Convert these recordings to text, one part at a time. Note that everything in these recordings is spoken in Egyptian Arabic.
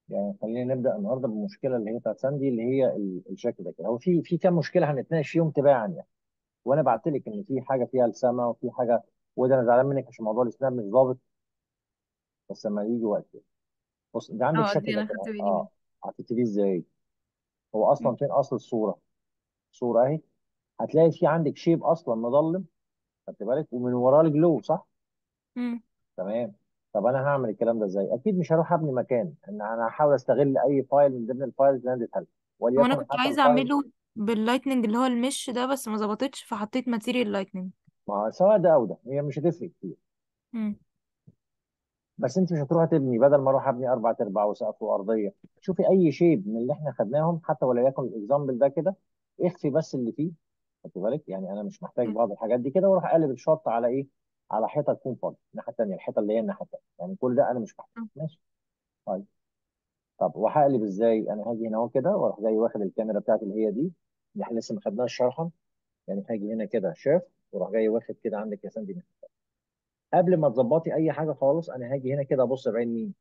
يعني خلينا نبدا النهارده بالمشكله اللي هي بتاعت ساندي اللي هي ال- الشكل ده كده هو في في كام مشكله هنتناقش فيهم تباعا يعني وانا بعت لك ان في حاجه فيها لسامه وفي حاجه وده انا زعلان منك عشان موضوع الاسنان مش ظابط بس لما يجي وقت بص انت عندك اه الشكل قصدي ده انا خدت كده بالي منه اه هتبتدي ازاي هو اصلا مم. فين اصل الصوره الصوره اهي هتلاقي في عندك شيب اصلا مظلم خدت بالك ومن وراه الجلو صح مم. تمام طب انا هعمل الكلام ده ازاي اكيد مش هروح ابني مكان ان انا هحاول استغل اي فايل من ضمن الفايلز اللي انا اديتها لك هو انا وليكن كنت حتى عايزه الفايل اعمله باللايتنينج اللي هو المش ده بس ما ظبطتش فحطيت ماتيريال لايتنينج ما سواء ده او ده هي مش هتفرق كتير مم. بس انت مش هتروح تبني بدل ما اروح ابني اربع ارباع وسقف وارضيه شوفي اي شيب من اللي احنا خدناهم حتى وليكن الاكزامبل ده كده اخفي بس اللي فيه خدت بالك يعني انا مش محتاج بعض الحاجات دي كده واروح اقلب الشط على ايه على حيطه تكون فاضيه الناحيه الثانيه الحيطه اللي هي الناحيه الثانيه يعني كل ده انا مش محتاج مم. ماشي طيب طب وهقلب ازاي انا هاجي هنا اهو كده واروح جاي واخد الكاميرا بتاعتي اللي هي دي اللي احنا لسه ما خدناش شرحا يعني هاجي هنا كده شاف واروح جاي واخد كده عندك يا سندي قبل ما تظبطي اي حاجه خالص انا هاجي هنا كده ابص بعين مين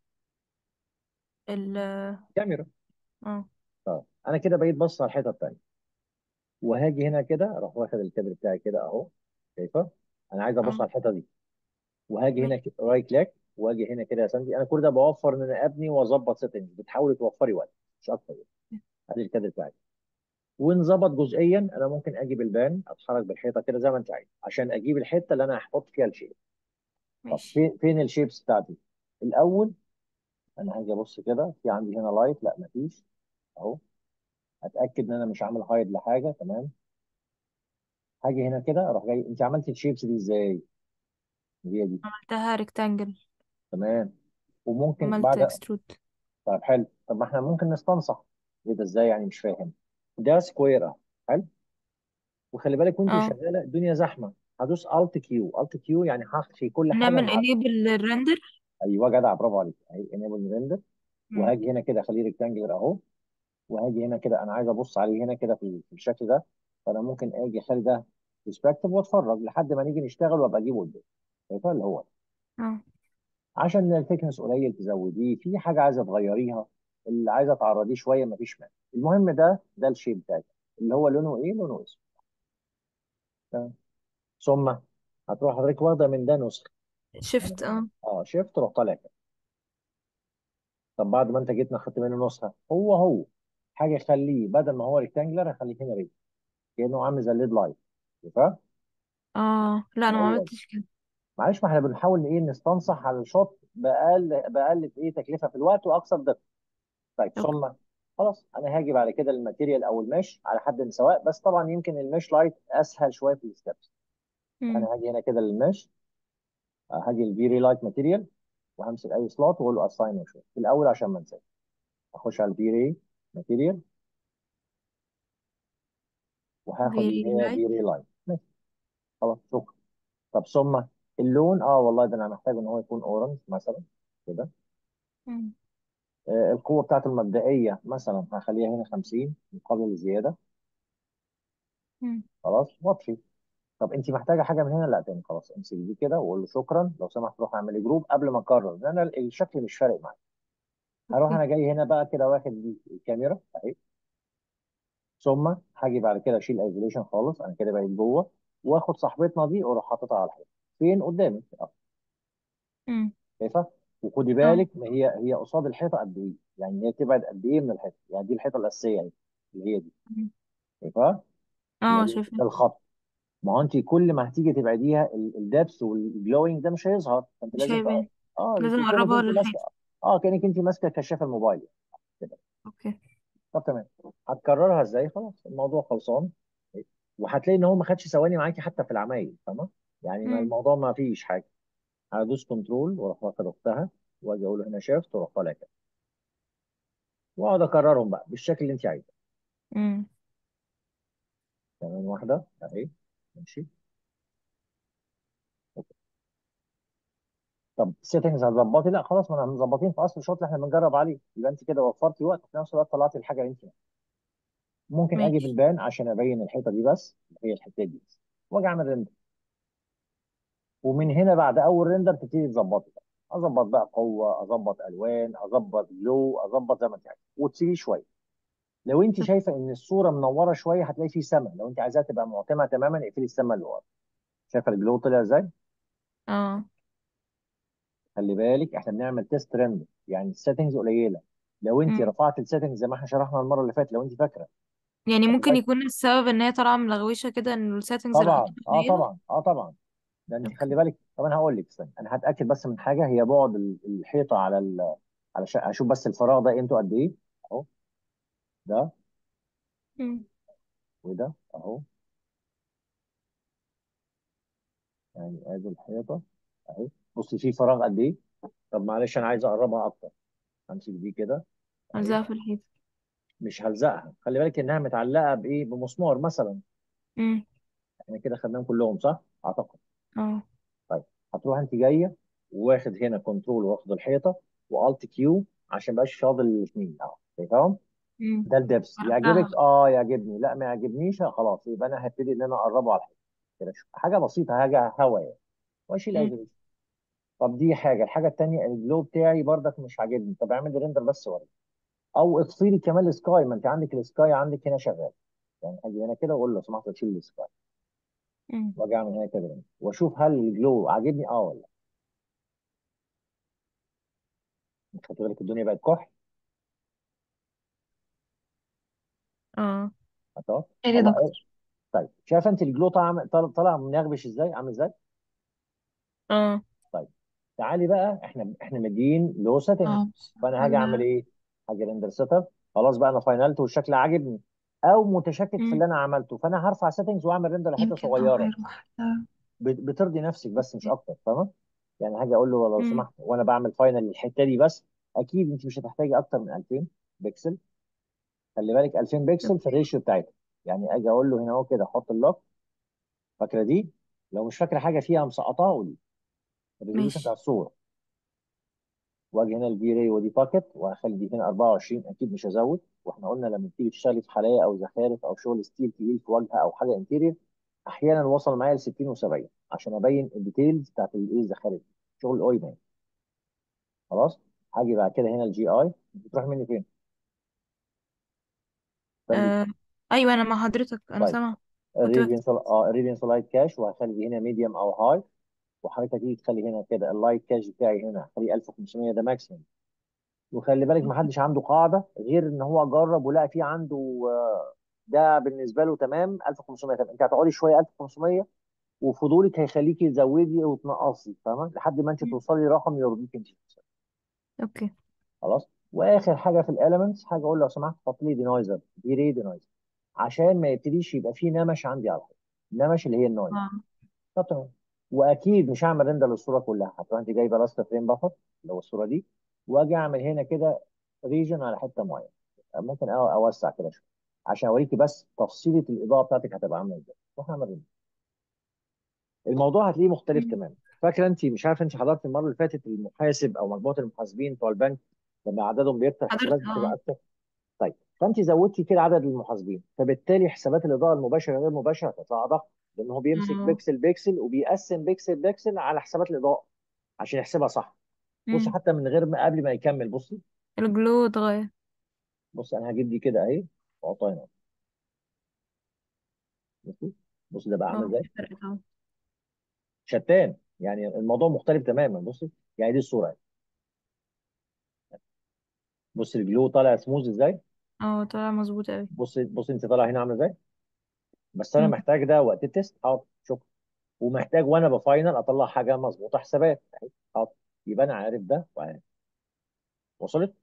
ال كاميرا اه اه انا كده بقيت بص على الحيطه الثانيه وهاجي هنا كده اروح واخد الكادر بتاعي كده اهو شايفه انا عايز ابص اه على الحيطه دي وهاجي هنا ماشي كده رايت كليك واجي هنا كده يا سندي انا كل ده بوفر ان انا ابني واظبط سيتنجز بتحاولي توفري وقت مش اكتر يعني ادي الكادر بتاعي وانظبط جزئيا انا ممكن اجيب البان اتحرك بالحيطه كده زي ما انت عايز عشان اجيب الحته اللي انا هحط فيها الشيب طب ماشي فين فين الشيبس بتاعتي الاول انا هاجي ابص كده في عندي هنا لايت لا مفيش اهو اتاكد ان انا مش عامل هايد لحاجه تمام هاجي هنا كده اروح جاي انت عملت الشيبس دي ازاي هي دي عملتها ريكتانجل تمام وممكن عملت بعد اكسترود طيب حلو طب ما احنا ممكن نستنصح ايه ده ازاي يعني مش فاهم ده سكوير اهو حلو وخلي بالك وانت اه شغاله الدنيا زحمه هدوس الت كيو الت كيو يعني هخفي كل حاجه نعمل مع enable الرندر ايوه جدع برافو عليك اهي انيبل ريندر وهاجي هنا كده اخليه ريكتانجلر اهو وهاجي هنا كده انا عايز ابص عليه هنا كده في في الشكل ده فانا ممكن اجي اخلي ده برسبكتيف واتفرج لحد ما نيجي نشتغل وابقى اجيبه قدام شايفه اللي هو اه عشان الثيكنس قليل تزوديه في حاجه عايزه تغيريها اللي عايزه تعرضيه شويه مفيش مانع المهم ده ده الشيب بتاعك اللي هو لونه ايه لونه اسود تمام. ثم هتروح حضرتك واخده من ده نسخه شيفت اه اه شيفت تروح طالع كده طب بعد ما انت جيت خدت منه نسخه هو هو حاجه خليه بدل ما هو ريكتانجلر هخليه هنا ريت كانه عامل زي الليد لايت شايفها اه لا انا ما هو عملتش كده معلش ما احنا بنحاول ايه نستنصح على الشوط باقل باقل ايه تكلفه في الوقت واكثر دقه طيب اوكي ثم خلاص انا هاجي بعد كده الماتيريال او المش على حد سواء بس طبعا يمكن المش لايت اسهل شويه في الستبس مم. انا هاجي هنا كده للمش هاجي الفيري لايت ماتيريال وهمسك اي سلوت واقول له اساين شويه في الاول عشان ما انساش اخش على الفيري ماتيريال وهاخد اللي very هي light فيري لايت ماشي خلاص شكرا طب ثم اللون اه والله ده انا محتاج ان هو يكون اورنج مثلا كده مم. آه القوه بتاعته المبدئيه مثلا هخليها هنا 50 مقابل الزياده مم. خلاص واطفي طب انت محتاجه حاجه من هنا لا تاني خلاص امسك دي كده وقول له شكرا لو سمحت روح اعملي جروب قبل ما اكرر لان انا الشكل مش فارق معايا هروح اوكي انا جاي هنا بقى كده واخد دي الكاميرا اهي ثم هاجي بعد كده اشيل ايزوليشن خالص انا كده بقيت جوه واخد صاحبتنا دي واروح حاططها على الحيطه فين قدامي اه مم. شايفه وخدي اه بالك ما هي هي قصاد الحيطه قد ايه يعني هي تبعد قد ايه من الحيطه يعني دي الحيطه الاساسيه اهي اللي هي دي مم. شايفه اللي هي اه دي شايفة ده الخط ما هو انت كل ما هتيجي تبعديها الدبس والجلوينج ده مش هيظهر فانت مش لازم تق- هيبان اه لازم انت كانك اقربها انت ماسكه للحيط اه كانك انت ماسكه كشاف الموبايل كده اوكي طب تمام هتكررها ازاي خلاص الموضوع خلصان وهتلاقي ان هو ما خدش ثواني معاكي حتى في العمايل فاهمه يعني ما مم. الموضوع ما فيش حاجه هدوس كنترول واروح واخد اختها واجي اقول له هنا شيفت واروح طالع كده واقعد اكررهم بقى بالشكل اللي انت عايزه مم. تمام واحده اهي ماشي أوكي. طب سيتنجز هتظبطي لا خلاص ما احنا مظبطين في اصل الشوط اللي احنا بنجرب عليه يبقى انت كده وفرتي وقت في نفس الوقت طلعتي الحاجه اللي انت ممكن اجي ماشي بالبان عشان ابين الحيطه دي بس هي الحته دي بس واجي اعمل ريندر ومن هنا بعد اول ريندر تبتدي تظبطي بقى اظبط بقى قوه اظبط الوان اظبط جلو اظبط زي ما انت عايز وتسيبيه شويه لو انت شايفه ان الصوره منوره شويه هتلاقي فيه سما لو انت عايزاها تبقى معتمه تماما اقفلي السما اللي ورا شايفه الجلو طلع ازاي اه خلي بالك احنا بنعمل تيست ريندر يعني السيتنجز قليله لو انت مم. رفعت السيتنجز زي ما احنا شرحنا المره اللي فاتت لو انت فاكره يعني خدي ممكن بالك يكون السبب ان هي طالعة ملغوشة كده ان السيتنجز اللي طبعا حطيتها اه قليلة طبعا اه طبعا ده انت اوكي خلي بالك طب انا هقول لك استنى انا هتاكد بس من حاجه هي بعد ال- الحيطه على ال... على ش... اشوف بس الفراغ ده قيمته قد ايه اهو ده مم. وده اهو يعني ادي الحيطه اهي بصي في فراغ قد ايه طب معلش انا عايز اقربها اكتر امسك دي كده اهي ألزقها في الحيط مش هلزقها خلي بالك انها متعلقه بايه بمسمار مثلا مم. احنا كده خدناهم كلهم صح اعتقد اه طيب هتروح انت جايه واخد هنا كنترول واخد الحيطه والت كيو عشان مبقاش فاضل الاثنين اهو تمام مم. ده الدبس عرفتها يعجبك اه يعجبني لا ما يعجبنيش آه، خلاص يبقى انا هبتدي ان انا اقربه على الحيطه كده شوف حاجه بسيطه حاجه هوا يعني واشيل مم. ايزوليشن طب دي حاجه الحاجه الثانيه الجلو بتاعي برضك مش عاجبني طب اعمل لي ريندر بس ورا او اطفي لي كمان السكاي ما انت عندك السكاي عندك هنا شغال يعني اجي هنا كده واقول له لو سمحت تشيل السكاي مم. واجي اعمل هنا كده واشوف هل الجلو عاجبني اه ولا لا خدت بالك الدنيا بقت كحل اه هتقف خير يا الله إيه؟ دكتور طيب شايف انت الجلو طالع طالع طالع منغبش ازاي عامل ازاي اه طيب تعالي بقى احنا احنا مدين لو سيتنج اه بس فانا هاجي اعمل ال ايه هاجي ريندر سيت اب خلاص بقى انا فاينلت والشكل عاجبني او متشكك في مم. اللي انا عملته فانا هرفع سيتنجز واعمل ريندر لحته يمكن اه صغيره هيروح لا. بت- بترضي نفسك بس مش اكتر فاهمه يعني هاجي اقول له لو مم. سمحت وانا بعمل فاينل الحته دي بس اكيد انت مش هتحتاجي اكتر من 2000 بكسل خلي بالك 2000 بكسل في اوكي الريشيو بتاعتها يعني اجي اقول له هنا اهو كده حط اللوك فاكره دي لو مش فاكره حاجه فيها مسقطاها قولي الريزولوشن بتاع ماشي الصوره واجي هنا الفي راي ودي باكت وهخلي دي هنا 24 اكيد مش هزود واحنا قلنا لما تيجي تشتغلي في حلاقه او زخارف او شغل ستيل تقيل في واجهه او حاجه انتيرير احيانا وصل معايا ل 60 و70 عشان ابين الديتيلز بتاعت الايه الزخارف دي شغل الاوي مان خلاص هاجي بعد كده هنا الجي اي بتروح مني فين؟ استني آه. ايوه انا مع حضرتك انا طيب سامعه كنت بكتب الريديانس اه الريديانس لايت كاش وهخلي دي هنا ميديوم او هاي وحضرتك تيجي تخلي هنا كده اللايت كاش بتاعي هنا خليه 1500 ده ماكسيمم وخلي بالك ما حدش عنده قاعده غير ان هو جرب ولقى في عنده آه، ده بالنسبه له تمام 1500 تمام انت هتقعدي شويه 1500 وفضولك هيخليكي تزودي وتنقصي فاهمه لحد ما انت مم. توصلي رقم يرضيك انت اوكي خلاص واخر حاجه في الاليمنتس حاجه اقول لو سمحت حط لي دينايزر دي ري دينايزر عشان ما يبتديش يبقى فيه نمش عندي على الحيط النمش اللي هي النويز اه طب تمام واكيد مش هعمل ريندر للصوره كلها هتروح انت جايبه لاست فريم بفر اللي هو الصوره دي واجي اعمل هنا كده ريجن على حته معينه ممكن أو- اوسع كده شويه عشان اوريكي بس تفصيله الاضاءه بتاعتك هتبقى عامله ازاي روح اعمل ريندر الموضوع هتلاقيه مختلف مم. تماما فاكره انت مش عارف انت حضرت المره اللي فاتت المحاسب او مجموعه المحاسبين بتوع البنك لما عددهم بيكتر حضرت الحسابات بتبقى اه اكتر طيب فانت زودتي كده عدد المحاسبين فبالتالي حسابات الاضاءه المباشره غير مباشره هتطلع ادق لان هو بيمسك اه بيكسل بيكسل وبيقسم بيكسل بيكسل على حسابات الاضاءه عشان يحسبها صح بصي مم. حتى من غير ما قبل ما يكمل بصي الجلو اتغير بصي انا هجيب دي كده اهي واحطها هنا بصي بصي ده بقى عامل اه ازاي في فرق طبعا شتان يعني الموضوع مختلف تماما بصي يعني دي الصوره اهي بصي الجلو طالع سموز ازاي اه طلع مظبوط اوي بصي بصي انت طالع هنا عامل ازاي بس انا محتاج ده وقت التست حاضر شكرا ومحتاج وانا بفاينل اطلع حاجه مظبوطه حسابات اهي حاضر يبقى انا عارف ده وعارف وصلت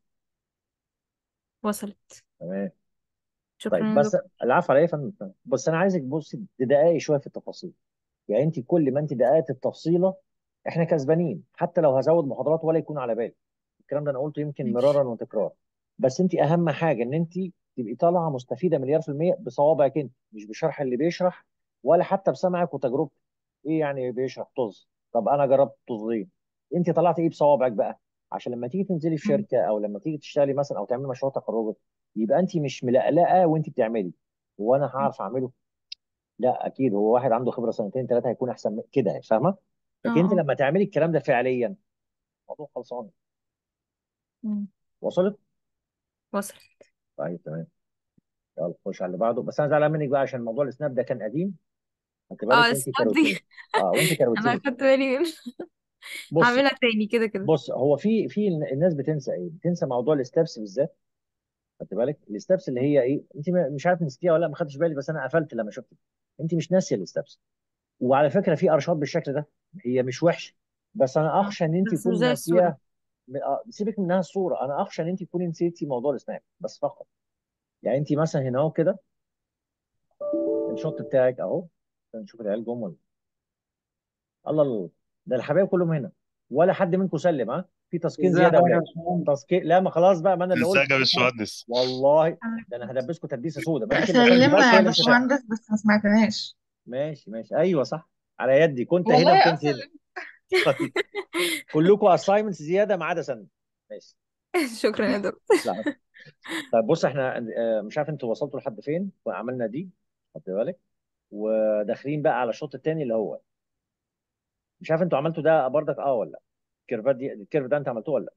وصلت تمام شكرا طيب يا بس دكتور العفو عليا يا فندم بس انا عايزك بصي تدققي شويه في التفاصيل يعني انت كل ما انت دققت التفصيله احنا كسبانين حتى لو هزود محاضرات ولا يكون على بالي الكلام ده انا قلته يمكن مرارا ماشي وتكرار بس انت اهم حاجه ان انت تبقي طالعه مستفيده مليار في الميه بصوابعك انت مش بشرح اللي بيشرح ولا حتى بسمعك وتجربتك ايه يعني بيشرح طز طب انا جربت طزين انت طلعت ايه بصوابعك بقى عشان لما تيجي تنزلي في مم. شركه او لما تيجي تشتغلي مثلا او تعملي مشروع تخرجك يبقى انت مش ملقلقه وانت بتعملي هو انا هعرف اعمله لا اكيد هو واحد عنده خبره سنتين ثلاثه هيكون احسن من كده فاهمه اه لكن انت اه لما تعملي الكلام ده فعليا الموضوع خلصان مم. وصلت وصل طيب تمام يلا خش على اللي بعده بس انا زعلان منك بقى عشان موضوع السناب ده كان قديم خدت بالك اه وانت السناب كروتيه دي اه وانت انا كروتيه خدت بالي منها بص هعملها تاني كده كده بص هو في في الناس بتنسى ايه بتنسى موضوع الستبس بالذات خدت بالك الستبس اللي هي ايه انت ما- مش عارف نسيتيها ولا لا ما خدتش بالي بس انا قفلت لما شفت انت مش ناسيه الستبس وعلى فكره في ارشاد بالشكل ده هي مش وحشه بس انا اخشى ان انت بس مش تكوني زي الصورة ناسيها آه، سيبك منها الصوره انا اخشى ان انت تكوني نسيتي موضوع السناب بس فقط يعني انت مثلا هنا اهو كده الشوت بتاعك اهو نشوف العيال جم ولا الله الله ده الحبايب كلهم هنا ولا حد منكم سلم ها في تسكين ازيك زياده يا يا اولاد باشمهندس تسكين لا ما خلاص بقى ما انا اللي قلت ازيك يا باشمهندس والله ده انا هدبسكم تدبيسه سودا بقى كلمه سلمنا بس هي يا اللي مش هتعرف باشمهندس بس ما سمعتناش ماشي ماشي ايوه صح على يدي كنت هنا والله وكنت هنا اصلا طيب كلكم اساينمنتس زياده ما عدا سنه ماشي شكرا يا دكتور لا طيب بص احنا آه، مش عارف انتوا وصلتوا لحد فين وعملنا دي خدت بالك وداخلين بقى على الشوط الثاني اللي هو مش عارف انتوا عملتوا ده برضك اه ولا لا الكيرفات دي الكيرف ده انت عملتوه ولا لا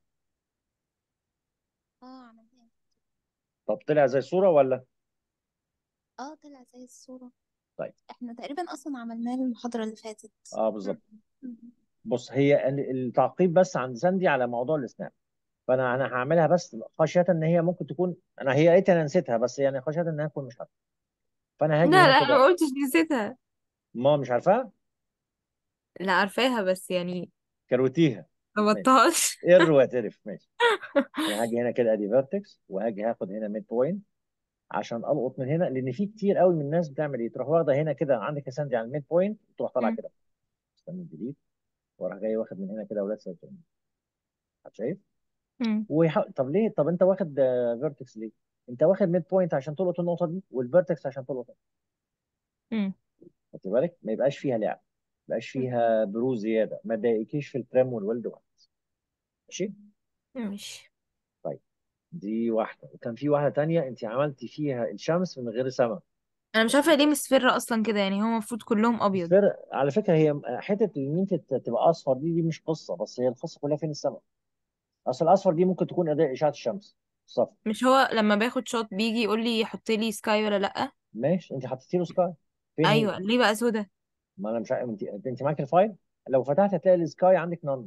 اه عملناه طب طلع زي الصوره ولا اه طلع زي الصورة طيب احنا تقريبا اصلا عملناه المحاضرة اللي فاتت اه بالظبط مم. بص هي ال- التعقيب بس عند ساندي على موضوع الاسنان فانا انا هعملها بس خشيه ان هي ممكن تكون انا هي قلت انا نسيتها بس يعني خشيه انها تكون مش عارفه فانا هاجي لا هنا لا انا ما كده قلتش نسيتها ما مش عارفاها لا عارفاها بس يعني كروتيها ما ماشي بطاش ار واعترف ماشي انا هاجي هنا كده ادي فيرتكس وهاجي هاخد هنا ميد بوينت عشان القط من هنا لان في كتير قوي من الناس بتعمل ايه تروح واخده هنا كده عندك يا ساندي على الميد بوينت وتروح طالعه مم. كده استنى ديليت واروح جاي واخد من هنا كده ولاد سيرتين شايف مم. ويح... طب ليه طب انت واخد فيرتكس ليه انت واخد ميد بوينت عشان تلقط النقطه دي والفيرتكس عشان تلقط مم. خدت بالك ما يبقاش فيها لعب ما يبقاش فيها بروز زياده ما تضايقكيش في الترام والولد واحد ماشي ماشي طيب دي واحده وكان في واحده تانية انت عملتي فيها الشمس من غير سما انا مش عارفه ليه مصفرة اصلا كده يعني هو المفروض كلهم ابيض الفرق على فكره هي حته ان انت ت- تبقى اصفر دي دي مش قصه بس هي القصه كلها فين السما اصل الاصفر دي ممكن تكون اداء اشعه الشمس صفر مش هو لما باخد شوت بيجي يقول لي حط لي سكاي ولا لا ماشي انت حطيتي له سكاي فين هي ايوه ليه بقى سودا ما انا مش عارف انت انت معاك الفايل لو فتحت هتلاقي السكاي عندك نون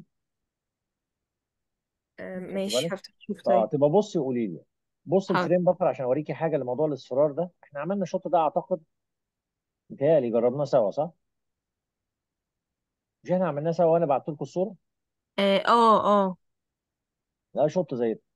آه، خدت ماشي بالك هفتح اشوف اه طيب تبقى بصي وقولي لي بص حاضر الفريم بفر عشان اوريكي حاجه لموضوع الاصفرار ده احنا عملنا الشوط ده اعتقد متهيألي جربناه سوا صح؟ مش احنا عملناه سوا وانا بعت لكم الصوره اه اه اه لا شوط زي ده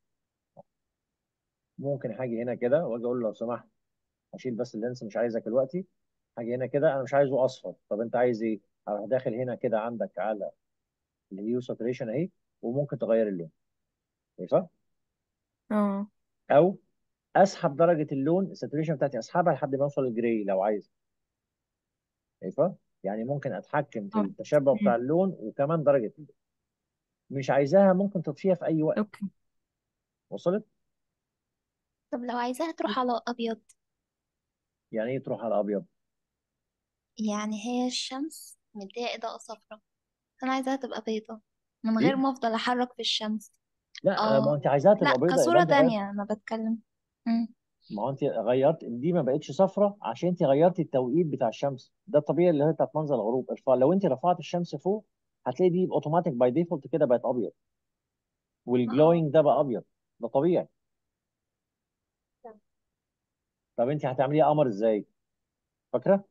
ممكن هاجي هنا كده واجي اقول له لو سمحت اشيل بس اللينس مش عايزك دلوقتي هاجي هنا كده انا مش عايزه اصفر طب انت عايز ايه؟ هروح داخل هنا كده عندك على الهيو ساتوريشن اهي وممكن تغير اللون شايفه؟ اه او اسحب درجه اللون الساتوريشن بتاعتي اسحبها لحد ما اوصل للجراي لو عايز شايفه؟ يعني ممكن اتحكم في اه التشبع بتاع مم. اللون وكمان درجه اللون مش عايزاها ممكن تطفيها في اي وقت اوكي وصلت؟ طب لو عايزاها تروح على ابيض يعني ايه تروح على ابيض؟ يعني هي الشمس مديها اضاءة صفراء انا عايزاها تبقى بيضة من غير ايه؟ ما افضل احرك في الشمس لا ما اه انت عايزاها تبقى لا بيضاء يبقى كصورة انت غيرت تانية انا بتكلم مم. ما هو انت غيرت دي ما بقتش صفرة عشان انت غيرتي التوقيت بتاع الشمس ده الطبيعي اللي هي بتاعت منظر الغروب ارفع لو انت رفعت الشمس فوق هتلاقي دي اوتوماتيك باي ديفولت كده بقت ابيض اه والجلوينج ده بقى ابيض ده طبيعي طب انت هتعمليها قمر ازاي فاكره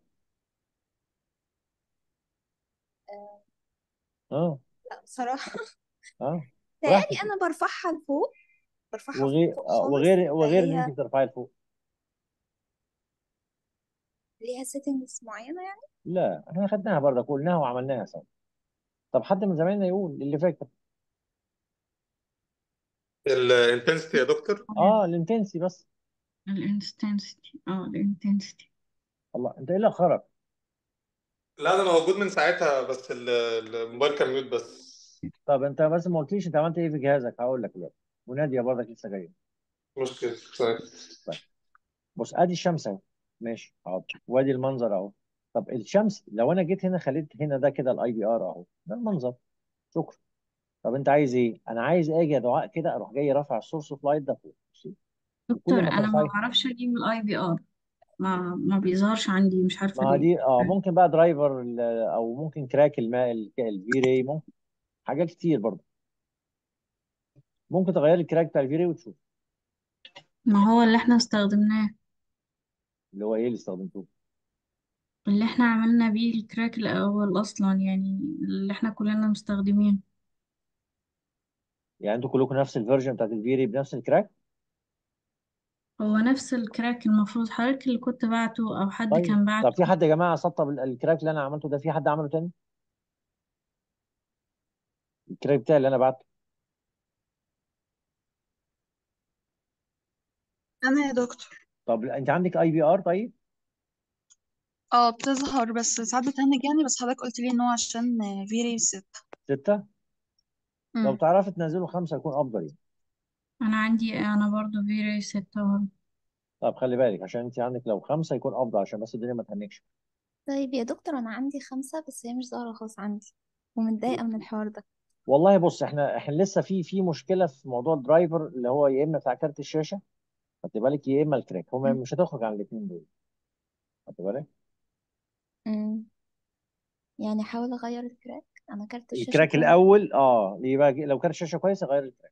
آه، اه لا بصراحة اه تهيألي براحتك انا برفعها لفوق برفعها وغير فوق آه، خالص وغير وغير ان فهي انت بترفعي لفوق ليها سيتنجز معينة يعني لا احنا خدناها برضه قلناها وعملناها سوا طب حد من زمايلنا يقول اللي فاكر الانتنسيتي يا دكتور اه الانتنسي بس الانتنسيتي اه الانتنسيتي الله انت ايه اللي اخرك لا انا موجود من ساعتها بس ال- الموبايل كان ميوت بس طب انت بس ما قلتليش انت عملت ايه في جهازك هقول لك دلوقتي وناديه برضك لسه جايه مشكلة طيب. طيب بص ادي الشمس اهو ماشي حاضر وادي المنظر اهو طب الشمس لو انا جيت هنا خليت هنا ده كده الاي بي ار اهو ده المنظر شكرا طب انت عايز ايه انا عايز اجي يا دعاء كده اروح جاي رافع السورس اوف لايت ده فوق بصي دكتور كل ما انا ما ترفعي بعرفش اجيب الاي بي ار ما ما بيظهرش عندي مش عارفه ما ليه دي اه ممكن بقى درايفر ال- او ممكن كراك الماء الفي راي ممكن حاجات كتير برضه ممكن تغير الكراك بتاع الفي راي وتشوف ما هو اللي احنا استخدمناه اللي هو ايه اللي استخدمتوه اللي احنا عملنا بيه الكراك الاول اصلا يعني اللي احنا كلنا مستخدمينه يعني انتوا كلكم نفس الفيرجن بتاعت الفي راي بنفس الكراك هو نفس الكراك المفروض حضرتك اللي كنت بعته او حد طيب كان طب في بعته حد يا جماعه سطب ال- الكراك اللي انا عملته ده في حد عمله تاني الكراك بتاعي اللي انا بعته انا يا دكتور طب انت عندك اي بي ار طيب اه بتظهر بس ساعات بتهنج يعني بس حضرتك قلت لي ان هو عشان فيري ست ستة لو امم تعرفي تنزله خمسة يكون افضل يعني انا عندي انا برضو فيري ستة برضو طب خلي بالك عشان انت عندك لو خمسة يكون افضل عشان بس الدنيا ما تهنكش طيب يا دكتور انا عندي خمسة بس هي مش ظاهرة خالص عندي ومتضايقة من الحوار ده والله بص احنا احنا لسه في في مشكله في موضوع الدرايفر اللي هو يا اما بتاع كارت الشاشه خدت بالك يا اما الكراك هما مم. مش هتخرج عن الاثنين دول خدت بالك مم. يعني احاول اغير الكراك انا كارت الشاشة الكراك كويس الاول اه يبقى لو كارت الشاشه كويس غير الكراك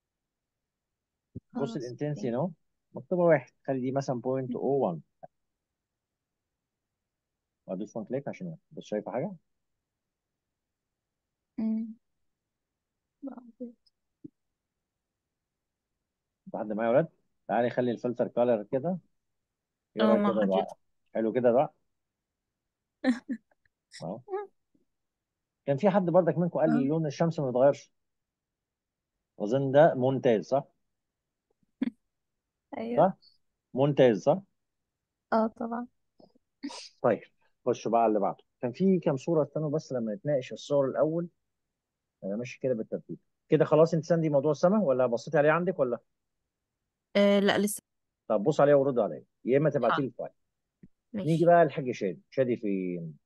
بص خلاص الانتنسي اوكي اهو مكتوبه واحد خلي دي مثلا 0.01 وادوس وان كليك عشان بس شايفه حاجه مم. بعد- حد معايا يا ولاد تعالي خلي الفلتر كالر كده ايه اه رايك مع كده يا دعاء حضرتك حلو كده يا دعاء اهو كان في حد برضك منكم قال لي اه لون الشمس ما يتغيرش اظن ده ممتاز صح ايوه صح ممتاز صح اه طبعا طيب خش بقى على اللي بعده كان في كام صوره استنوا بس لما نتناقش الصور الاول انا ماشي كده بالترتيب كده خلاص انت ساندي موضوع السماء ولا بصيتي عليه عندك ولا آه لا لسه طب بص عليه ورد عليا يا اما تبعتي حاضر لي الفايل نيجي ماشي بقى للحاج شادي شادي فين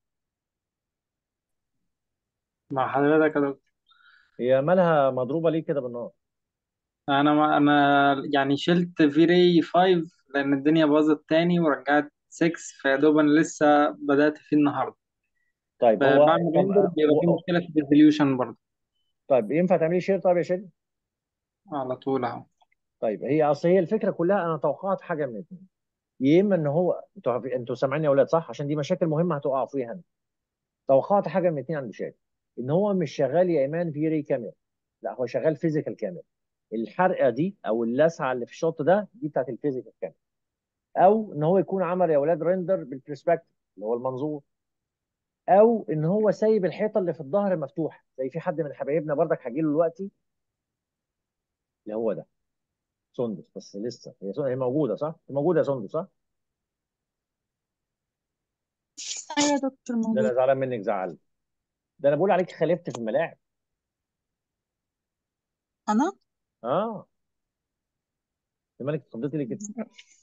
مع حضرتك يا دكتور هي مالها مضروبه ليه كده بالنار انا ما انا يعني شلت فيري 5 لان الدنيا باظت تاني ورجعت 6 فيا دوب انا لسه بدأت فيه النهارده طيب هو فبعمل طب ريندر بيبقى فيه و... مشكلة في الريزوليوشن برضه طيب ينفع تعملي شير طيب يا شادي على طول اهو طيب هي اصل هي الفكره كلها انا توقعت حاجه من الاثنين يا اما ان هو انتوا عارفين- انتوا سامعيني يا اولاد صح عشان دي مشاكل مهمه هتقعوا فيها انت توقعت حاجه من الاثنين عند شادي ان هو مش شغال يا ايمان فيري كاميرا لا هو شغال فيزيكال كاميرا الحرقه دي او اللسعه اللي في الشوط ده دي بتاعت الفيزيكال كاميرا او ان هو يكون عمل يا اولاد ريندر بالبرسبكتيف اللي هو المنظور او ان هو سايب الحيطه اللي في الظهر مفتوحه زي في حد من حبايبنا برضك هجي له دلوقتي اللي هو ده سندس بس لسه هي سندس هي موجوده صح؟ موجوده يا سندس صح؟ ايوه يا دكتور ده انا موجود زعلان منك زعل ده انا بقول عليك خالفت في الملاعب انا اه انت مالك اتخضيتي ليه كده؟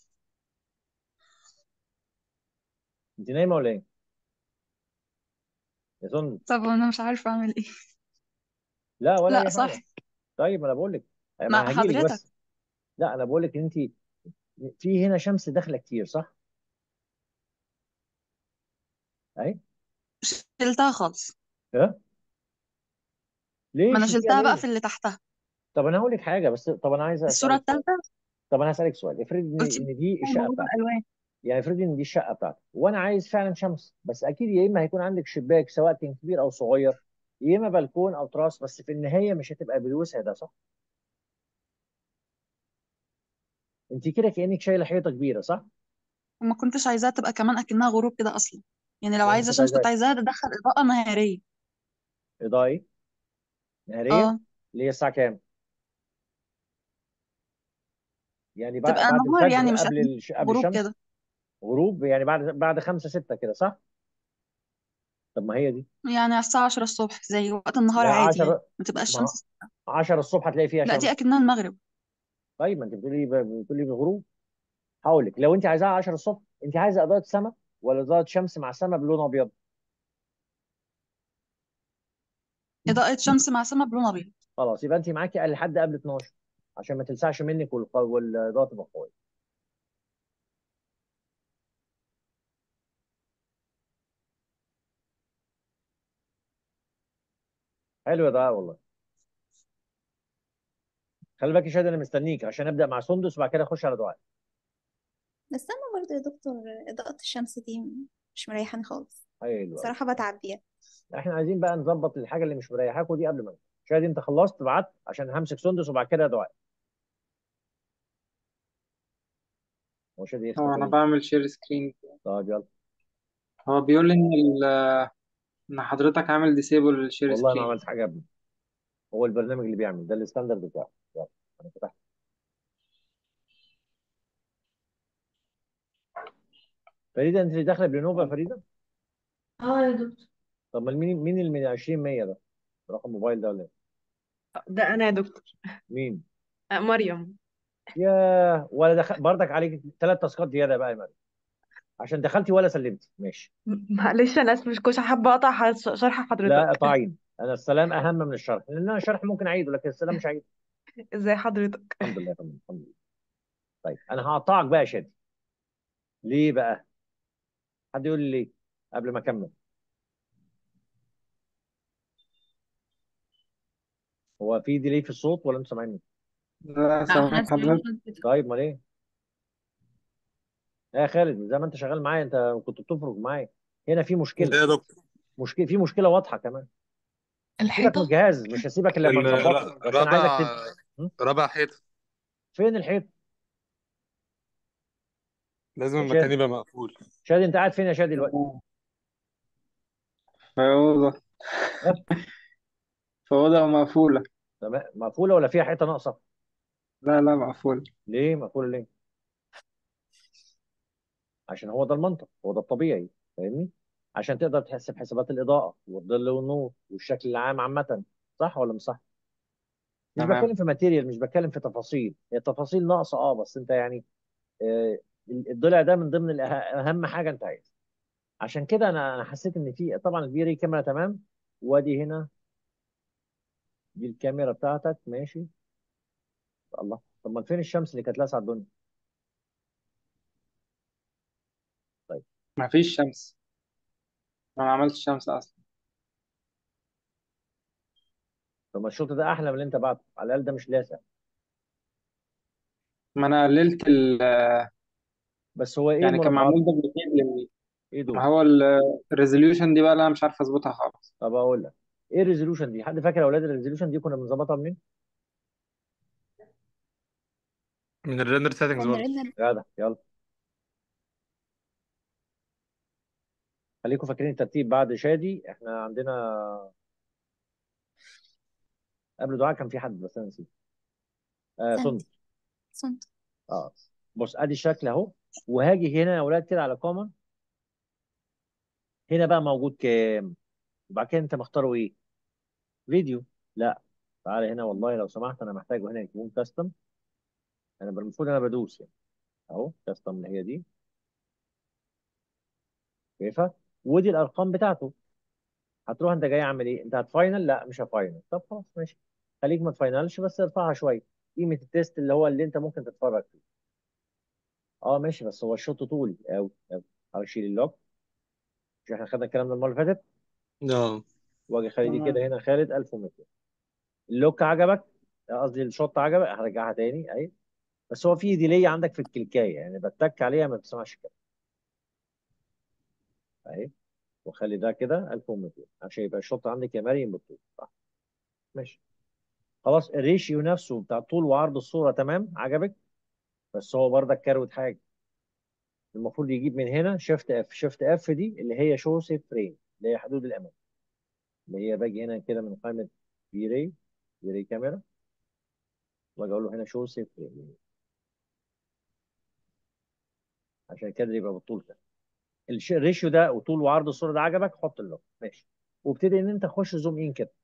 انت نايمه ولا ايه؟ يا سندس طب انا مش عارفه اعمل ايه لا ولا لا اي صح حاجه طيب انا بقول لك ما مع انا هجي لك حضرتك بس لا انا بقول لك ان انت في هنا شمس داخله كتير صح؟ اهي شلتها خالص ها؟ ليه ما انا شلتيها شلتها بقى ليه؟ في اللي تحتها طب انا هقول لك حاجه بس طب انا عايز الصورة اسالك سؤال الثالثة طب انا هسالك سؤال افرض ان قلت ان دي لي الشقه موجودة بتاعتك الالوان يعني افرض ان دي الشقه بتاعتك وانا عايز فعلا شمس بس اكيد يا اما هيكون عندك شباك سواء كان كبير او صغير يا اما بلكون او تراس بس في النهايه مش هتبقى بالوسع ده صح؟ انت كده كانك شايله حيطه كبيره صح؟ وما كنتش عايزاها تبقى كمان اكنها غروب كده اصلا يعني لو وانت عايزة كنت شمس عايزه كنت ايه؟ عايزاها تدخل اضاءة نهارية اضاءه ايه؟ نهاريه اه اللي هي الساعه كام؟ يعني بعد تبقى بعد نهار يعني الفجر مش قبل أكن الش... قبل غروب الشمس كده غروب يعني بعد بعد 5 6 كده صح؟ طب ما هي دي يعني على الساعة 10 الصبح زي وقت النهار لا عادي يعني 10 ما تبقاش ما الشمس 10 الصبح هتلاقي فيها لا دي شمس اكنها المغرب طيب ما انت بتقولي ب- بتقولي بغروب هقول لك لو انت عايزاها 10 الصبح انت عايزه اضاءه سماء ولا اضاءه شمس مع سماء بلون ابيض إضاءة شمس مع سما بلون أبيض خلاص يبقى انت معاكي لحد قبل 12 عشان ما تلسعش منك والق- والاضاءه تبقى قويه حلو يا دعاء والله خلي بالك يا شادي انا مستنيك عشان ابدا مع سندس وبعد كده اخش على دعاء بس انا برضه يا دكتور اضاءة الشمس دي مش مريحاني خالص حلو أوي. بصراحة بتعب بيها احنا عايزين بقى نظبط الحاجه اللي مش مريحاكوا دي قبل ما نبدأ. شادي انت خلصت بعت عشان همسك سندس وبعد كده دعاء هو شادي يختفي هو انا ليه؟ بعمل شير سكرين طب يلا هو بيقول لي ان ال- ان حضرتك عامل ديسيبل للشير والله ما سكرين عملت حاجه يا ابني هو البرنامج اللي بيعمل ده الستاندرد بتاعه يلا انا فتحت فريده انت اللي داخله بلينوفا يا فريده اه يا دكتور طب ما مين مين اللي من 20 100 ده رقم موبايل ده ولا إيه؟ ده انا يا دكتور مين آه، مريم ياه ولا دخل بردك عليك ثلاث تاسكات زياده بقى يا مريم عشان دخلتي ولا سلمتي ماشي م- معلش انا اسف مش كنتش حابه اقطع ح- شرح لا حضرتك قطعين انا السلام اهم من الشرح لان انا الشرح ممكن اعيده لكن السلام مش هعيده ازاي حضرتك الحمد لله يا فندم الحمد لله طيب انا هقطعك بقى يا شادي ليه بقى حد يقول لي ليه قبل ما اكمل هو في ديلي في الصوت ولا انتوا سامعيني لا لا سامعك احنا سامعين حضرتك حضرتك طيب امال ايه يا خالد زي ما انت شغال معايا انت كنت بتفرج معايا هنا في ده مشكله يا دكتور مشكله في مشكله واضحه كمان سيبك من الحيطه الجهاز مش هسيبك الا لما ال- نظبطه لا، بس انا عايزك رابع تب... م? رابع حيط فين الحيط لازم يا المكان شادي يبقى مقفول شادي انت قاعد فين يا شادي دلوقتي في أوضة ها في أوضة مقفولة تمام مقفوله ولا فيها حيطه ناقصه لا لا مقفولة ليه مقفوله ليه عشان هو ده المنطق هو ده الطبيعي فاهمني عشان تقدر تحسب حسابات الاضاءه والظل والنور والشكل العام عامه صح ولا مش صح مش تمام بتكلم في ماتيريال مش بتكلم في تفاصيل هي التفاصيل ناقصه اه بس انت يعني آه، الضلع ده من ضمن الأه- اهم حاجه انت عايز عشان كده انا انا حسيت ان في طبعا الفيري كاميرا تمام وادي هنا دي الكاميرا بتاعتك ماشي الله طب ما فين الشمس اللي كانت لاسعه الدنيا طيب مفيش شمس أنا ما عملتش شمس أصلا طب ما الشوط ده احلى من اللي انت بعته على الاقل ده مش لاسع ما أنا قللت ال بس هو ايه يعني كان المربعات معمول دوبليكيت لل ايه ما دول هو الريزوليوشن دي بقى اللي أنا مش عارف أظبطها خالص طب اقول لك ايه الريزولوشن دي حد فاكر يا اولاد الريزولوشن دي كنا بنظبطها منين من الريندر سيتنجز كنا برضه ريندر جدع يلا خليكم فاكرين الترتيب بعد شادي احنا عندنا قبل دعاء كان في حد بس انا نسيت آه سنت سند سنت اه بص ادي الشكل اهو وهاجي هنا يا اولاد كده على كومن هنا بقى موجود كام وبعد كده انت مختاره ايه فيديو لا تعالى هنا والله لو سمحت انا محتاجه هنا يكون كاستم انا المفروض انا بدوس يعني اهو كاستم اللي هي دي شايفها ودي الارقام بتاعته هتروح انت جاي عامل ايه انت هتفاينل لا مش هفاينل طب خلاص ماشي خليك ما تفاينلش بس ارفعها شويه قيمه التيست اللي هو اللي انت ممكن تتفرج فيه اه ماشي بس هو الشوط طول قوي قوي هشيل اللوك مش احنا خدنا الكلام ده المره اللي فاتت اه واجي خالد دي تمام كده هنا خالد 1200 اللوك عجبك قصدي الشوط عجبك هرجعها تاني اهي بس هو في ديلي عندك في الكليكايه يعني بتك عليها ما بتسمعش كده اهي وخلي ده كده 1200 عشان يبقى الشوط عندك يا مريم بالطول صح ماشي خلاص الريشيو نفسه بتاع طول وعرض الصوره تمام عجبك بس هو برضك كروت حاجه المفروض يجيب من هنا شيفت اف شيفت اف دي اللي هي شو سيف فريم اللي هي حدود الامان اللي هي باجي هنا كده من قائمه في ري في ري كاميرا واجي اقول له هنا شو سيف فريم عشان كده يبقى بالطول ده الش- الريشيو ده وطول وعرض الصوره ده عجبك حط اللوك ماشي وابتدي ان انت تخش زوم ان كده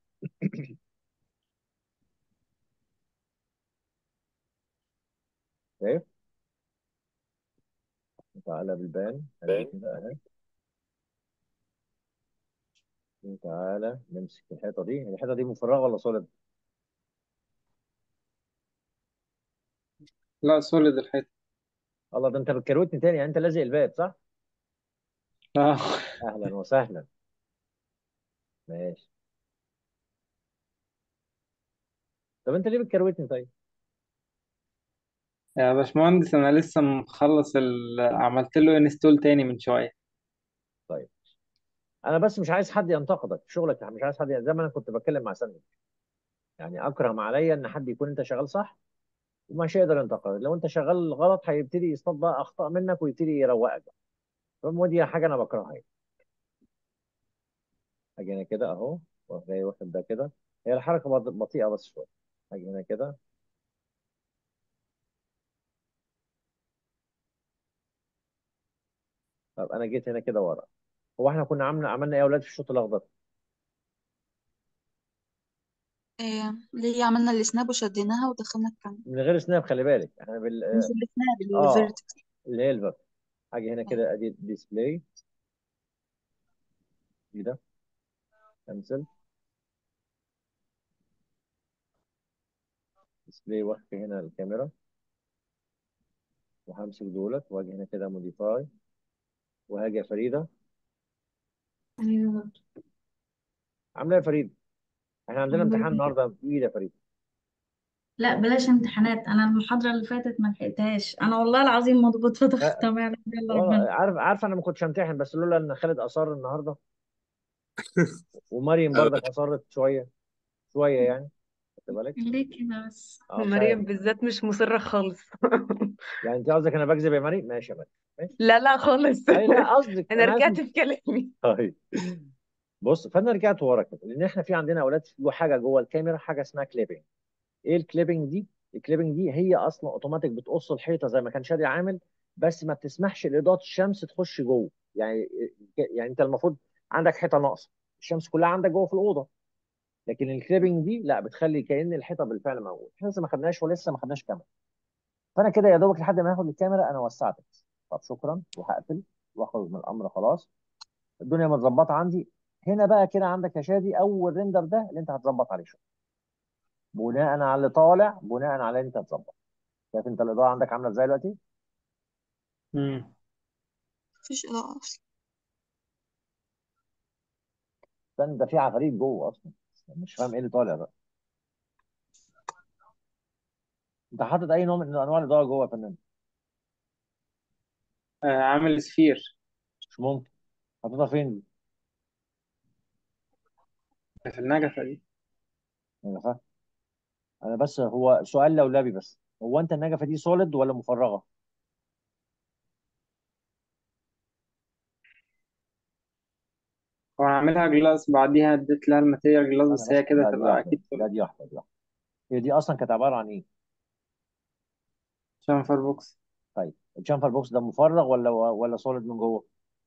شايف تعالى بالبان خليه كده اهي تعالى نمسك الحيطه دي الحيطه دي مفرغه ولا صلب لا سوليد الحيطة الله ده انت بتكروتني تاني يعني انت لازق الباب صح اه اهلا وسهلا ماشي طب انت ليه بتكروتني طيب يا باشمهندس انا لسه مخلص ال... عملت له انستول تاني من شوية طيب انا بس مش عايز حد ينتقدك في شغلك مش عايز حد زي ما انا كنت بتكلم مع سامي يعني اكرم عليا ان حد يكون انت شغال صح ومش هيقدر ينتقدك لو انت شغال غلط هيبتدي يصطاد بقى اخطاء منك ويبتدي يروقك فدي حاجه انا بكرهها يعني. اجي هنا كده اهو جاي واخد ده كده هي الحركه بط- بطيئه بس شويه اجي هنا كده طب انا جيت هنا كده ورا هو احنا كنا عملنا عملنا ايه يا اولاد في الشوط الاخضر إيه ليه عملنا السناب وشديناها ودخلنا الكاميرا من غير سناب خلي بالك احنا بال مش السناب اه الفيرتكس اللي هي الفيرت اجي هنا كده ادي ديسبلاي كده كنسل ديسبلاي واخد هنا الكاميرا وهمسك دولت واجي هنا كده موديفاي وهاجي يا فريده ايوه عامله ايه يا فريده احنا عندنا الحمد امتحان لله النهارده تقيل يا فريده لا بلاش امتحانات انا المحاضرة اللي فاتت ما لحقتهاش انا والله العظيم مضغوط فضغط لا طب يعلم بالله والله ربنا عارف عارف انا ما كنتش همتحن بس لولا ان خالد اصر النهارده ومريم آه، برضك اصرت شويه شويه يعني خد بالك ليه كده بس اه مش عارف مريم بالذات مش مصرة خالص يعني انت قصدك انا بكذب يا مريم ماشي يا مريم ماشي لا لا خالص اي لا قصدك انا انا عارف رجعت في كلامي طيب بص فانا رجعت ورا كده لان احنا في عندنا اولاد في حاجه جوه الكاميرا حاجه اسمها كليبنج ايه الكليبنج دي الكليبنج دي هي اصلا اوتوماتيك بتقص الحيطه زي ما كان شادي عامل بس ما بتسمحش لاضاءه الشمس تخش جوه يعني يعني انت المفروض عندك حيطه ناقصه الشمس كلها عندك جوه في الاوضه لكن الكليبنج دي لا بتخلي كأن الحيطه بالفعل موجوده احنا لسه ما خدناش ولسه ما خدناش كاميرا فانا كده يا دوبك لحد ما اخد الكاميرا انا وسعت طب شكرا وهقفل واخرج من الامر خلاص الدنيا متظبطه عندي هنا بقى كده عندك يا شادي اول ريندر ده اللي انت هتظبط عليه شويه بناء على اللي طالع بناء على اللي انت هتظبط شايف انت الاضاءه عندك عامله ازاي دلوقتي مم. مفيش إضاءة أصلا ده ده في عفاريت جوه اصلا مش فاهم ايه اللي طالع بقى انت حاطط اي نوع من انواع الاضاءه جوه يا فنان آه عامل سفير مش ممكن حاططها فين دي في النجفة دي انا فاهم انا بس هو سؤال لولبي بس هو انت النجفه دي سوليد ولا مفرغه هو عاملها جلاس بعديها اديت لها الماتيريال جلاس انا بس هي بس كده لا دي تبقى واحده اكيد لا دي واحده دي واحده هي دي اصلا كانت عباره عن ايه شامفر بوكس طيب الشامفر بوكس ده مفرغ ولا ولا سوليد من جوه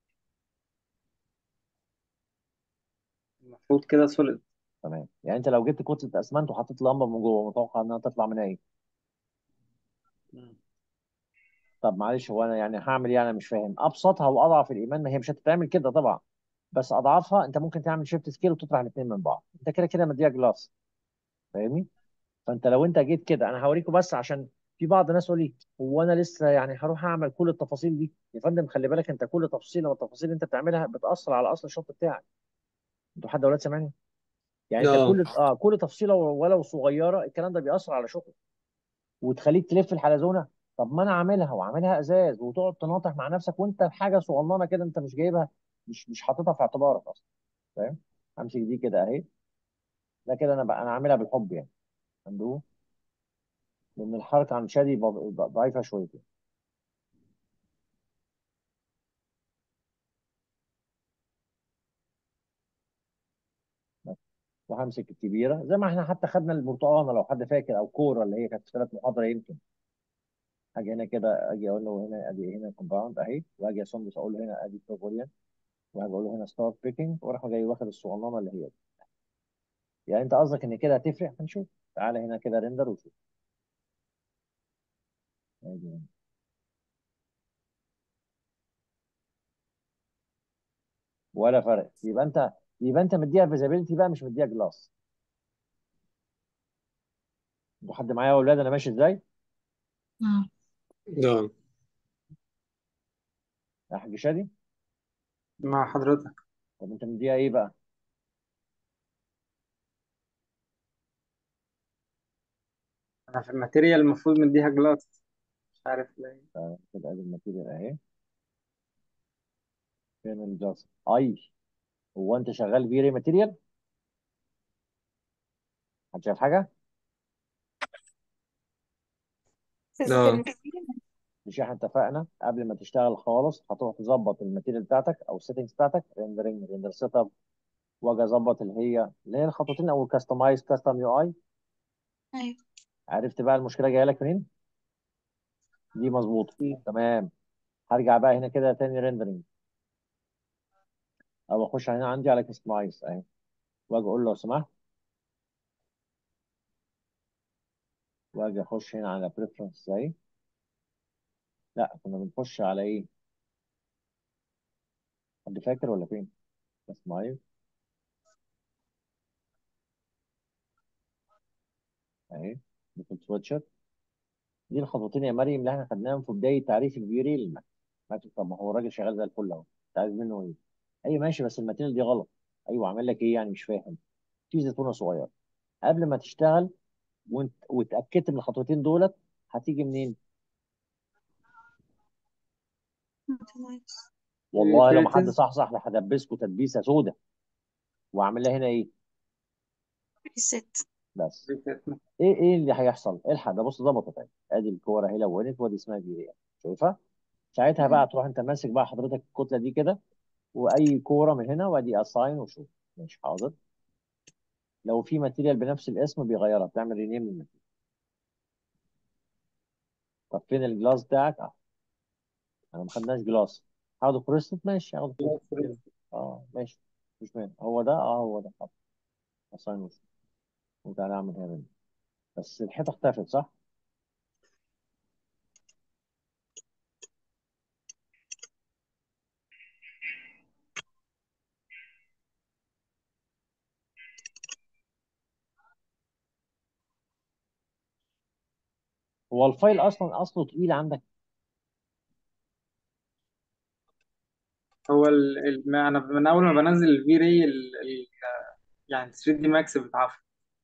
المفروض كده سوليد تمام يعني انت لو جبت كتله اسمنت وحطيت لمبه من جوه متوقع انها تطلع منها ايه طب معلش هو انا يعني هعمل ايه انا مش فاهم ابسطها واضعف الايمان ما هي مش هتتعمل كده طبعا بس اضعافها انت ممكن تعمل شيفت سكيل وتطرح الاثنين من بعض انت كده كده مديها جلاس فاهمني فانت لو انت جيت كده انا هوريكم بس عشان في بعض الناس يقول لي هو انا لسه يعني هروح اعمل كل التفاصيل دي يا فندم خلي بالك انت كل تفصيله والتفاصيل اللي انت بتعملها بتاثر على اصل الشوط بتاعك انتوا حد اولاد سامعني يعني انت اه كل اه كل تفصيله ولو صغيره الكلام ده بيأثر على شغلك وتخليك تلف الحلزونه طب ما انا عاملها وعاملها ازاز وتقعد تناطح مع نفسك وانت في حاجه صغننه كده انت مش جايبها مش مش حاططها في اعتبارك اصلا فاهم امسك دي كده اهي ده كده انا بقى انا عاملها بالحب يعني عنده لان الحركه عن شادي ض- ضعيفه شويتين بس. وهمسك الكبيره زي ما احنا حتى خدنا البرتقانه لو حد فاكر او كوره اللي هي كانت في ثلاث محاضره يمكن اجي هنا كده اجي اقول له هنا ادي هنا كومباوند اهي واجي اسندس اقول له هنا ادي بروبوليان وهاجي اقول له هنا ستارت بيكنج واروح جاي واخد الصغننه اللي هي دي يعني انت قصدك ان كده هتفرق هنشوف تعالى هنا كده ريندر وشوف ادي هنا. ولا فرق يبقى انت يبقى انت مديها فيزابيلتي بقى مش مديها جلاس انتوا حد معايا يا اولاد انا ماشي ازاي اه ده يا حاج شادي مع حضرتك طب انت مديها ايه بقى انا في الماتيريال المفروض مديها جلاس مش عارف ليه آه، كده ادي الماتيريال اهي فين الجاز اي هو انت شغال بيري ماتيريال حد شايف حاجه ده مش احنا اتفقنا قبل ما تشتغل خالص هتروح تظبط الماتيريال بتاعتك او السيتنجز بتاعتك ريندرنج ريندر سيت اب واجي اظبط اللي هي اللي هي الخطوتين او كاستمايز كاستم يو اي ايوه عرفت بقى المشكله جايه لك منين دي مظبوطه تمام هرجع بقى هنا كده تاني ريندرنج او اخش هنا عندي على كاستمايز اهي واجي اقول له لو سمحت واجي اخش هنا على بريفرنس زي لا كنا بنخش على ايه حد فاكر ولا فين كاستمايز اهي ديفولت سويتشر دي الخطوتين يا مريم اللي احنا خدناهم في بدايه تعريف الفيري للماك ماشي طب ما هو الراجل شغال زي الفل اهو انت عايز منه ايه ايوه ماشي بس الماتيريال دي غلط ايوه عامل لك ايه يعني مش فاهم في زيتونه صغيره قبل ما تشتغل وانت واتاكدت من الخطوتين دولت هتيجي منين والله لو ما حد utilities صح صح هدبسكوا تدبيسه سودا واعمل لها هنا ايه ريست بس ايه ايه اللي هيحصل الحق ده بص ظبطت اهي ادي الكوره اهي لونت وادي اسمها فيري شايفها ساعتها بقى تروح انت ماسك بقى حضرتك الكتله دي كده واي كوره من هنا وادي اساين وشوف ماشي حاضر لو في ماتيريال بنفس الاسم بيغيرها بتعمل رينيم للماتيريال طب فين الجلاس بتاعك اه انا ما خدناش جلاس هاخده كريستال ماشي هاخده كريستال اه ماشي مش مهم هو ده اه هو ده طب اساين وشوف وتعالى اعمل هنا بس الحيطه اختفت صح هو الفايل اصلا اصله تقيل عندك هو ال... ال... ما انا من اول ما بنزل الفي راي ال... ال... يعني 3 دي ماكس بتعفن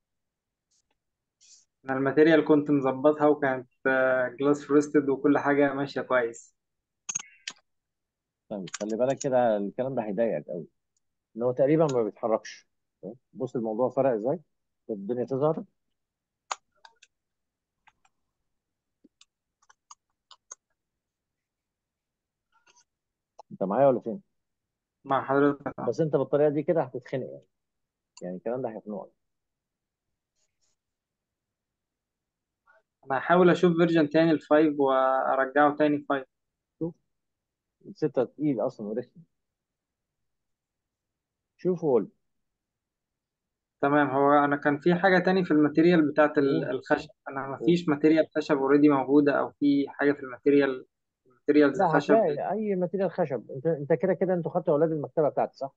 انا الماتيريال كنت مظبطها وكانت جلاس فروستد وكل حاجه ماشيه كويس طيب خلي بالك كده الكلام ده هيضايقك قوي ان هو تقريبا ما بيتحركش بص الموضوع فرق ازاي الدنيا تظهر انت معايا ولا فين مع حضرتك بس انت بالطريقه دي كده هتتخنق يعني يعني الكلام ده هيخنقك انا هحاول اشوف فيرجن تاني الفايف وارجعه تاني فايف شوف الستة تقيل اصلا ورخم شوف وقول تمام هو انا كان في حاجه تاني في الماتيريال بتاعت ال- قول الخشب انا ما قول فيش ماتيريال خشب اوريدي موجوده او في حاجه في الماتيريال ماتيريالز لا خشب هتلاقي اي ماتيريال خشب انت انت كده كده انتوا خدتوا اولاد المكتبه بتاعتي صح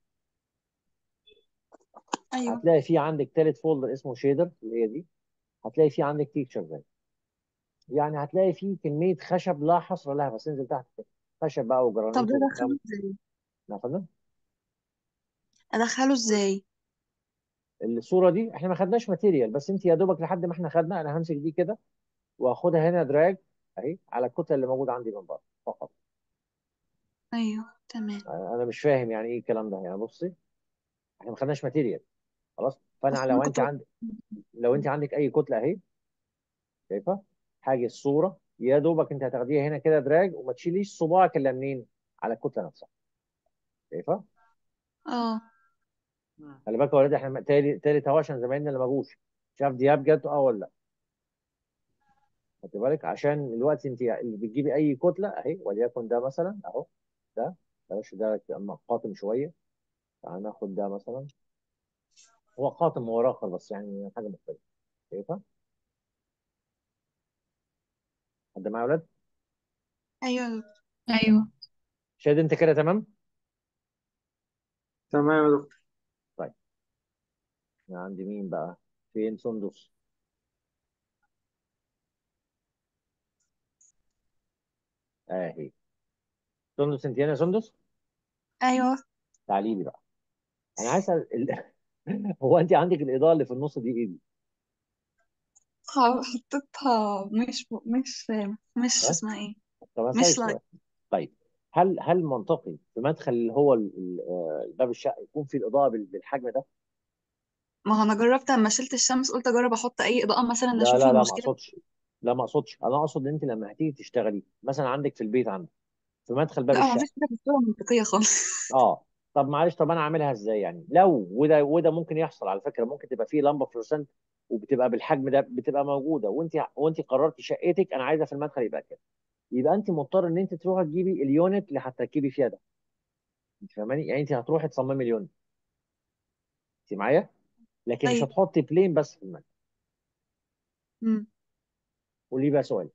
ايوه هتلاقي في عندك تالت فولدر اسمه شيدر اللي هي دي هتلاقي في عندك تيكتشر زي يعني هتلاقي في كميه خشب لا حصر لها بس انزل تحت كده. خشب بقى طب وجرانيت ده ورخام ادخله ازاي نعم يا فندم ادخله ازاي الصوره دي احنا ما خدناش ماتيريال بس انت يا دوبك لحد ما احنا خدنا انا همسك دي كده واخدها هنا دراج اهي على الكتله اللي موجوده عندي من بره فقط ايوه تمام انا مش فاهم يعني ايه الكلام ده يعني بصي احنا ما خدناش ماتيريال خلاص فانا اصل لو انا انت كنت عندك لو انت عندك اي كتله اهي شايفه حاجه الصوره يا دوبك انت هتاخديها هنا كده دراج وما تشيليش صباعك الا منين على الكتله نفسها شايفه اه خلي بالك يا ولاد احنا تالي تالت اهو عشان زمايلنا اللي ما جوش شاف دياب جت اه ولا لا خدي بالك عشان الوقت انت اللي بتجيبي اي كتله اهي وليكن ده مثلا اهو ده بلاش ده قاتم شويه تعال ناخد ده مثلا هو قاتم وراخر بس يعني حاجه مختلفه شايفه حد معايا يا ولاد ايوه يا دكتور. ايوه شاهد انت كده تمام تمام يا دكتور طيب أنا عندي مين بقى فين سندس اهي سندس انت هنا يا سندس ايوه تعالي لي بقى انا عايز اسال ال... هو انت عندك الاضاءه اللي في النص دي ايه دي؟ حطيتها مش مش مش ها؟ اسمها ايه طب هسألك مش لايت سؤال طيب هل هل منطقي في مدخل اللي هو ال- ال- آه، باب الشقه يكون في الاضاءه بال- بالحجم ده؟ ما هو انا جربت اما شلت الشمس قلت اجرب احط اي اضاءة مثلا لا اشوف لا لا ما المشكلة اقصدش لا ما اقصدش انا اقصد ان انت لما هتيجي تشتغلي مثلا عندك في البيت عندك في مدخل باب لا هو الشقه مفيش حاجة في الصورة منطقية خالص اه طب معلش طب انا اعملها ازاي يعني لو وده وده ممكن يحصل على فكره ممكن تبقى فيه لمبه فلوسنت وبتبقى بالحجم ده بتبقى موجوده وانت وانت قررتي شقتك انا عايزه في المدخل يبقى كده يبقى انت مضطر ان انت تروحي تجيبي اليونت اللي هتركبي فيها ده انت فاهماني يعني انت هتروحي تصممي اليونت انت معايا لكن مش طيب هتحطي بلين بس في المدخل مم. قولي بقى سؤال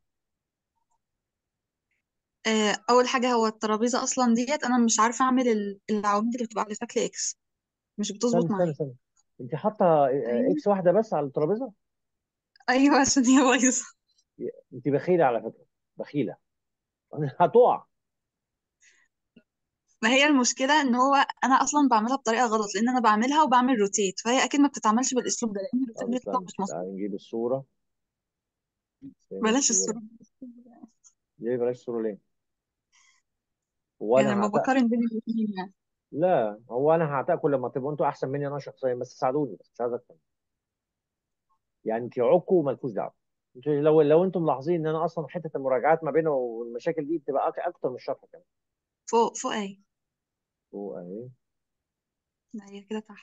آه، اول حاجة هو الترابيزة اصلا ديت انا مش عارفة اعمل ال- العواميد اللي بتبقى على شكل اكس مش استنى بتظبط استنى معايا استنى انت حاطه آه، ايوه اكس واحده بس على الترابيزه ايوه عشان هي بايظة انت بخيله على فكره بخيله هتقع ما هي المشكلة ان هو انا اصلا بعملها بطريقة غلط لان انا بعملها وبعمل روتيت فهي اكيد ما بتتعملش بالاسلوب ده لان الروتيت طب بيطلع استنى مش مظبوط تعالي نجيب الصوره فين بلاش الصوره الصورة ليه بلاش الصوره ليه هو يعني انا لما هعت... بقارن بين الاثنين يعني لا هو انا هعتقد لما تبقوا انتوا احسن مني انا شخصيا بس ساعدوني بس مش عايز اكتر يعني انت عكوا مالكوش دعوه انتوا لو لو انتم ملاحظين ان انا اصلا حته المراجعات ما بينه والمشاكل دي بتبقى أك- اكتر من الشرح كمان فوق فوق اهي هو اهي لا هي كده تحت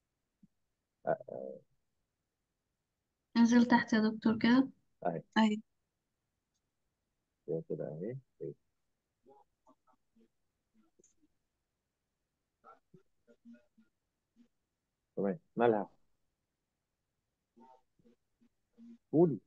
انزل تحت يا دكتور كده اهي اهي هي كده اهي اهي. تمام مالها قولي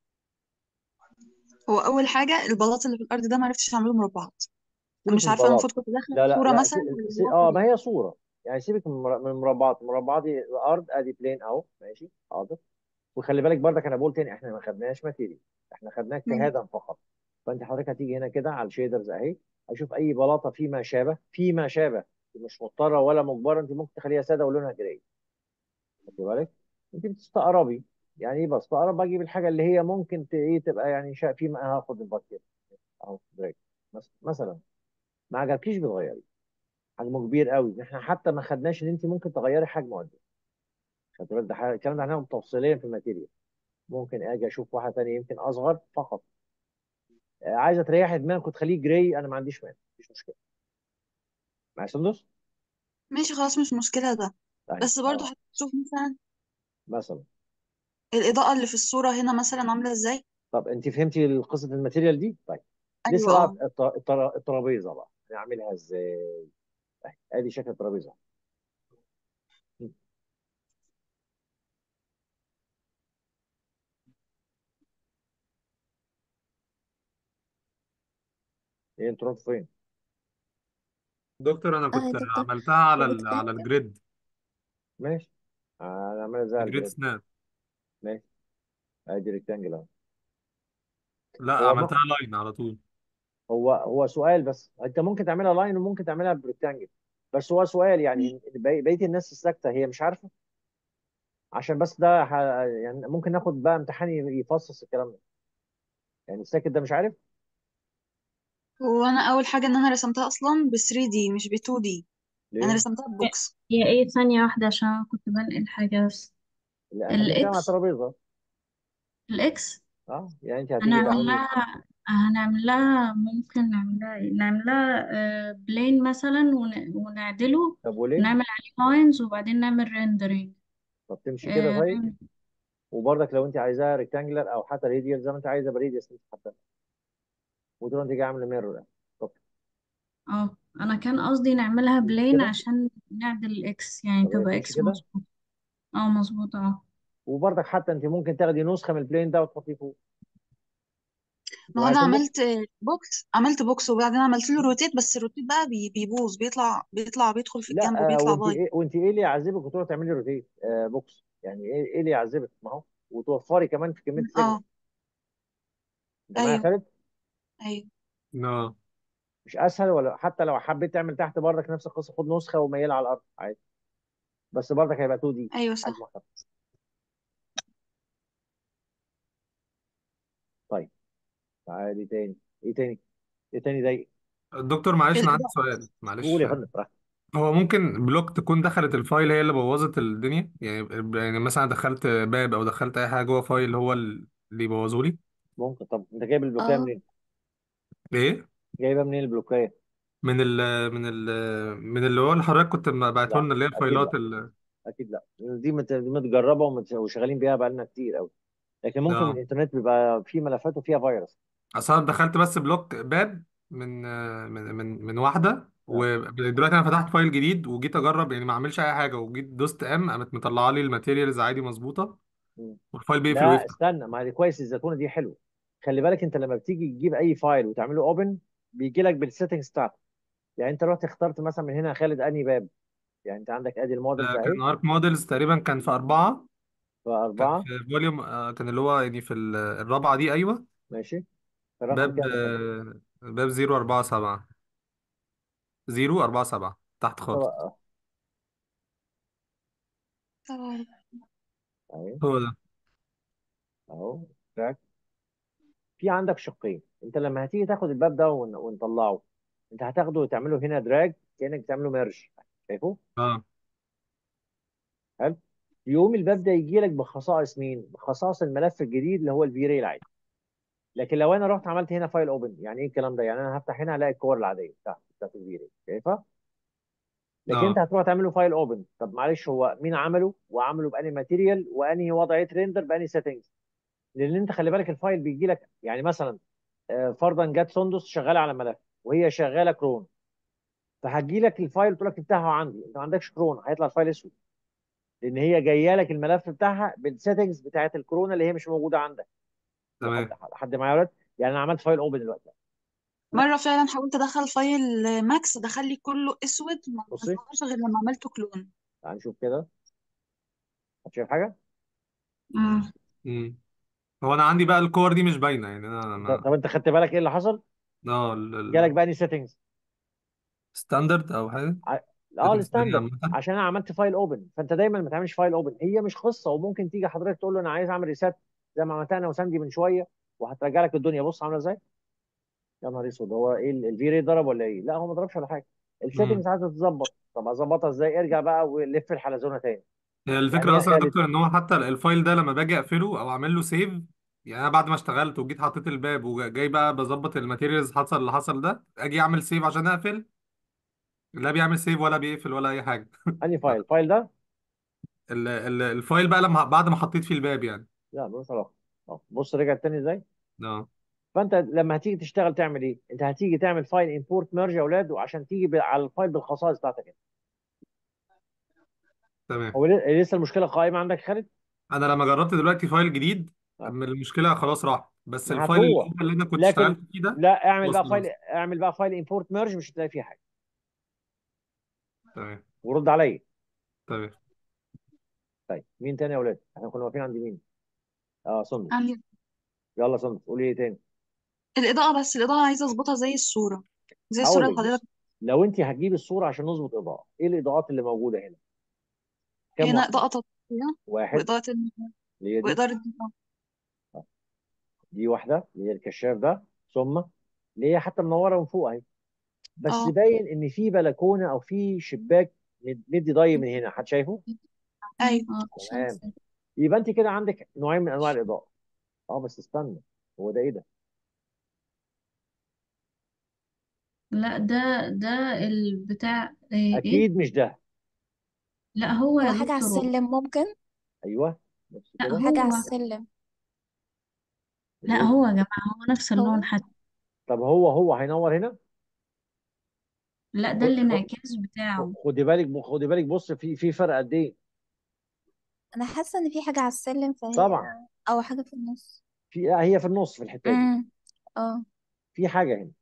هو اول حاجة البلاط اللي في الارض ده ما عرفتش اعمله مربعات سيبك مش من عارفة البلاط المفروض كنت داخلة لا لا صورة لا مثلا سي... ولا سي... البلاط اه ايه ما هي صوره يعني سيبك من المر- من المربعات المربعات دي الارض ادي بلين اهو ماشي حاضر وخلي بالك برضك انا بقول تاني احنا ما خدناش ماتيريال احنا خدناه مم. اجتهادا فقط فانت حضرتك هتيجي هنا كده على الشيدرز اهي اشوف اي بلاطه فيما شابه فيما شابه مش مضطره ولا مجبره انت ممكن تخليها ساده ولونها جراي خدي بالك انت بتستقربي يعني ايه بستقرب بجيب الحاجه اللي هي ممكن ت- ايه تبقى يعني شا... فيما هاخد الباكيت اهو جراي مس- مثلا ما عجبكيش بتغيري حجمه كبير قوي احنا حتى ما خدناش ان انت ممكن تغيري حجمه قد ايه خدت بالك ده حاجة- الكلام ده هنعمل تفصيليا في الماتيريال ممكن اجي اشوف واحده ثانيه يمكن اصغر فقط آه، عايزه تريحي دماغك وتخليه جراي انا ما عنديش مانع مفيش مشكله مع سندس ماشي خلاص مش مشكلة ده طيب بس برضو اه هتشوف مثلا مثلا الإضاءة اللي في الصورة هنا مثلا عاملة ازاي طب انت فهمتي قصه الماتيريال دي طيب ايوه لسه بقى اه الط- الط- الترابيزه بقى نعملها ازاي طيب، ادي شكل الترابيزه ايه انتوا رحتوا فين دكتور انا اه يا كنت دكتور عملتها على ال... الريكتانجل على الجريد ماشي آه، نعملها زي الجريد الجريد سناب ماشي ادي ريكتانجل اهو لا هو عملتها ما لاين على طول هو هو سؤال بس انت ممكن تعملها لاين وممكن تعملها بريكتانجل بس هو سؤال يعني بقية بقية الناس الساكته هي مش عارفه عشان بس ده ح... يعني ممكن ناخد بقى امتحان يفصص الكلام ده يعني الساكت ده مش عارف وانا اول حاجة ان انا رسمتها اصلا ب 3D مش ب 2D انا ليه؟ رسمتها ببوكس هي ايه ثانية واحدة عشان أنا كنت بنقل حاجة بس لا احنا بنتكلم على الاكس الترابيزه الاكس اه يعني انت هتيجي هنعمل تعملي لها هنعمل لها ممكن نعمل لها إيه؟ نعمل لها آه، بلين مثلا ون... ونعدله طب وليه؟ ونعمل عليه لاينز وبعدين نعمل ريندرينج طب تمشي كده طيب وبرضك لو انت عايزاها ريكتانجلر او حتى راديال زي ما انت عايزه بريديوس انت حتى وتروح انت جاي عامله ميرور طب اه انا كان قصدي نعملها تمشي بلين كده عشان نعدل الاكس يعني طب هي تبقى تمشي اكس كده مظبوط اه مظبوط اه وبرضك حتى انت ممكن تاخدي نسخه من البلين ده وتحطيه فوق انت ما هو معايا انا سندس؟ عملت بوكس عملت بوكس وبعدين عملت له روتيت بس الروتيت بقى بي- بيبوظ بيطلع بيطلع بيدخل في الجنب لا آه وبيطلع وانت بايظ ايه وانت ايه اللي يعذبك وتروح تعملي روتيت آه بوكس يعني ايه ايه اللي يعذبك ما هو وتوفري كمان في كميه السيجنال اه انت معايا يا ايوه خالد ايوه اه مش اسهل ولا حتى لو حبيت تعمل تحت برضك نفس القصه خد نسخه وميلها على الارض عادي بس برضك هيبقى 2 دي ايوه صح حجم اخف طيب تعالي تاني ايه تاني ايه تاني ضايق الدكتور معلش انا عندي الاضاءة سؤال معلش قول يا فندم براحتك. هو ممكن بلوك تكون دخلت الفايل هي اللي بوظت الدنيا يعني يعني مثلا دخلت باب او دخلت اي حاجه جوه فايل هو اللي يبوظه لي ممكن طب انت جايب البلوكيه اه منين ايه جايبها منين البلوكيه من ال من ال من اللي هو اللي حضرتك كنت بعته لا لنا اللي هي اكيد الفايلات لا ال اكيد لا دي مت- دي متجربه ومت- وشغالين بيها بقالنا كتير قوي لكن ممكن من اه الانترنت بيبقى فيه ملفات وفيها فيروس اصل انا دخلت بس بلوك باب من من من من واحده اه ودلوقتي انا فتحت فايل جديد وجيت اجرب يعني ما اعملش اي حاجه وجيت دوست ام قامت مطلعه لي الماتيريالز عادي مظبوطه مم. والفايل بيقفل لا ويفتح استنى ما دي كويس الزيتونه دي حلوه خلي بالك انت لما بتيجي تجيب اي فايل وتعمله اوبن بيجي لك بالسيتنجز بتاعتك يعني انت رحت اخترت مثلا من هنا يا خالد انهي باب يعني انت عندك ادي المودلز آه، اهي كان ارك موديلز تقريبا كان في اربعه كان فاربعه في فوليوم كان اللي هو يعني في ال- الرابعه دي ايوه ماشي الرقم باب كام يا فندم؟ آه، باب 047 047 تحت طب خالص اه طبعا اهي هو ده اهو تراك في عندك شقين انت لما هتيجي تاخد الباب ده ون- ونطلعه انت هتاخده وتعمله هنا دراج كانك بتعمله ميرج شايفه اه حلو يقوم الباب ده يجي لك بخصائص مين بخصائص الملف الجديد اللي هو الفي راي العادي لكن لو انا رحت عملت هنا فايل اوبن يعني ايه الكلام ده يعني انا هفتح هنا الاقي الكور العاديه بتاعت بتاعت الفي راي شايفها لكن انت اه هتروح تعمله فايل اوبن طب معلش هو مين عمله وعمله باني ماتيريال وانهي وضعيه ريندر باني سيتنجز لان انت خلي بالك الفايل بيجي لك يعني مثلا آه، فرضا جت سندس شغاله على ملف وهي شغاله كرون فهتجي لك الفايل تقول لك افتحه عندي انت ما عندكش كرون هيطلع الفايل اسود لان هي جايه لك الملف بتاعها بالسيتنجز بتاعت الكورونا اللي هي مش موجوده عندك لحد تمام حد معايا يا ولاد يعني انا عملت فايل اوبن دلوقتي مرة فعلا حاولت ادخل فايل ماكس دخل لي كله اسود ما بصي ظهرش غير لما عملته كلون تعال نشوف كده هتشوف حاجه امم مم. هو انا عندي بقى الكور دي مش باينه يعني انا انت ما طب انت خدت بالك ايه اللي حصل اه جالك بقى سيتنجز الستاندرد او حاجه اه settings دي الستاندرد عامه عشان انا عملت فايل اوبن فانت دايما ما تعملش فايل اوبن هي مش قصه وممكن تيجي حضرتك تقول له انا عايز اعمل ريسات زي ما عملتها انا وساندي من شويه وهترجع لك الدنيا بص عامله ازاي يا نهار اسود هو ايه الفي ري ضرب ولا ايه لا هو ما ضربش ولا حاجه السيتنجز مم. عايزه تتظبط طب اظبطها ازاي ارجع بقى ولف الحلزونه تاني هي يعني الفكره ايه يا اصلا يا خالد دكتور ان هو حتى الفايل ده لما باجي اقفله او اعمل له سيف يعني انا بعد ما اشتغلت وجيت حطيت الباب وجاي بقى بظبط الماتيريالز حصل اللي حصل ده اجي اعمل سيف عشان اقفل لا بيعمل سيف ولا بيقفل ولا اي حاجه انهي فايل الفايل ده ال- ال- الفايل بقى لما بعد ما حطيت فيه الباب يعني لا ملوش علاقه اه بص رجع تاني ازاي اه فانت لما هتيجي تشتغل تعمل ايه انت هتيجي تعمل فايل امبورت ميرج يا اولاد وعشان تيجي ب- على الفايل بالخصائص بتاعتك انت تمام هو ل- لسه المشكله قائمه عندك يا خالد انا لما جربت دلوقتي فايل جديد اه أما المشكله خلاص راحت بس ما الفايل هتروح الاول اللي انا كنت لكن اشتغلت فيه ده لا اعمل بقى وصل فايل وصل اعمل بقى فايل امبورت ميرج مش هتلاقي فيه حاجه تمام ورد عليا تمام طيب مين تاني يا اولاد احنا كنا واقفين عند مين اه سندس عندي يلا سندس قولي ايه تاني الإضاءة بس الإضاءة عايزة أظبطها زي الصورة زي الصورة هقول اللي لك حضرتك بص لو انت هتجيب الصوره عشان نظبط اضاءه ايه الاضاءات اللي موجوده هنا كم هنا واحده إضاءة تطبيقية واحد وإضاءة الم- اللي هي دي وإدارة النظام. آه. دي واحده اللي هي الكشاف ده ثم اللي هي حتى منوره من فوق اهي بس اه باين ان في بلكونه او في شباك مد- مدي ضي من هنا حد شايفه أيوه اه تمام شمس يبقى انت كده عندك نوعين من انواع الاضاءه اه بس استنى هو ده ايه ده لا ده ده البتاع ايه إيه؟ اكيد مش ده لا هو هو يا حاجة على دكتور السلم ممكن ايوه نفس لا كده حاجة على هو السلم لا ايه هو يا جماعة هو نفس اللون هو حتى طب هو هو هينور هنا لا ده خد خد الانعكاس بتاعه خدي بالك خدي بالك بص في في فرق قد ايه أنا حاسة إن في حاجة على السلم فهي طبعا أو حاجة في النص في آه، هي في النص في الحته دي امم اه في حاجه هنا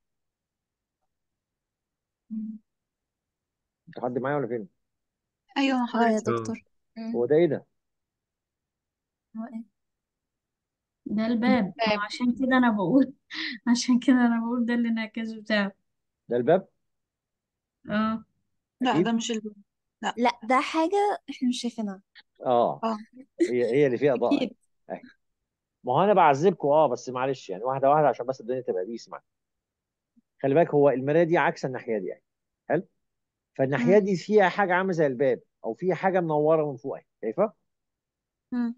مم. انت حد معايا ولا فين أيوه مع اه يا حضرتك اه دكتور مم. هو ده ايه ده هو ايه ده الباب ما هو عشان كده انا بقول عشان كده انا بقول ده الانعكاس بتاعه ده الباب اه لا اكيد ده مش ال... لا لا ده حاجة احنا مش شايفينها اه اه هي هي اللي فيها اضاءه اكيد اهي ما هو انا بعذبكم اه بس معلش يعني واحده واحده عشان بس الدنيا تبقى بيس معاك خلي بالك هو المرايه دي عكس الناحيه دي اهي حلو فالناحيه مم. دي فيها حاجه عامله زي الباب او فيها حاجه منوره من فوق اهي شايفه مم.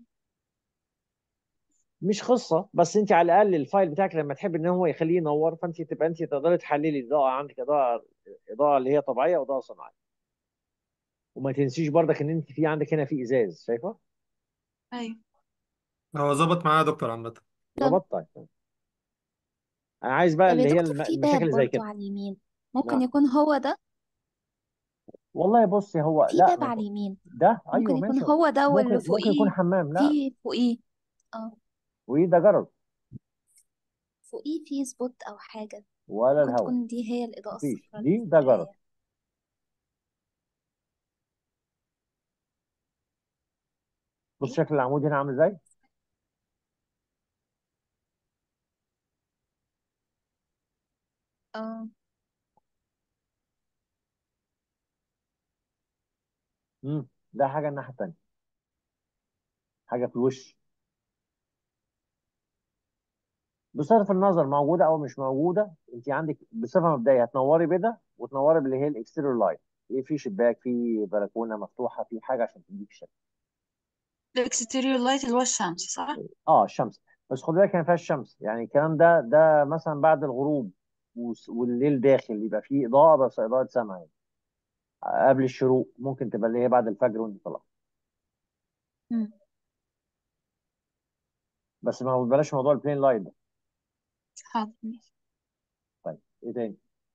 مش قصه بس انت على الاقل الفايل بتاعك لما تحب ان هو يخليه ينور فانت تبقى انت تقدري تحللي الاضاءه عندك اضاءه اضاءه اللي هي طبيعيه واضاءه صناعيه وما تنسيش برضك ان انت في عندك هنا في ازاز شايفه ايوه هو ظبط معايا يا دكتور عامة طب ظبطت طيب انا عايز بقى طب يا اللي هي دكتور الم- في المشاكل باب اللي زي برضو كده على اليمين ممكن نعم يكون هو ده والله بصي هو في لا باب ما على اليمين ده ممكن ايوه يكون ماشي هو ده واللي ممكن ممكن يكون فوقيه حمام لا في فوقيه اه وايه ده جرد فوقيه في سبوت او حاجة ولا ممكن الهواء تكون دي هي الإضاءة مفيش الصفراء اللي دي في ده جرد المراية بص ايه شكل العمود هنا عامل ازاي اه امم ده حاجه الناحيه التانيه حاجه في الوش بصرف النظر موجوده او مش موجوده انت عندك بصفه مبدئيه هتنوري بده وتنوري باللي هي الاكستيريور لايت ايه في شباك في بلكونه مفتوحه في حاجه عشان تديك الشكل الاكستيريور لايت اللي هو الشمس صح اه الشمس بس خد بالك ما فيهاش شمس يعني الكلام ده ده مثلا بعد الغروب وس- والليل داخل يبقى فيه اضاءه بس اضاءه سماء يعني. قبل الشروق ممكن تبقى اللي هي بعد الفجر وانت طالع مم. بس ما بلاش موضوع البلين لايت ده حاضر ماشي. طيب ايه تاني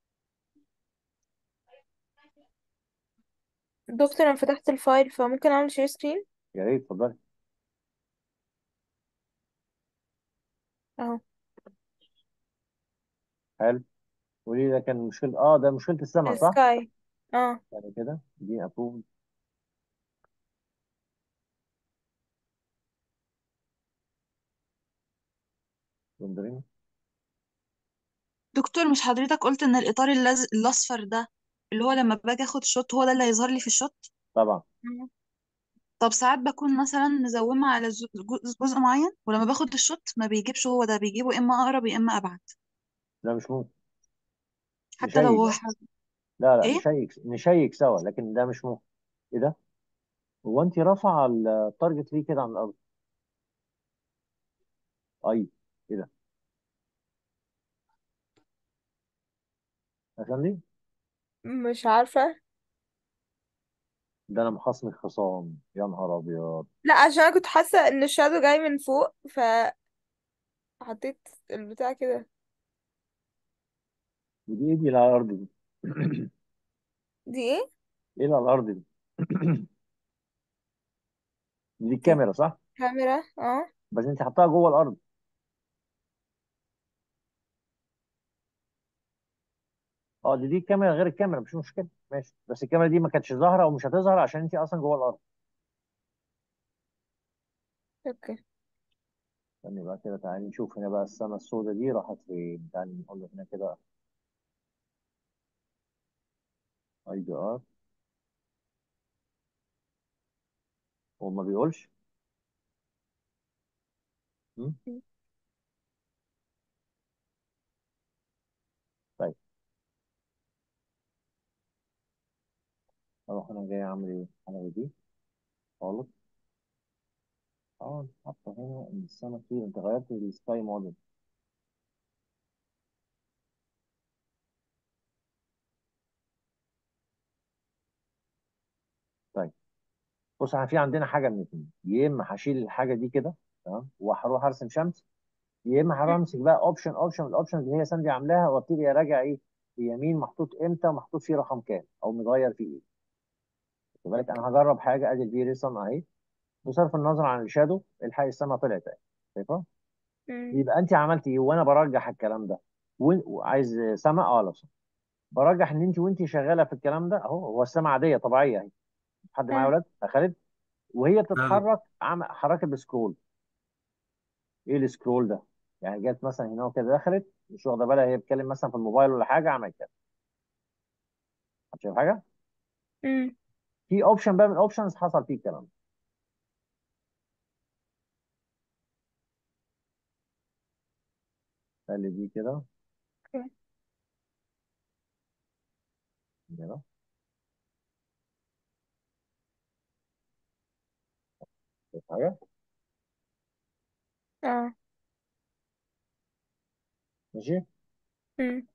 دكتور انا فتحت الفايل فممكن اعمل شير سكرين يا ريت اتفضلي اهو حلو قولي لي ده كان مشكله اه ده مشكله السماء صح؟ السكاي اه يعني كده دي ابروف رندرينج دكتور مش حضرتك قلت ان الاطار اللز... الاصفر ده اللي هو لما باجي اخد شوت هو ده اللي هيظهر لي في الشوت طبعا مم. طب ساعات بكون مثلا مزومه على ز- جزء جزء معين ولما باخد الشوت ما بيجيبش هو ده بيجيبه اما اقرب يا اما ابعد ده مش ممكن حتى لو نشيك هو بقى حاجة. لا لا ايه نشيك نشيك سوا لكن ده مش ممكن ايه ده؟ هو انت رافعه التارجت ليه كده عن الارض؟ اي ايه ده؟ عشان دي مش عارفة ده انا مخصمك خصام يا نهار ابيض لا عشان انا كنت حاسة ان الشادو جاي من فوق فحطيت البتاع كده ودي ايه دي اللي على الارض دي؟ دي ايه ايه اللي على الارض دي؟ دي دي الكاميرا صح؟ كاميرا اه بس انت حطها جوه الارض اه دي دي الكاميرا غير الكاميرا مش مشكله ماشي بس الكاميرا دي ما كانتش ظاهره ومش هتظهر عشان انت اصلا جوه الارض اوكي استني بقى كده تعالي نشوف هنا بقى السما السوداء دي راحت فين تعالي نقول له هنا كده اي بي ار هو ما بيقولش م? طيب اروح انا جاي اعمل ايه انا دي خالص اه حاطه هنا ان السما كتير انت غيرت السكاي موديل طيب بص احنا في عندنا حاجه من اتنين يا اما هشيل الحاجه دي كده تمام وهروح ارسم شمس يا اما هروح امسك بقى اوبشن اوبشن الاوبشن اللي هي ساندي عاملاها وابتدي اراجع ايه اليمين محطوط امتى محطوط فيه رقم كام او متغير فيه ايه خد بالك انا هجرب حاجه ادي الفي ريسون اهي بصرف النظر عن الشادو الحق السما طلعت اهي شايفها مم. يبقى انت عملت ايه وانا برجح الكلام ده وإن- وعايز سما اه لو سما برجح ان انت وانت شغاله في الكلام ده اهو هو السما عاديه طبيعيه اهي حد معايا يا مم. ولاد يا خالد وهي لا بتتحرك عم- حركه بسكرول ايه السكرول ده يعني جت مثلا هنا وكده دخلت مش واخده بالها هي بتتكلم مثلا في الموبايل ولا حاجه عملت كده شايف حاجه امم في اوبشن بقى من الاوبشنز حصل فيه الكلام ده خلي دي كده اوكي كده شايف حاجه اه ماشي امم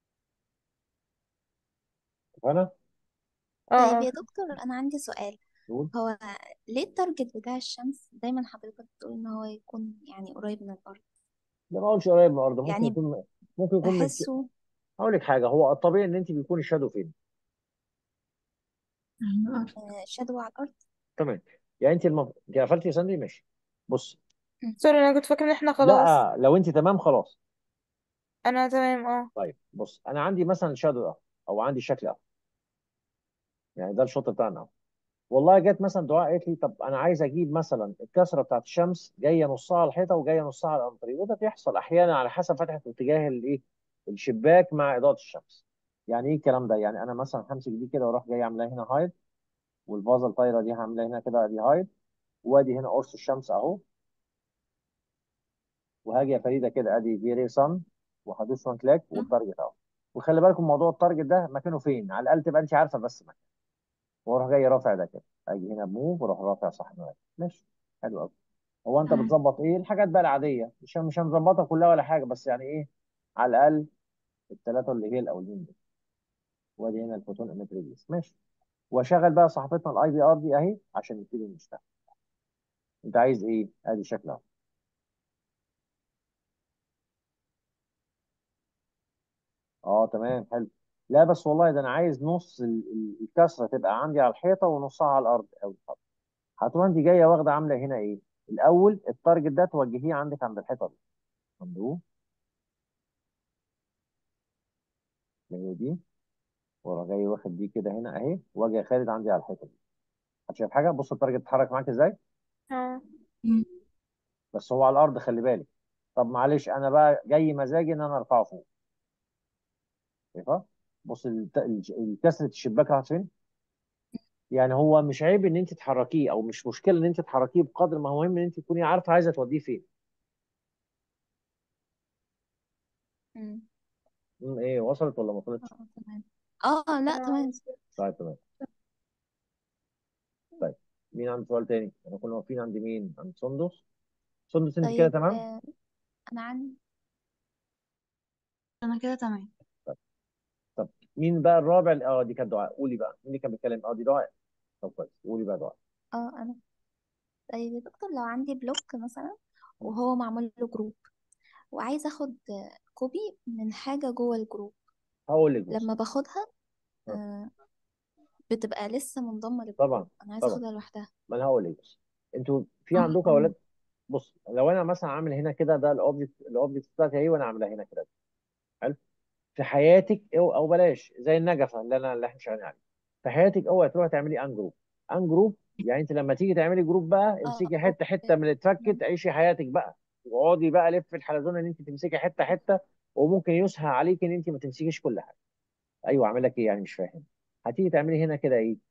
اتفقنا اه طيب اه يا دكتور أنا عندي سؤال نقول هو ليه التارجت بتاع الشمس دايما حضرتك بتقول إن هو يكون يعني قريب من الأرض ده ما اقولش قريب من الارض ممكن يعني يكون ممكن يكون من بحسه اقول لك حاجه هو الطبيعي ان انت بيكون الشادو فين آه، شادو على الأرض تمام يعني انت المف... انت قفلتي يا ساندي ماشي بص مم. سوري انا كنت فاكره ان احنا خلاص لا لو انت تمام خلاص انا تمام اه طيب بص انا عندي مثلا شادو ده او عندي شكل اهو يعني ده الشوط بتاعنا اهو والله جت مثلا دعاء قالت لي طب انا عايز اجيب مثلا الكسره بتاعت الشمس جايه نصها على الحيطه وجايه نصها على الانتريه وده بيحصل احيانا على حسب فتحه اتجاه الايه الشباك مع اضاءه الشمس يعني ايه الكلام ده يعني انا مثلا همسك دي كده واروح جاي عاملاها هنا هايد والفازه الطايره دي هعملها هنا كده دي هايد وادي هنا قرص الشمس اهو وهاجي يا فريده كده ادي فيري صن وهدوس وان كلاك والتارجت اهو وخلي بالكم موضوع التارجت ده مكانه فين على الاقل تبقى انت عارفه بس مكانه واروح جاي رافع ده كده اجي هنا بموف واروح رافع صح نوع ماشي حلو قوي هو انت تمام بتظبط ايه الحاجات بقى العاديه مش مش هنظبطها كلها ولا حاجه بس يعني ايه على الاقل الثلاثه اللي هي الاولين دول وادي هنا الفوتون اميتريز ماشي واشغل بقى صاحبتنا الاي بي ار دي اهي عشان نبتدي نشتغل انت عايز ايه ادي شكلها اه تمام حلو لا بس والله ده انا عايز نص ال- ال- الكسره تبقى عندي على الحيطه ونصها على الارض او هتروح انت جايه واخده عامله هنا ايه الاول التارجت ده توجهيه عندك عند الحيطه دي عند هو اللي هي دي واروح جاي واخد دي كده هنا اهي واجي خالد عندي على الحيطه دي هتشوف حاجه بص التارجت اتحرك معاك ازاي اه مم. بس هو على الارض خلي بالك طب معلش انا بقى جاي مزاجي ان انا ارفعه فوق شايفها بص الت- الج- كسره الشباك راحت فين يعني هو مش عيب ان انت تحركيه او مش مشكله ان انت تحركيه بقدر ما هو مهم ان انت تكوني عارفه عايزه توديه فين مم. مم، ايه وصلت ولا ما اه وصلتش تمام اه لا اه تمام طيب تمام طيب مين عنده سؤال تاني احنا كنا واقفين عند مين عند سندس سندس انت كده طيب تمام آه، أنا عندي انا كده تمام طب طب مين بقى الرابع اللي- اه دي كانت دعاء قولي بقى مين اللي كان بيتكلم اه دي دعاء طب كويس قولي بقى دعاء اه أنا طيب يا دكتور لو عندي بلوك مثلا وهو معمول له جروب وعايز اخد كوبي من حاجة جوه الجروب هقول لك بص لما باخدها آه. آه، بتبقى لسه منضمة للجروب طبعا انا عايزة طبعا اخدها لوحدها ما انا هقول لك بص انتوا في اه عندكم اولاد بص لو انا مثلا عامل هنا كده ده الاوبجكت الاوبجكت بتاعتي اهي وانا عاملها هنا كده حلو في حياتك او او بلاش زي النجفه اللي انا اللي احنا شغالين عليه في حياتك اوعي تروحي تعملي ان جروب ان جروب يعني انت لما تيجي تعملي جروب بقى اه امسكي حته حته اوكي من اللي اتفكت عيشي حياتك بقى واقعدي بقى لف الحلزونه ان انت تمسكي حته حته وممكن يسهى عليك ان انت ما تمسكيش كل حاجه ايوه اعمل لك ايه يعني مش فاهم هتيجي تعملي هنا كده ايه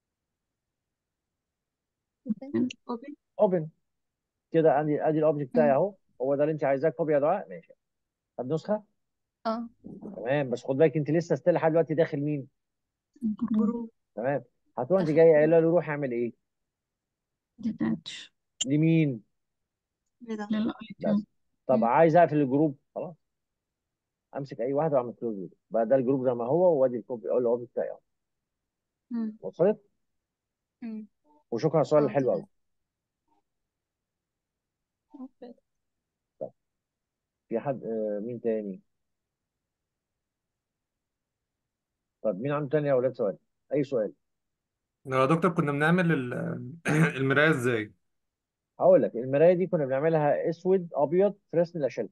اوبن اوبن كده ادي ادي الاوبجكت بتاعي أمم، اهو هو ده اللي انت عايزاه كوبي يا دعاء ماشي طب نسخه اه تمام بس خد بالك انت لسه ستيل لحد دلوقتي داخل مين جروب جروب تمام هتروح انت داخل جايه جروب قايله له روح اعمل ايه ديتاتش لمين ايه ده بس للايتم طب أمم، عايز اقفل الجروب خلاص امسك اي واحده واعمل كلوز بقى ده الجروب زي ما هو وادي الكوبي او الاوبجكت بتاعي اهو مم. وصلت أمم، وشكرا على السؤال اه الحلو قوي تمام اوكي طيب في حد آه مين تاني طب مين عنده تاني يا اولاد سؤال اي سؤال لو يا دكتور كنا بنعمل ال- المراية ازاي هقول لك المرايه دي كنا بنعملها اسود ابيض فريسن لاشيل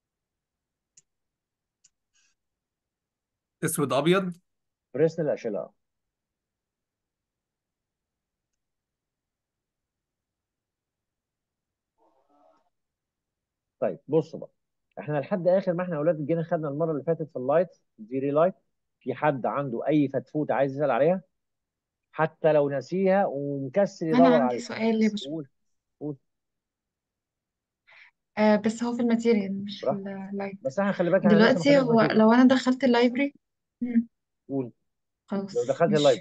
اسود ابيض فريسن لاشيل طيب بص بقى احنا لحد اخر ما احنا اولاد جينا خدنا المره اللي فاتت في اللايت فيري لايت في حد عنده اي فتفوت عايز يسال عليها حتى لو نسيها ومكسل أنا يدور عندي عليها سؤال يا باشمهندس قول قول آه بس هو في الماتيريال مش في براحتك اللايت بس احنا خلي بالك احنا لسه ما دلوقتي خدناش هو ماتيريال لو أنا دخلت اللايبرري مم، قول لو خلاص دخلت ماشي اللايف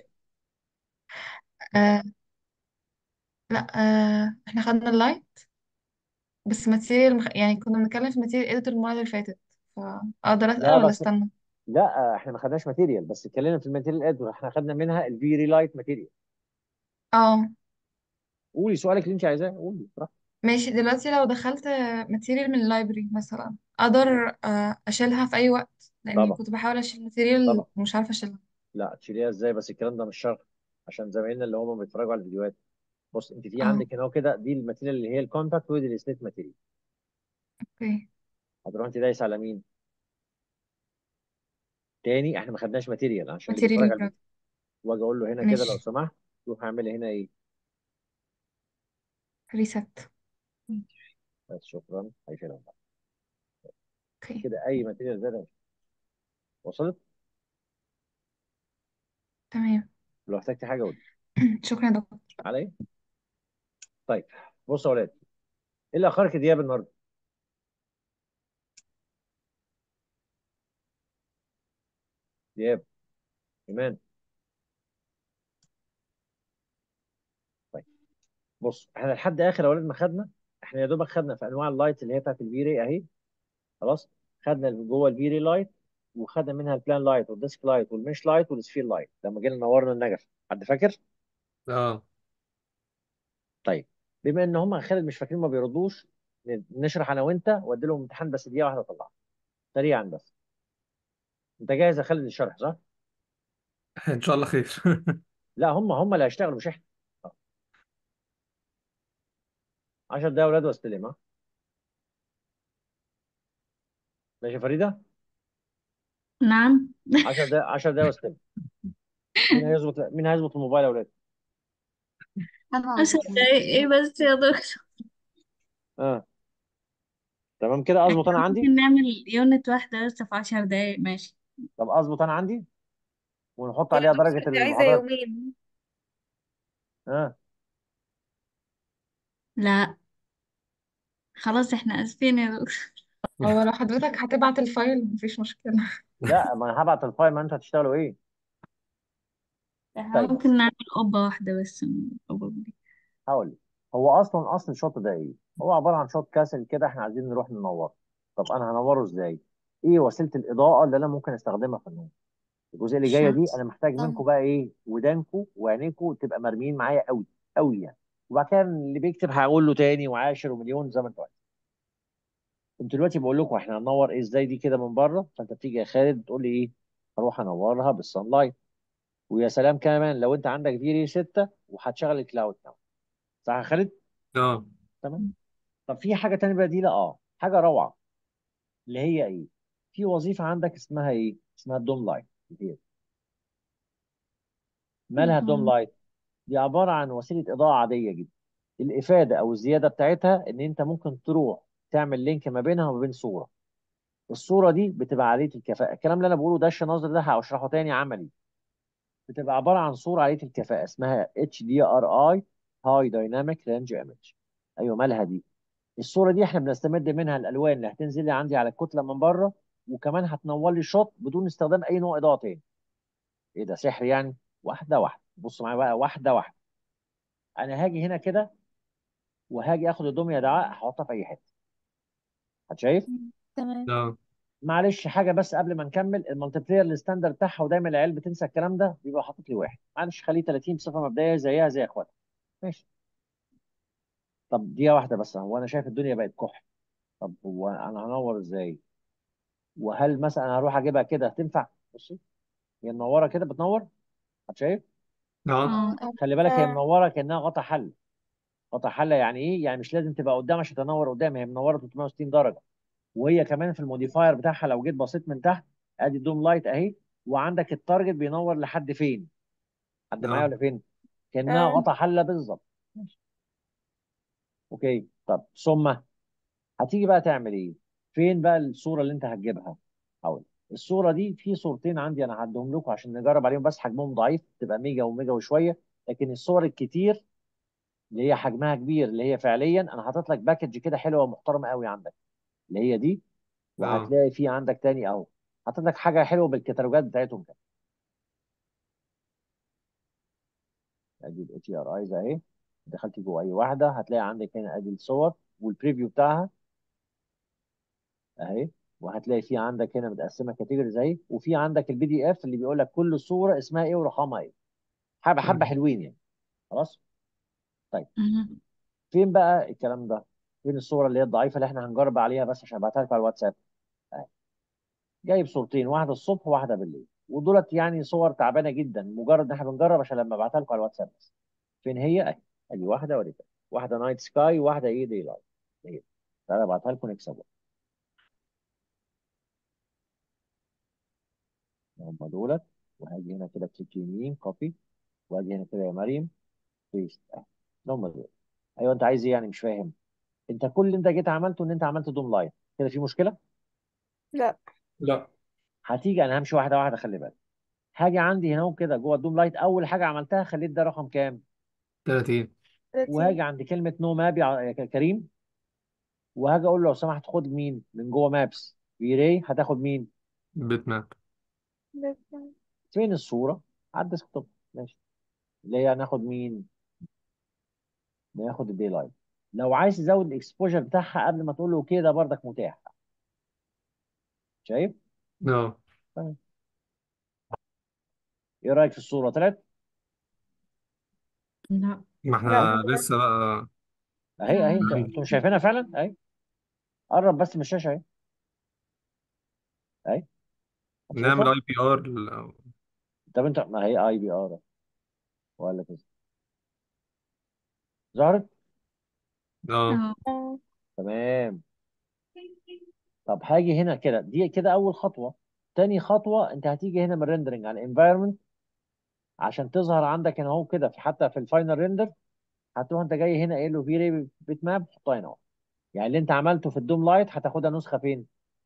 آه لا آه احنا خدنا اللايت بس ماتيريال مخ... يعني كنا بنتكلم في ماتيريال اديتور المرة اللي فاتت فأقدر أسأل لا ولا بس استنى لا احنا ما خدناش ماتيريال بس اتكلمنا في الماتيريال ادوار احنا خدنا منها الفيري لايت ماتيريال اه قولي سؤالك اللي انت عايزاه قولي براحتك ماشي دلوقتي لو دخلت ماتيريال من اللايبرري مثلا أقدر آه أشيلها في أي وقت لأني طبعا كنت بحاول أشيل ماتيريال طبعا ومش عارفة أشيلها لا تشيليها ازاي بس الكلام ده مش شرط عشان زمايلنا اللي هم بيتفرجوا على الفيديوهات بص انت في اه عندك هنا كده دي الماتيريال اللي هي الكونتاكت ودي السليت ماتيريال اوكي هتروح انت دايس على مين تاني احنا ما خدناش ماتيريال عشان اللي ماتيريال بيتفرج على جراد الفيديو واجي اقول له هنا كده لو ماشي سمحت روح اعمل هنا ايه ريست بس شكرا هيشيلها بقى. اوكي كده اي ماتيريال زي ده وصلت تمام لو احتجت حاجه قول شكرا يا دكتور على ايه طيب بصوا يا اولاد ايه اللي اخرك يا دياب النهارده دياب ايمان طيب بص احنا لحد اخر يا اولاد ما خدنا احنا يا دوبك خدنا في انواع اللايت اللي هي بتاعت الفيري اهي خلاص خدنا اللي جوه الفيري لايت وخدنا منها البلان لايت والديسك لايت والمش لايت والسفير لايت لما جينا نورنا النجف حد فاكر اه طيب بما ان هم خالد مش فاكرين ما بيردوش ن- نشرح انا وانت وادي لهم امتحان بس دقيقه واحده طلعها سريعا بس انت جاهز يا خالد للشرح صح ان شاء الله خير لا هم هم اللي هيشتغلوا مش احنا 10 دقايق يا اولاد واستلم ها ماشي يا فريده نعم 10 دقايق 10 دقايق واستلم مين هيظبط مين هيظبط الموبايل يا اولاد انا عشر هظبط دقايق ايه بس يا دكتور اه تمام كده اظبط انا عندي ممكن نعمل يونت واحدة بس في عشر دقايق ماشي طب اظبط انا عندي ونحط يا عليها دكتور درجه دي عايزة المحاضرات يومين اه لا خلاص احنا اسفين يا دكتور هو لو حضرتك هتبعت الفايل مفيش مشكلة لا ما انا هبعت الفايل ما انتوا هتشتغلوا ايه احنا طيب ممكن نعمل قبة واحدة بس من القبب دي هقول لك هو اصلا اصل الشوط ده ايه هو عباره عن شوط كاسل كده احنا عايزين نروح ننوره طب انا هنوره ازاي ايه وسيله الاضاءه اللي انا ممكن استخدمها في النور الجزء اللي جايه دي الشمس انا محتاج منكم طبعا بقى ايه ودانكم وعينيكم تبقى مرميين معايا قوي قوي يعني وبعد كده اللي بيكتب هقول له تاني وعاشر ومليون زي ما انتوا عايزين انتوا دلوقتي بقول لكم احنا هننور ايه ازاي دي كده من بره فانت بتيجي يا خالد تقول لي ايه هروح انورها بالصن لايت ويا سلام كمان لو انت عندك فيري 6 وهتشغل الكلاود ناو صح يا خالد اه تمام طب في حاجه تانية بديله اه حاجه روعه اللي هي ايه في وظيفه عندك اسمها ايه اسمها الدوم لايت اللي هي مالها الدوم دوم لايت دي عباره عن وسيله اضاءه عاديه جدا الافاده او الزياده بتاعتها ان انت ممكن تروح تعمل لينك ما بينها وما بين صوره الصوره دي بتبقى عاليه الكفاءه الكلام اللي انا بقوله ده الشناظر ده هشرحه تاني عملي بتبقى عباره عن صوره عاليه الكفاءه اسمها اتش دي ار اي هاي دايناميك رينج ايمج ايوه مالها دي الصوره دي احنا بنستمد منها الالوان اللي هتنزل لي عندي على الكتله من بره وكمان هتنور لي شوت بدون استخدام اي نوع اضاءه تاني ايه ده سحر يعني واحده واحده بص معايا بقى واحده واحده انا هاجي هنا كده وهاجي اخد الدميه دعاء احطها في اي حته هتشايف مم. تمام اه معلش حاجه بس قبل ما نكمل المالتيبلاير الستاندرد بتاعها ودايما العيال بتنسى الكلام ده بيبقى حاطط لي واحد معلش خليه 30 بصفه مبدئيه زيها زي اخواتها ماشي طب دقيقه واحده بس هو انا شايف الدنيا بقت كحل طب هو انا هنور ازاي وهل مثلا هروح اجيبها كده تنفع بصي هي منوره كده بتنور هتشايف اه اه اه خلي بالك هي آه، منوره كانها غطا حل غطا حله يعني ايه يعني مش لازم تبقى قدام عشان تنور قدام هي منوره 360 درجه وهي كمان في الموديفاير بتاعها لو جيت بصيت من تحت ادي الدوم لايت اهي وعندك التارجت بينور لحد فين حد معايا اه ولا فين كانها اه غطا حله بالظبط ماشي. اوكي طب ثم هتيجي بقى تعمل ايه فين بقى الصوره اللي انت هتجيبها حاول الصوره دي في صورتين عندي انا هعدهم لكم عشان نجرب عليهم بس حجمهم ضعيف تبقى ميجا وميجا وشويه لكن الصور الكتير اللي هي حجمها كبير اللي هي فعليا انا حاطط لك باكج كده حلوه ومحترمه قوي عندك اللي هي دي اه وهتلاقي في عندك تاني اهو حاطط لك حاجه حلوه بالكتالوجات بتاعتهم كده ادي الاتش ار ايز اهي دخلت جوه اي واحده هتلاقي عندك هنا ادي الصور والبريفيو بتاعها اهي وهتلاقي في عندك هنا متقسمه كاتيجوريز اهي وفي عندك البي دي اف اللي بيقول لك كل صوره اسمها ايه ورقمها ايه حبه حبه مم. حلوين يعني خلاص طيب مهم. فين بقى الكلام ده فين الصوره اللي هي الضعيفه اللي احنا هنجرب عليها بس عشان ابعتها لك على الواتساب اهي جايب صورتين واحده الصبح وواحده بالليل ودولت يعني صور تعبانه جدا مجرد ان احنا بنجرب عشان لما ابعتها لكم على الواتساب بس فين هي اهي ادي واحده ودي تاني. واحده نايت سكاي وواحده ايه دي لايت اهي تعالى ابعتها لكم نكسب هم دولت وهاجي هنا كده كليك يمين كوبي واجي هنا كده يا مريم بيست اهي هم دول ايوه انت عايز ايه يعني مش فاهم انت كل اللي انت جيت عملته ان انت عملت دوم لاين كده في مشكله لا لا هتيجي انا همشي واحده واحده خلي بالك هاجي عندي هنا كده جوه الدوم لايت اول حاجه عملتها خليت ده رقم كام 30 وهاجي 30 عند كلمه نو ماب يا ك- كريم وهاجي اقول له لو سمحت خد مين من جوه مابس في هتاخد مين بيت ماب بس- فين الصوره على الديسكتوب ماشي اللي هي هناخد مين ناخد الدي لايت لو عايز تزود الاكسبوجر بتاعها قبل ما تقول له كده بردك متاح شايف اه طيب. ايه رايك في الصوره طلعت لا ما لا احنا لسه بقى اهي اهي انت لا انتوا مش شايفينها فعلا اهي قرب بس من الشاشه اهي اهي نعمل شايفها اي بي ار طب انت ما هي اي بي ار ولا كده ظهرت اه اه آه. تمام طب هاجي هنا كده دي كده اول خطوه تاني خطوه انت هتيجي هنا من ريندرنج على الانفايرمنت عشان تظهر عندك هنا اهو كده في حتى في الفاينل ريندر هتروح انت جاي هنا قايل له في ري بيت ماب حطها هنا اهو يعني اللي انت عملته في الدوم لايت هتاخدها نسخه فين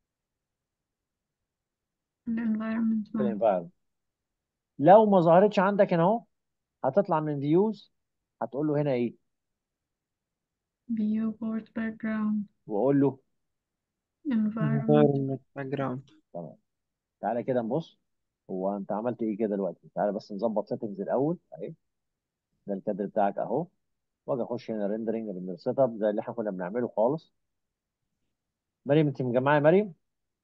الانفايرمنت في ماب الانفايرمنت لو ما ظهرتش عندك هنا اهو هتطلع من فيوز هتقول له هنا ايه view board background واقول له environment environment background تمام تعالى كده نبص هو انت عملت ايه كده دلوقتي تعالى بس نظبط سيتنجز الاول اهي ده الكادر بتاعك اهو واجي اخش هنا ريندرنج ريندر سيت اب زي اللي احنا كنا بنعمله خالص مريم انت مجمعه يا مريم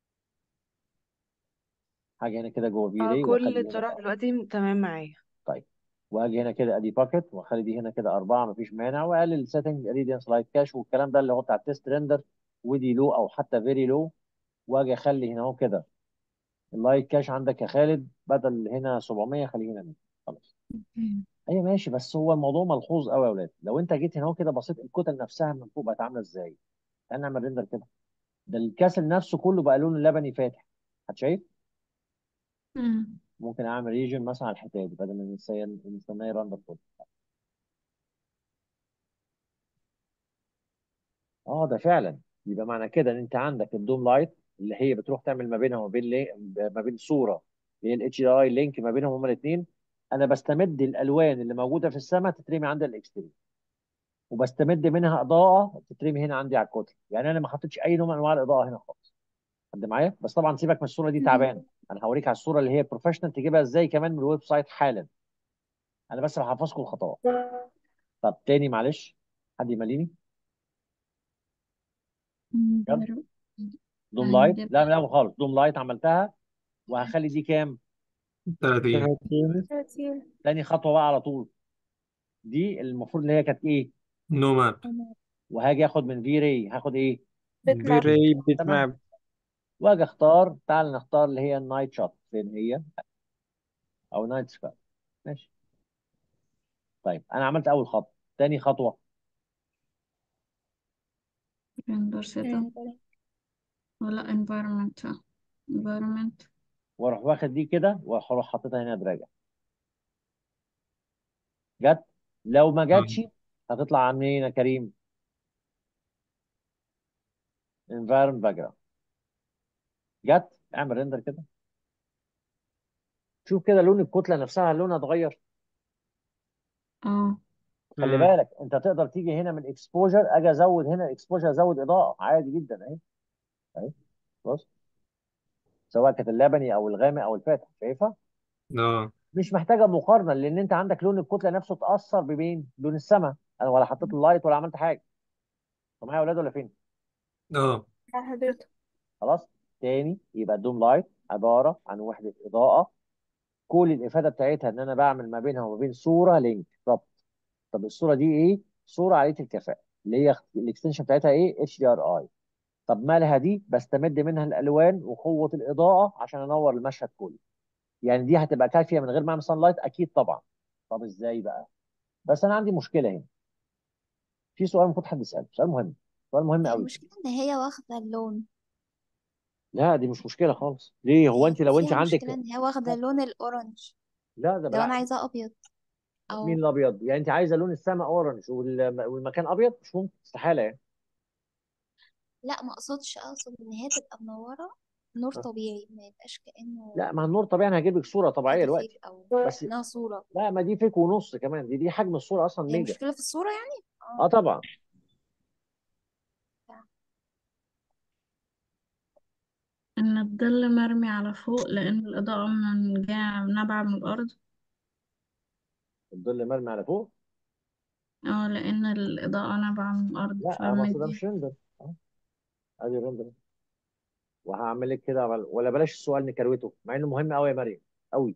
حاجه هنا كده جوه في اه ري كل واخلي هنا الطرق دلوقتي تمام معايا طيب واجي هنا كده ادي باكيت واخلي دي هنا كده اربعه مفيش مانع واقلل السيتنج ريديانس لايت كاش والكلام ده اللي هو بتاع التست ريندر ودي لو او حتى فيري لو واجي اخلي هنا اهو كده اللايت كاش عندك يا خالد بدل هنا 700 خليه هنا 100 خلاص ايوه ماشي بس هو الموضوع ملحوظ قوي يا اولاد لو انت جيت هنا اهو كده بصيت الكتل نفسها من فوق بقت عامله ازاي تعال نعمل ريندر كده ده الكاسل نفسه كله بقى لون لبني فاتح هتشايف مم. ممكن اعمل ريجن مثلا على الحته دي بدل ما نستنى نستنى يرندر كله اه ده فعلا يبقى معنى كده ان انت عندك الدوم لايت اللي هي بتروح تعمل ما بينها وما بين لي... ما بين صوره اللي هي الاتش دي اي لينك ما بينهم هما الاثنين انا بستمد الالوان اللي موجوده في السماء تترمي عند الاكستريم وبستمد منها اضاءه تترمي هنا عندي على الكتل يعني انا ما حطيتش اي نوع من انواع الاضاءه هنا خالص حد معايا بس طبعا سيبك من الصوره دي تعبانه انا هوريك على الصوره اللي هي بروفيشنال تجيبها ازاي كمان من الويب سايت حالا انا بس بحفظكم الخطوات طب تاني معلش حد يمليني يلا دوم لايت هنجيب لا لا خالص دوم لايت عملتها وهخلي دي كام 30 30 تاني خطوه بقى على طول دي المفروض اللي هي كانت ايه نو ماب وهاجي اخد من في ري هاخد ايه بيت ماب فيري بيت تمام ماب واجي اختار تعال نختار اللي هي النايت شوت فين هي او نايت سكاي ماشي طيب انا عملت اول خطوه تاني خطوه render setup ولا environment صح environment واروح واخد دي كده واروح حاططها هنا دراجة جت لو ما جاتش هتطلع منين يا كريم environment background جت اعمل ريندر كده شوف كده لون الكتله نفسها لونها اتغير اه خلي امم بالك انت تقدر تيجي هنا من اكسبوجر اجي ازود هنا اكسبوجر ازود اضاءه عادي جدا اهي اهي بص سواء كانت اللبني او الغامق او الفاتح شايفها اه مش محتاجه مقارنه لان انت عندك لون الكتله نفسه اتاثر بمين لون السماء انا ولا حطيت اللايت ولا عملت حاجه انتوا معايا يا اولاد ولا فين اه مع حضرتك خلاص تاني يبقى الدوم لايت عباره عن وحده اضاءه كل الافاده بتاعتها ان انا بعمل ما بينها وما بين صوره لينك ربط طب الصوره دي ايه صوره عاليه الكفاءه اللي هي الاكستنشن بتاعتها ايه اتش دي ار اي طب مالها دي بستمد منها الالوان وقوه الاضاءه عشان انور المشهد كله يعني دي هتبقى كافيه من غير ما اعمل سان لايت اكيد طبعا طب ازاي بقى بس انا عندي مشكله هنا في سؤال المفروض حد يساله سؤال مهم سؤال مهم هي قوي المشكلة ان هي واخدة اللون لا دي مش مشكله خالص ليه هو هي انت لو انت فيها عندك مشكلة ان هي واخدة لون الاورنج لا ده لو انا بالعكس عايزاه ابيض مين او الابيض يعني انت عايزه لون السماء اورنج وال- والمكان ابيض مش ممكن استحاله يعني لا ما اقصدش اقصد ان هي تبقى منورة نور طبيعي ما يبقاش كأنه لا ما النور طبيعي انا هجيب لك صوره طبيعيه حاجة دلوقتي فيك او بس انها صورة لا ما دي فيك ونص كمان دي دي حجم الصوره اصلا هي ميجا مشكلة في الصورة يعني اه اه طبعا ان الظل مرمي على فوق لان الاضاءة من جاية نابعة من الارض الظل مرمي على فوق اه لان الاضاءة نابعة من الارض لا انا ما اقصد ده فمدي مش ريندر اه ادي ريندر وهعمل لك كده عمل- ولا بلاش السؤال نكروته مع انه مهم قوي يا مريم قوي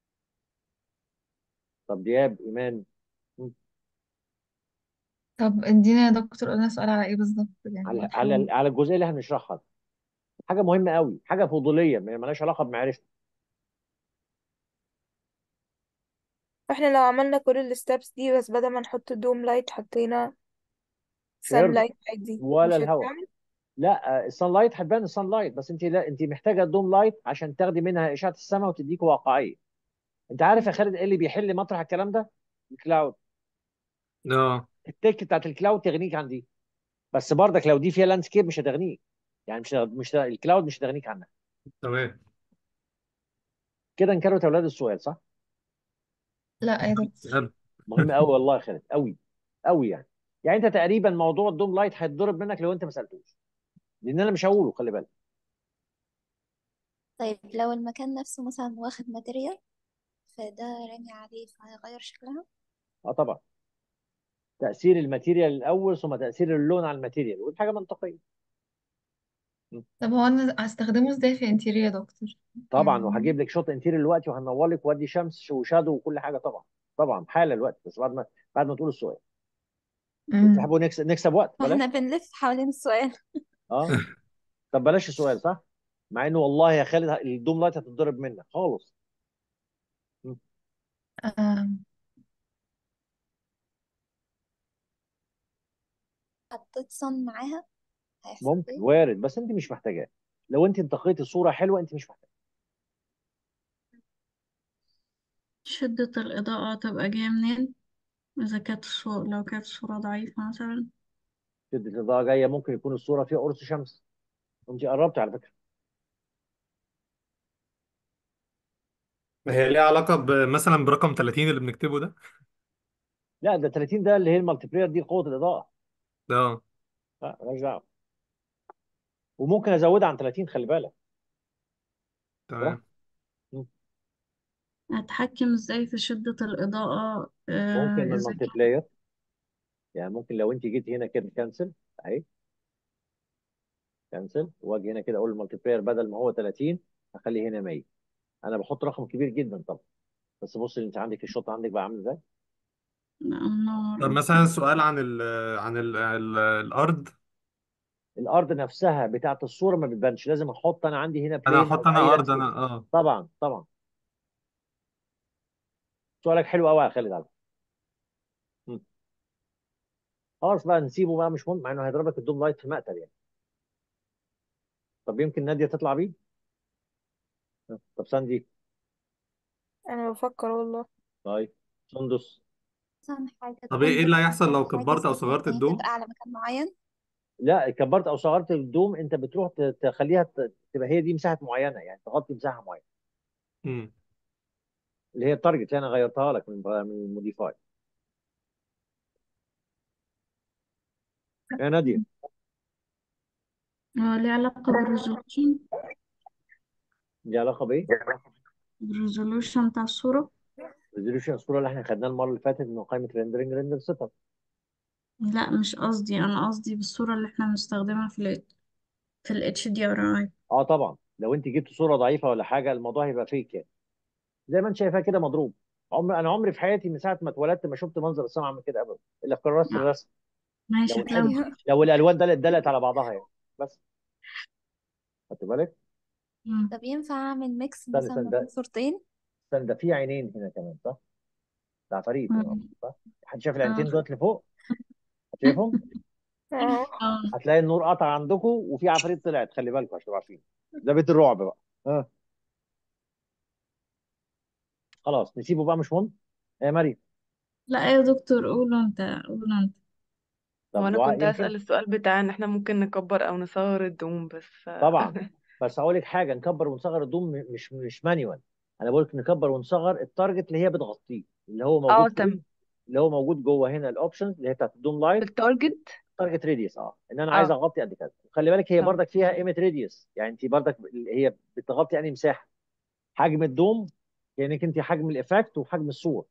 طب دياب ايمان م. طب ادينا يا دكتور قلنا سؤال على ايه بالظبط يعني على نحاول على على الجزئيه اللي هنشرحها حاجه مهمه قوي حاجه فضوليه ما مالهاش علاقه بمعرفه فاحنا لو عملنا كل الستبس دي بس بدل ما نحط دوم لايت حطينا سان سيرف لايت عادي ولا مش الهواء هتعمل لا الصن لايت هتبان الصن لايت بس انت لا انت محتاجه الدوم لايت عشان تاخدي منها اشعه السماء وتديك واقعيه انت عارف يا خالد ايه اللي بيحل مطرح الكلام ده الكلاود اه التك بتاعت الكلاود تغنيك عن دي بس برضك لو دي فيها لاندسكيب مش هتغنيك يعني مش مش الكلاود مش هتغنيك عنها تمام كده انكرت اولاد السؤال صح لا يا دكتور حلو مهم قوي والله يا خالد قوي قوي يعني يعني انت تقريبا موضوع الدوم لايت هيتضرب منك لو انت ما سالتوش لان انا مش هقوله خلي بالك طيب لو المكان نفسه مثلا واخد ماتيريال فده رامي عليه فهيغير شكلها اه طبعا تاثير الماتيريال الاول ثم تاثير اللون على الماتيريال ودي حاجه منطقيه م. طب هو انا هستخدمه ازاي في انتيريور يا دكتور طبعا يعني وهجيب لك شوت انتيريور دلوقتي وهنور لك وادي شمس وشادو وكل حاجه طبعا طبعا حالا الوقت بس بعد ما بعد ما تقول السؤال امم تحبوا نكسب نكسب وقت واحنا بلاش بنلف حوالين السؤال اه طب بلاش السؤال صح مع انه والله يا خالد الدوم لايت هتتضرب منك خالص م. آه. حطيت صن معاها هيحصل ممكن ايه وارد بس انت مش محتاجاه لو انت انتقيتي صوره حلوه انت مش محتاجه شدة الإضاءة تبقى جاية منين إذا كانت الصورة لو كانت الصورة ضعيفة مثلا شده الاضاءه جايه ممكن يكون الصوره فيها قرص شمس انت قربت على فكره هي ليها علاقة ب- مثلا برقم 30 اللي بنكتبه ده لا ده 30 ده اللي هي المالتي بلاير دي قوه الاضاءه اه لا مالهاش دعوه وممكن ازودها عن 30 خلي بالك تمام م. أتحكم إزاي في شدة الإضاءة آه ممكن من إذا المالتي بلاير يعني ممكن لو انت جيت هنا كده كانسل اهي كانسل واجي هنا كده اقول المالتي بلاير بدل ما هو 30 اخلي هنا 100 انا بحط رقم كبير جدا طبعا بس بص انت عندك الشوط عندك بقى عامل ازاي طب منور مثلا سؤال عن ال عن ال ال الأرض الارض نفسها بتاعت الصوره ما بتبانش لازم احط انا عندي هنا أنا بلين هحط او أنا اي أرض لاندسكيب أنا اه طبعا طبعا سؤالك حلو قوي يا خالد على فكرة. م. خلاص بقى نسيبه بقى مش مهم مع انه هيضربك الدوم لايت في مقتل يعني طب يمكن ناديه تطلع بيه طب ساندي انا بفكر والله طيب سندس مثلا حاجة طب إيه إيه تكون اللي بتحدد هيحصل لو حاجة كبرت أو زي صغرت إن هي الدوم تبقى على مكان معين لا كبرت او صغرت الدوم انت بتروح ت- تخليها ت- تبقى هي دي مساحه معينه يعني تغطي مساحه معينه امم اللي هي التارجت اللي انا غيرتها لك من من الموديفاي يا ناديه اه ليه علاقة بالريزولوشن دي علاقه بايه؟ بالريزولوشن بتاع الصورة ريزوليوشن الصوره اللي احنا خدناها المره اللي فاتت انه قائمه ريندرنج ريندر سيت اب لا مش قصدي انا قصدي بالصورة اللي احنا بنستخدمها في ال في ال HDRI اه طبعا لو انت جبت صوره ضعيفه ولا حاجه الموضوع هيبقى فيك يعني زي ما انت شايفاها كده مضروب عمر انا عمري في حياتي من ساعه ما اتولدت ما شفت منظر السماء عامل كده ابدا الا في كراسه لا الرسم ما هي لو شكلها الحاجه ايوه لو الالوان دلت دلت على بعضها يعني بس خدت بالك مم. طب ينفع اعمل ميكس استنى مثلا استنى ما بين ده صورتين استنى ده في عينين هنا كمان صح؟ ده عفاريت هنا مم. صح؟ حد شاف اه العينتين دول لفوق؟ شايفهم؟ اه اه هتلاقي النور قطع عندكم وفي عفاريت طلعت خلي بالكم عشان تبقوا عارفين ده بيت الرعب بقى ها خلاص نسيبه بقى مش مهم يا مريم لا يا دكتور قولوا انت قولوا انت طب هو انا دعاء كنت يمكن هسأل السؤال بتاع ان احنا ممكن نكبر او نصغر الدوم بس طبعا بس هقول لك حاجه نكبر ونصغر الدوم م- مش مش مانيوال انا بقول لك نكبر ونصغر التارجت اللي هي بتغطيه اللي هو اه موجود تم فين اللي هو موجود جوه هنا الاوبشنز اللي هي بتاعت الدوم لايت التارجت تارجت ريديوس اه ان انا عايز اه اغطي قد كده خلي بالك هي تم بردك فيها ايمت ريديوس يعني انت بردك هي بتغطي يعني مساحه حجم الدوم كانك انت حجم الايفكت وحجم الصور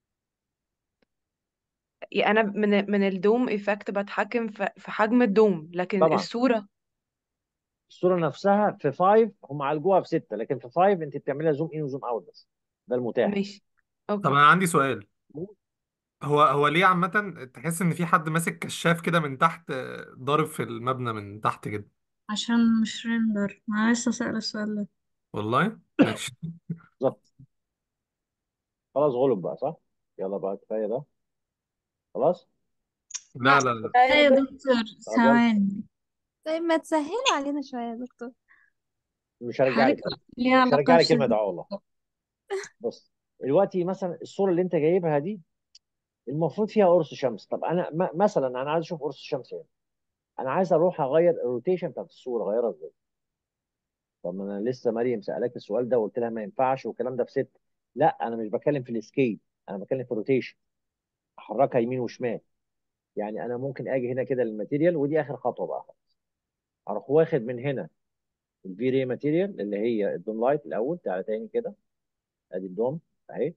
يعني انا من من الدوم ايفكت بتحكم في في حجم الدوم لكن طبعا الصورة الصوره نفسها في 5 هم عالجوها في 6 لكن في 5 انت بتعملها زوم ان وزوم اوت بس ده المتاح ماشي طب اوكي انا عندي سؤال هو هو ليه عامة تحس ان في حد ماسك كشاف كده من تحت آه، ضارب في المبنى من تحت كده عشان مش ريندر ما أنا لسه سأل السؤال ده والله ماشي بالظبط خلاص غلب بقى صح يلا بقى كفايه ده خلاص لا لا لا لا لا يا ايوه دكتور طب يلا ثواني طيب ما تسهلوا علينا شوية يا دكتور مش هرجع لك حضرتك ليها مش هرجع علاقة لك كلمه بشدة دعاء والله بص دلوقتي مثلا الصوره اللي انت جايبها دي المفروض فيها قرص شمس طب انا م- مثلا انا عايز اشوف قرص الشمس هنا انا عايز اروح اغير الروتيشن بتاعت الصوره اغيرها ازاي طب ما انا لسه مريم سالك السؤال ده وقلت لها ما ينفعش والكلام ده في ست لا انا مش بتكلم في السكيل انا بتكلم في الروتيشن احركها يمين وشمال يعني انا ممكن اجي هنا كده للماتيريال ودي اخر خطوه بقى اروح واخد من هنا الفي ري ماتيريال اللي هي الدوم لايت الاول تعالى تاني كده ادي الدوم اهي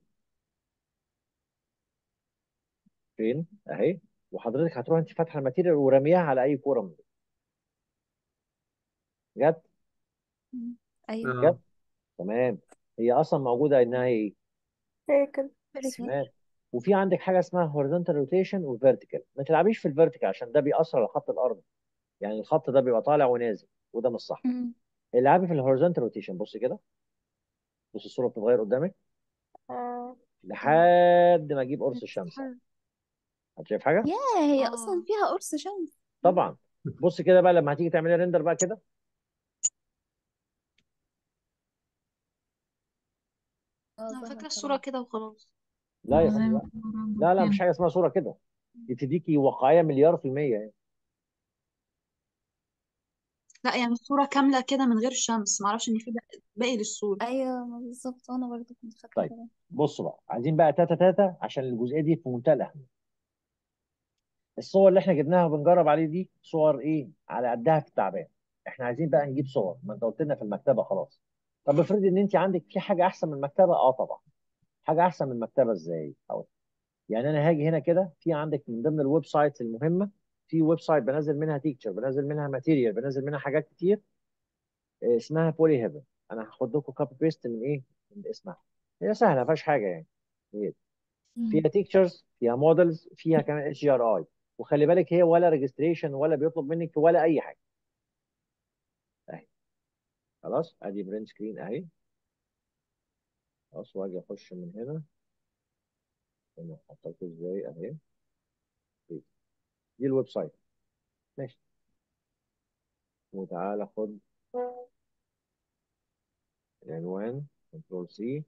فين اهي وحضرتك هتروح انت فاتحه الماتيريال ورميها على اي كوره من دول جت مم. ايوه اه جت تمام هي اصلا موجوده انها ايه هيكل بس تمام وفي عندك حاجه اسمها horizontal روتيشن وفيرتيكال ما تلعبيش في الفيرتيكال عشان ده بيأثر على خط الارض يعني الخط ده بيبقى طالع ونازل وده مش صح مم. العبي في الهوريزونتال روتيشن بص كده بص الصوره بتتغير قدامك اه ايوه لحد ما اجيب قرص الشمس بتتحرك انت شايف حاجه ياه هي اصلا اه فيها قرص شمس طبعا بص كده بقى لما هتيجي تعملي ريندر بقى كده اه انا ظهر فاكره الصوره خلاص كده وخلاص لا يا زي فندم ما لا كنا لا لا مش فين حاجه اسمها صوره كده دي تديكي واقعيه مليار في الميه يعني لا يعني الصوره كامله كده من غير شمس معرفش ان في بق- باقي للصوره ايوه ما بالظبط وانا برضو كنت فاكره طيب كده بصوا بقى عايزين بقى تاتا تاتا عشان الجزئيه دي في منتهى الاهميه الصور اللي احنا جبناها وبنجرب عليه دي صور ايه على قدها في التعبان احنا عايزين بقى نجيب صور ما انت قلت لنا في المكتبه خلاص طب افرضي ان انت عندك في حاجه احسن من المكتبه اه طبعا حاجه احسن من المكتبه ازاي أو يعني انا هاجي هنا كده في عندك من ضمن الويب سايتس المهمه في ويب سايت بنزل منها تيكتشر بنزل منها ماتيريال بنزل منها حاجات كتير آه، اسمها بولي هيفن انا هاخد لكم كوبي بيست من ايه من اسمها هي سهله ما فيهاش حاجه يعني هي فيها مم. تيكتشرز فيها مودلز فيها كمان اتش ار اي وخلي بالك هي ولا ريجستريشن ولا بيطلب منك ولا اي حاجه اهي خلاص ادي برنت سكرين اهي خلاص واجي اخش من هنا هنا حطيته ازاي اهي دي الويب سايت ماشي وتعالى خد العنوان كنترول سي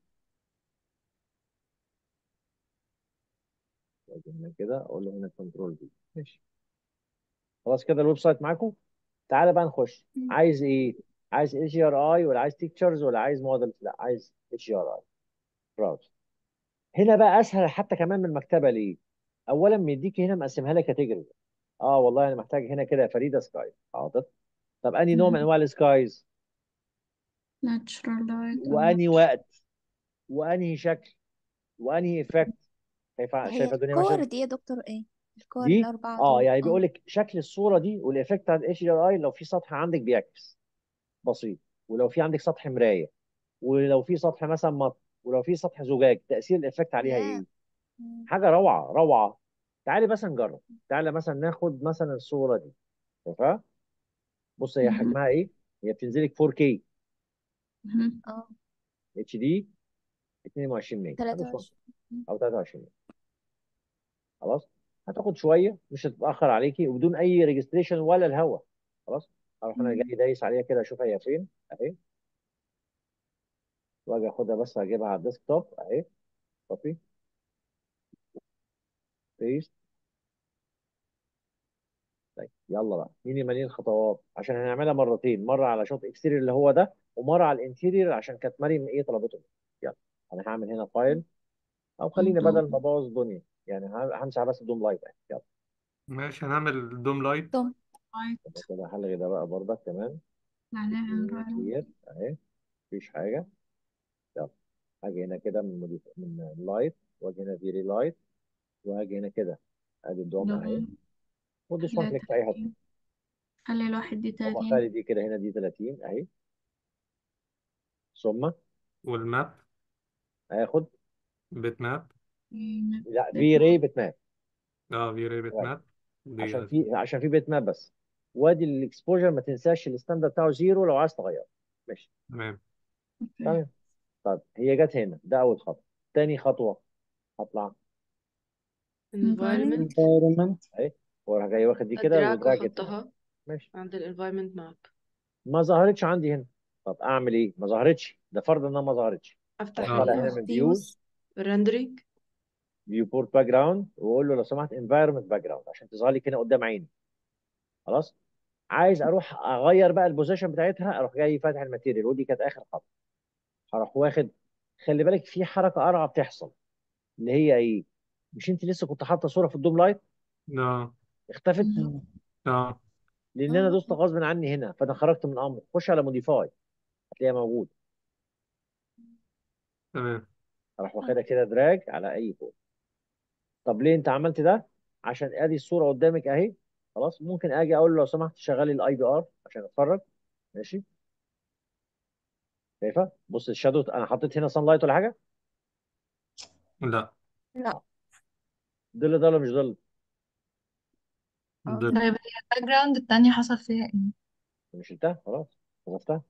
واجي هنا كده اقول له هنا كنترول في ماشي خلاص كده الويب سايت معاكم تعالى بقى نخش مم. عايز ايه عايز اتش دي ار اي ولا عايز تيكتشرز ولا عايز مودلز لا عايز اتش دي ار اي براوز هنا بقى اسهل حتى كمان من المكتبه ليه اولا مديكي هنا مقسمها لك كاتيجوري اه والله انا محتاج هنا كده يا فريده سكاي حاضر طب انهي نوع من انواع السكايز natural light أو وانهي natural وقت وانهي شكل وانهي افكت شايفه هي شايفه الدنيا الكور ماشيه دي يا دكتور ايه الكور دي الأربعة اه دول يعني اه بيقول لك شكل الصوره دي والافكت بتاع الاتش دي ار اي لو في سطح عندك بيعكس بسيط ولو في عندك سطح مرايه ولو في سطح مثلا مط ولو في سطح زجاج تاثير الافكت عليها يا ايه مم. حاجه روعه روعه تعالي بس نجرب تعالى مثلا ناخد مثلا الصوره دي شايفها بص هي مهم. حجمها ايه هي بتنزلك 4K مهم. اه اتش دي 22 ميجا تلاتة هذا وعشرين مم. او 23 ميجا خلاص هتاخد شويه مش هتتاخر عليكي وبدون اي ريجستريشن ولا الهوا خلاص اروح انا مم. جاي دايس عليها كده اشوف هي فين اهي واجي اخدها بس اجيبها على الديسك توب اهي كوبي بيست طيب يلا بقى مين يملين الخطوات عشان هنعملها مرتين مره على شوط اكستيريور اللي هو ده ومره على الانتيريور عشان كانت مريم ايه طلبته يلا انا هعمل هنا فايل او خليني بدل ما الضوء ابوظ الدنيا يعني ه- همسح بس الدوم لايت يعني يلا ماشي هنعمل دوم لايت توم light يبقى كده هلغي ده بقى برضك كمان عليها environment كتير اهي مفيش حاجه يلا هاجي هنا كده من موديف من لايت واجي هنا فيري لايت وهاجي هنا كده ادي الدوم اهي دوم ودوس وان خليها كليك في اي حته تلاتين خلي الواحد دي طب تلاتين اخلي دي كده هنا دي 30 اهي ثم والماب هاخد بيت ماب لا في ري بت ماب اه في ري بيت كويس ماب دي عشان في عشان في بيت ماب بس وادي الاكسبوجر ما تنساش الستاندرد بتاعه زيرو لو عايز تغيره ماشي تمام تمام طيب هي جت هنا ده اول خطوه تاني خطوه هطلع environment environment اهي واروح جاي واخد دي كده أدراك ودراج هنا وأحطها ماشي عند ال environment map ما ظهرتش عندي هنا طب اعمل ايه ما ظهرتش ده فرض انها ما ظهرتش أفتح اروح طالع اه هنا ال من فيوز فيوز rendering فيو بورت باك جراوند واقول له لو سمحت انفايرمنت باك جراوند عشان تظهر لي كده قدام عيني خلاص عايز اروح اغير بقى البوزيشن بتاعتها اروح جاي فاتح الماتيريال ودي كانت اخر خطوه هروح واخد خلي بالك في حركه قرعه بتحصل اللي هي ايه مش انت لسه كنت حاطه صوره في الدوم لايت اه اختفت اه لان انا اه دوست غصب عني هنا فانا خرجت من امر خش على موديفاي هتلاقيها موجود تمام اروح واخدها كده دراج على اي فوق طب ليه انت عملت ده عشان ادي الصوره قدامك اهي خلاص ممكن اجي اقول له لو سمحت شغلي الاي بي ار عشان اتفرج ماشي شايفه بص الشادو انا حطيت هنا سان لايت ولا حاجه لا لا ظل ده ولا مش ظل اه ده طيب هي الباك جراوند التانية حصل فيها ايه؟ مش شلتها خلاص وظفتها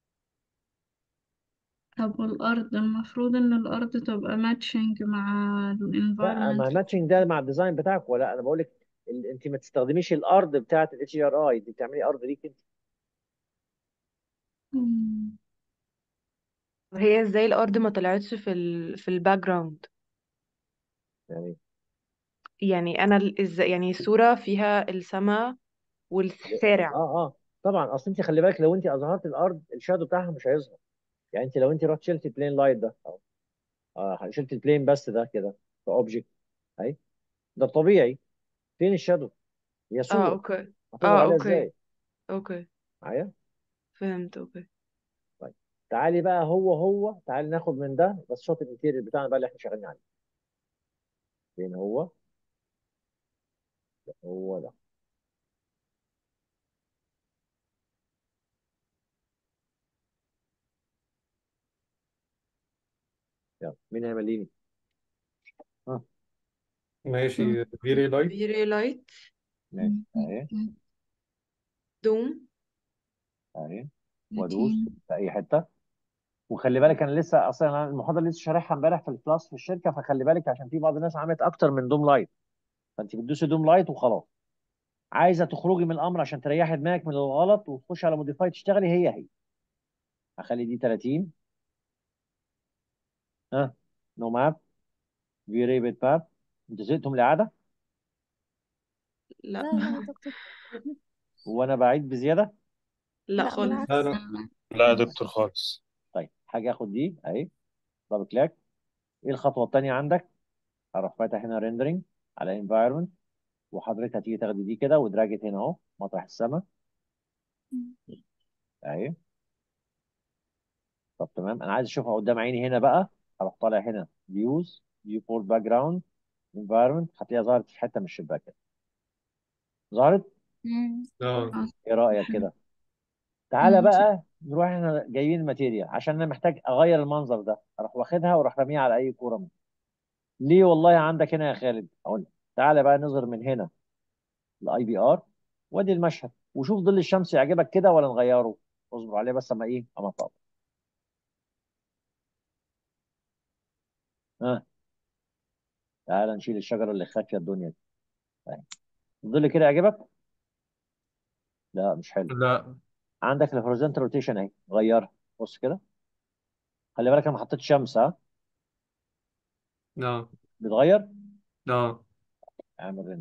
طب والأرض المفروض إن الأرض تبقى ماتشنج مع ال لا ما environment ماتشنج ده مع الديزاين بتاعك ولا انا بقول لك ال- انت ما تستخدميش الارض بتاعت الاتش ار اي دي بتعملي ارض ليك انت مم. هي ازاي الأرض ما طلعتش في ال في الباك جراوند يعني يعني أنا ال- ازاي يعني الصورة فيها السماء اه والشارع اه طبعا اصل انت خلي بالك لو انت اظهرت الارض الشادو بتاعها مش هيظهر يعني انت لو انت رحت شلت البلين لايت ده أو آه شلت البلين بس ده كده كاوبجكت اهي ده الطبيعي فين الشادو هي اه صوره اوكي هتظهر اه عليها اوكي ازاي اوكي معايا فهمت اوكي طيب تعالي بقى هو هو تعالي ناخد من ده بس شوط الانتيريور بتاعنا بقى اللي احنا شغالين عليه فين هو هو ده يلا مين هيمليني ها ماشي فيري لايت فيري لايت ماشي اهي دوم اهي وادوس تلاتين في اي حته وخلي بالك انا لسه اصلا انا المحاضره لسه شارحها امبارح في الكلاس في الشركه فخلي بالك عشان في بعض الناس عملت اكتر من دوم لايت فانت بتدوسي دوم لايت وخلاص عايزه تخرجي من الامر عشان تريحي دماغك من الغلط وتخشي على موديفاي تشتغلي هي هي هخلي دي 30 ها نو ماب في ريبت ماب انتوا زهقتوا من الاعاده لا لا لا يا دكتور وانا بعيد بزياده لا لا خالص بالعكس لا لا لا يا دكتور خالص طيب حاجه اخد دي اهي دبل كلاك ايه الخطوه الثانيه عندك اروح فاتح هنا ريندرنج على انفايرمنت وحضرتك هتيجي تاخدي دي كده ودراجت هنا اهو مطرح السما اهي طب تمام انا عايز اشوفها قدام عيني هنا بقى اروح طالع هنا فيوز فيو بورت باك جراوند انفايرمنت هتلاقيها ظهرت في حته من الشباك كده ظهرت مم. اه ايه رايك كده تعالى مم. بقى نروح احنا جايبين الماتيريال عشان انا محتاج اغير المنظر ده اروح واخدها واروح راميها على اي كوره منها ليه والله عندك هنا يا خالد اقول لك تعالى بقى نظهر من هنا الاي بي ار وادي المشهد وشوف ظل الشمس يعجبك كده ولا نغيره اصبر عليه بس اما ايه اما طب ها تعالى نشيل الشجره اللي خافيه الدنيا دي أهي. الظل كده يعجبك لا مش حلو لا عندك الهوريزونتال روتيشن اهي غيرها بص كده خلي بالك انا ما حطيتش شمس ها لا بتغير لا اعمل رند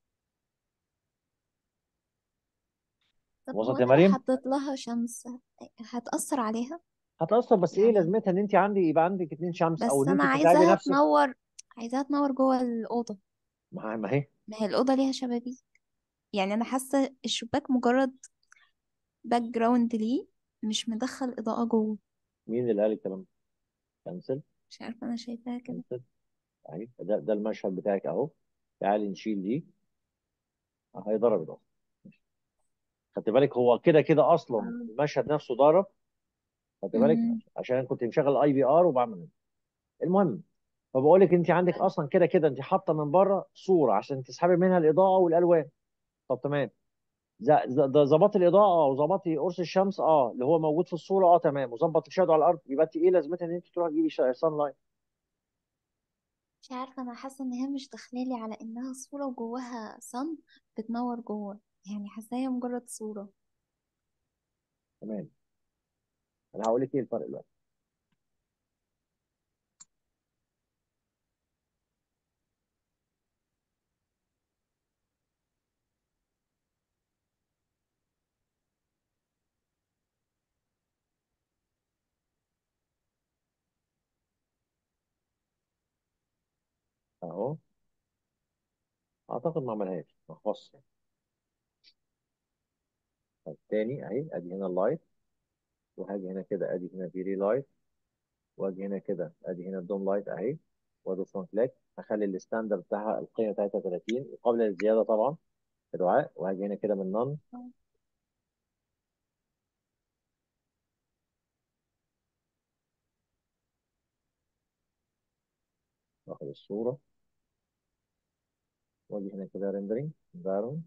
طب وسط هو يا انا لو مريم حطيت لها شمس هتأثر عليها هتأثر بس ايه يعني لازمتها ان انت عندي يبقى عندك اتنين شمس او بس ان انت انا تتعبي عايزاها نفسك تنور عايزاها تنور جوه الأوضة ما ما هي ما هي الأوضة ليها شبابيك يعني انا حاسة الشباك مجرد باك جراوند ليه مش مدخل إضاءة جوه مين اللي قال الكلام ده؟ كنسل مش عارفة انا شايفاها كده كنسل اهي ده ده المشهد بتاعك اهو تعالي نشيل دي اهي ضربت اصلا خدت بالك هو كده كده اصلا آه. المشهد نفسه ضرب خدت بالك مم. عشان أنا كنت مشغل اي بي ار وبعمل المهم فبقول لك انت عندك اصلا كده كده انت حاطه من بره صوره عشان تسحبي منها الاضاءه والالوان طب تمام ز- ز- ده ظبط الاضاءه اه وظبطي قرص الشمس اه اللي هو موجود في الصوره اه تمام وظبط الشادو على الارض يبقى انت ايه لازمتها ان انت تروح تجيبي سان لاين مش عارفة انا حاسة ان هي مش داخلالي على انها صورة وجواها صن بتنور جوه يعني حاسة هي مجرد صورة تمام انا هقول لك ايه الفرق دلوقتي اهو اعتقد ما عملهاش ما خلصش طيب تاني اهي ادي هنا اللايت وهاجي هنا كده ادي هنا فيري لايت واجي هنا كده ادي هنا الدوم لايت اهي وادوس فرونت كليك هخلي الستاندرد بتاعها القيمه بتاعتها 30 وقابله للزياده طبعا في دعاء وهاجي هنا كده من نون واخد الصوره واجي هنا كده ريندرنج انفايرمنت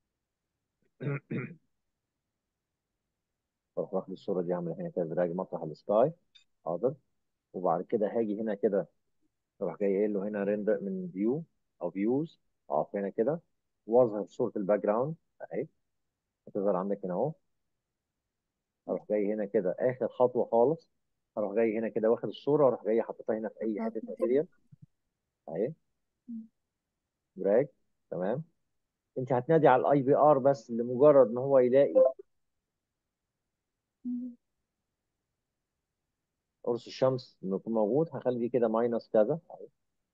واروح واخد الصوره دي اعمل هنا كده دراج مطرح السكاي حاضر وبعد كده هاجي هنا كده اروح جاي قايل له هنا ريندر من فيو او فيوز اقف هنا كده واظهر صوره الباك جراوند اهي هتظهر عندك هنا اهو اروح جاي هنا كده اخر خطوه خالص اروح جاي هنا كده واخد الصوره واروح جاي حاططها هنا في اي حته ماتيريال اهي دراج تمام انت هتنادي على الاي بي ار بس لمجرد ان هو يلاقي قرص الشمس انه يكون موجود هخلي دي كده ماينس كذا اهي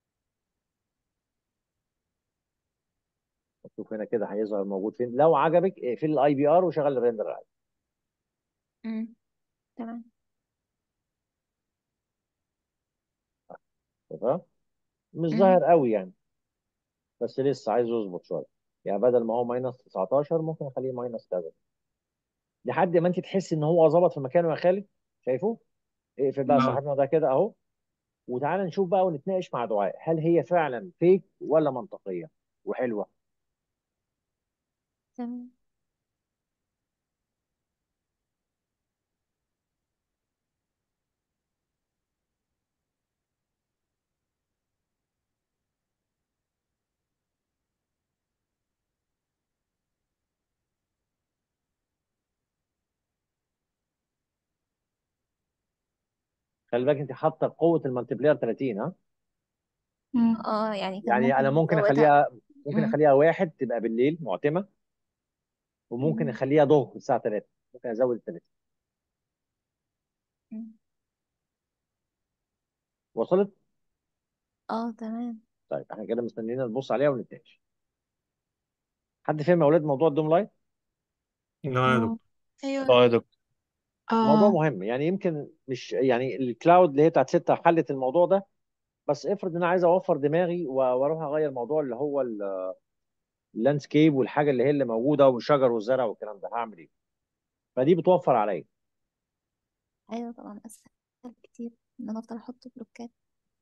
شوف هنا كده هيظهر موجود فين لو عجبك اقفل الاي بي ار وشغل الريندر عادي مم. تمام تمام مش مم. ظاهر قوي يعني بس لسه عايز يظبط شويه يعني بدل ما هو ماينس 19 ممكن اخليه ماينس كذا لحد ما انت تحس ان هو ظبط في مكانه يا خالد شايفه اقفل بقى لا صاحبنا ده كده اهو وتعالى نشوف بقى ونتناقش مع دعاء هل هي فعلا فيك ولا منطقيه وحلوه تمام خلي بالك انت حاطه قوه المالتيبلاير 30 ها مم. اه يعني كان يعني انا ممكن ممكن نزودها اخليها ممكن مم. اخليها واحد تبقى بالليل معتمه وممكن مم. اخليها ظهر الساعه 3 ممكن ازود التلاتة مم. وصلت اه تمام طيب احنا كده مستنيين نبص عليها ونتناقش حد فاهم يا اولاد موضوع الدوم لايت لا يا دكتور ايوه اه يا دكتور موضوع اه مهم يعني يمكن مش يعني الكلاود اللي هي بتاعت ستة حلت الموضوع ده بس افرض ان انا عايز اوفر دماغي و- واروح اغير موضوع اللي هو اللاندسكيب والحاجه اللي هي اللي موجوده والشجر والزرع والكلام ده هعمل ايه فدي بتوفر عليا ايوه طبعا اسهل كتير ان انا افضل احط بلوكات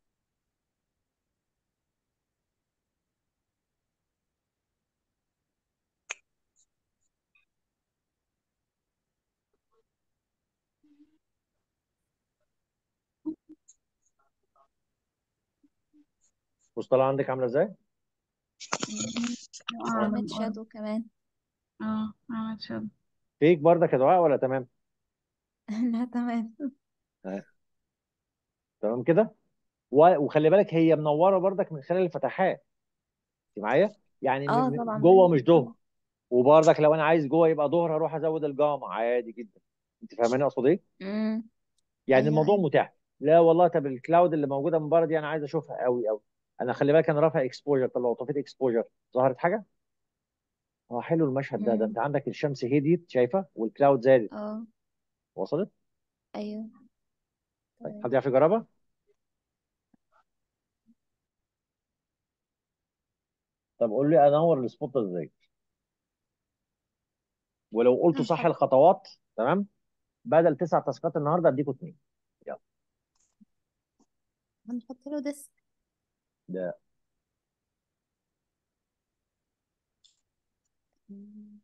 المصطلح عندك عامله ازاي مم. أعلم وعملت برضه شادو كمان اه عملت شغل فيك برضك يا دعاء ولا تمام لا تمام آه. تمام كده و- وخلي بالك هي منوره برضك من خلال الفتحات انت معايا يعني م- اه م- طبعا جوه باين مش ظهر وبرضك لو انا عايز جوه يبقى ظهر هروح ازود الجاما عادي جدا انت فاهماني اقصد ايه امم يعني ايوه الموضوع ايوه متاح لا والله طب الكلاود اللي موجوده من بره دي انا عايز اشوفها قوي قوي انا خلي بالك انا رافع اكسبوجر طب لو طفيت اكسبوجر ظهرت حاجه اه حلو المشهد ده ده امم انت عندك الشمس هديت شايفه والكلاود زادت اه وصلت ايوه طيب تمام حد يعرف يجربها طب قول لي انور السبوت ده ازاي ولو قلت صح هنحط الخطوات تمام بدل تسع تاسكات النهارده اديكوا اثنين يلا هنحط له ديسك ده مم.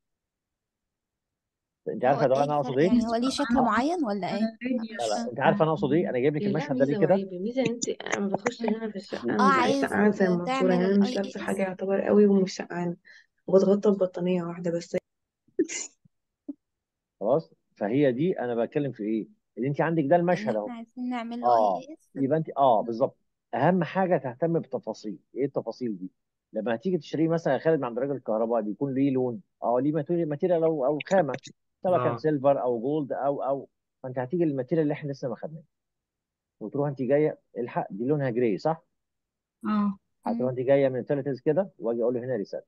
انت هو عارفه يا دعاء ايه انا اقصد الفرق ايه يعني هو ليه شكل معين ولا ايه لا راديوس مش لا لا فاهم انت عارفه انا اقصد ايه انا جايب لك لا المشهد ده ميزة ليه كده وعيب ميزة ان انت انا بخش هنا في الشقة اه انا مبقاش عايز سقعانة زي المنصورة تعمل يعني انا مش الاي لابسة حاجة اس يعتبر قوي ومش سقعانة وبتغطى ببطانية واحدة بس خلاص فهي دي انا بتكلم في ايه اللي انت عندك ده اللي المشهد اهو احنا عايزين نعمل له اه اي اس يبقى انت اه بالظبط اهم حاجه تهتم بالتفاصيل ايه التفاصيل دي لما هتيجي تشتريه مثلا يا خالد من عند راجل الكهرباء بيكون ليه لون اه ليه ماتيريال ماتيريال او او خامه سواء كان اه سيلفر او جولد او او فانت هتيجي للماتيريال اللي احنا لسه ما خدناه وتروح انت جايه الحق دي لونها جراي صح؟ اه هتروح مم. انت جايه من التلاتز كده واجي اقول له هنا ريسيت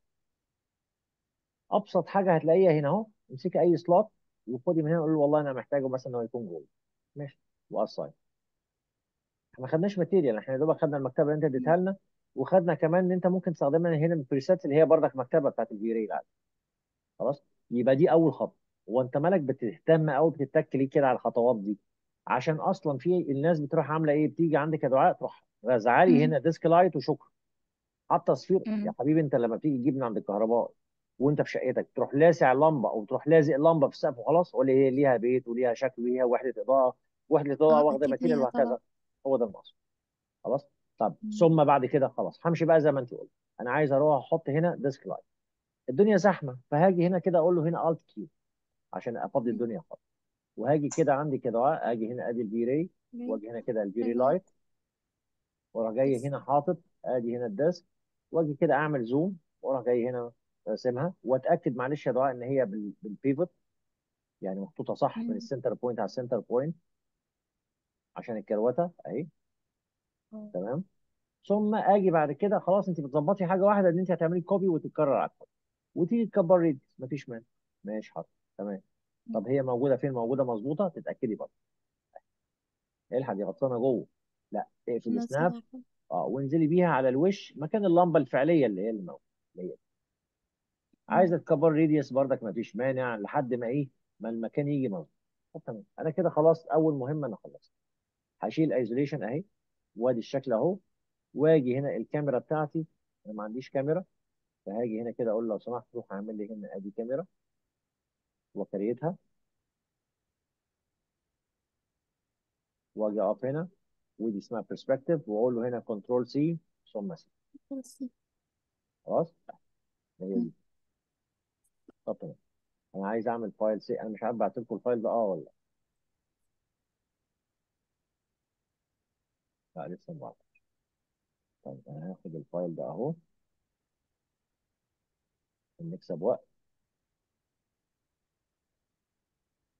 ابسط حاجه هتلاقيها هنا اهو امسكي اي سلوت وخدي من هنا قول له والله انا محتاجه مثلا انه يكون جولد ماشي وقصاي احنا ما خدناش ماتيريال احنا يا دوبك خدنا المكتبه اللي انت اديتها لنا وخدنا كمان ان انت ممكن تستخدمها هنا من البريسيتس اللي هي برضك مكتبه بتاعت الفي راي العادي خلاص يبقى دي اول خطوه هو انت مالك بتهتم قوي بتتك ليه كده على الخطوات دي عشان اصلا في الناس بتروح عامله ايه بتيجي عندك يا دعاء تروح رازعالي هنا ديسك لايت وشكرا حتى تصفير يا مم. حبيبي انت لما بتيجي تجيب من عند الكهرباء وانت في شقتك تروح لاسع اللمبه او تروح لازق اللمبه في السقف وخلاص ولا هي ليها بيت وليها شكل وليها وحده اضاءه وحده اضاءه اه واخده اكيد ماتيريال ليها وهكذا طلب هو ده المقصود خلاص طب مم. ثم بعد كده خلاص همشي بقى زي ما انت قلت انا عايز اروح احط هنا ديسك لايت الدنيا زحمه فهاجي هنا كده اقول له هنا الت كيو عشان افضي مم. الدنيا خالص وهاجي كده عندي كده اهو، اجي هنا ادي الفي راي جاي. واجي هنا كده الفي راي ايوه لايت واروح جاي بس هنا حاطط ادي هنا الديسك واجي كده اعمل زوم واروح جاي هنا راسمها واتاكد معلش يا دعاء ان هي بال- بالبيفوت يعني محطوطه صح من مم. السنتر بوينت على السنتر بوينت عشان الكروته اهي اه تمام ثم اجي بعد كده خلاص انت بتظبطي حاجه واحده ان انت هتعملي كوبي وتتكرر على الكوبي وتيجي تكبري دي مفيش مانع ماشي حاضر تمام مم. طب هي موجوده فين موجوده مظبوطه تتاكدي برضه الحق دي غطسانه جوه لا اقفل سناب نزلها كده. اه وانزلي بيها على الوش مكان اللمبه الفعليه اللي هي اللي موجوده اللي هي عايزه مم. تكبر ريديوس برضك مفيش مانع لحد ما ايه ما المكان يجي مظبوط طب تمام انا كده خلاص اول مهمه انا خلصت هشيل ايزوليشن اهي وادي الشكل اهو واجي هنا الكاميرا بتاعتي انا ما عنديش كاميرا فهاجي هنا كده اقول لو سمحت روح اعمل لي هنا ادي كاميرا وكريتها واجي اقف هنا ودي اسمها برسبكتيف واقول له هنا كنترول سي ثم سي بس. خلاص هي مم. دي طب تمام انا عايز اعمل فايل سي انا مش عارف بعت لكم الفايل ده اه ولا لا لا لسه ما بعتش طيب انا هاخد الفايل ده اهو عشان نكسب وقت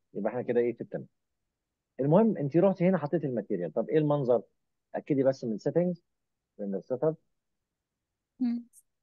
يبقى احنا كده ايه في التمام المهم انت رحتي هنا حطيتي الماتيريال طب ايه المنظر اكدي بس من سيتنجز ريندر سيت اب مم.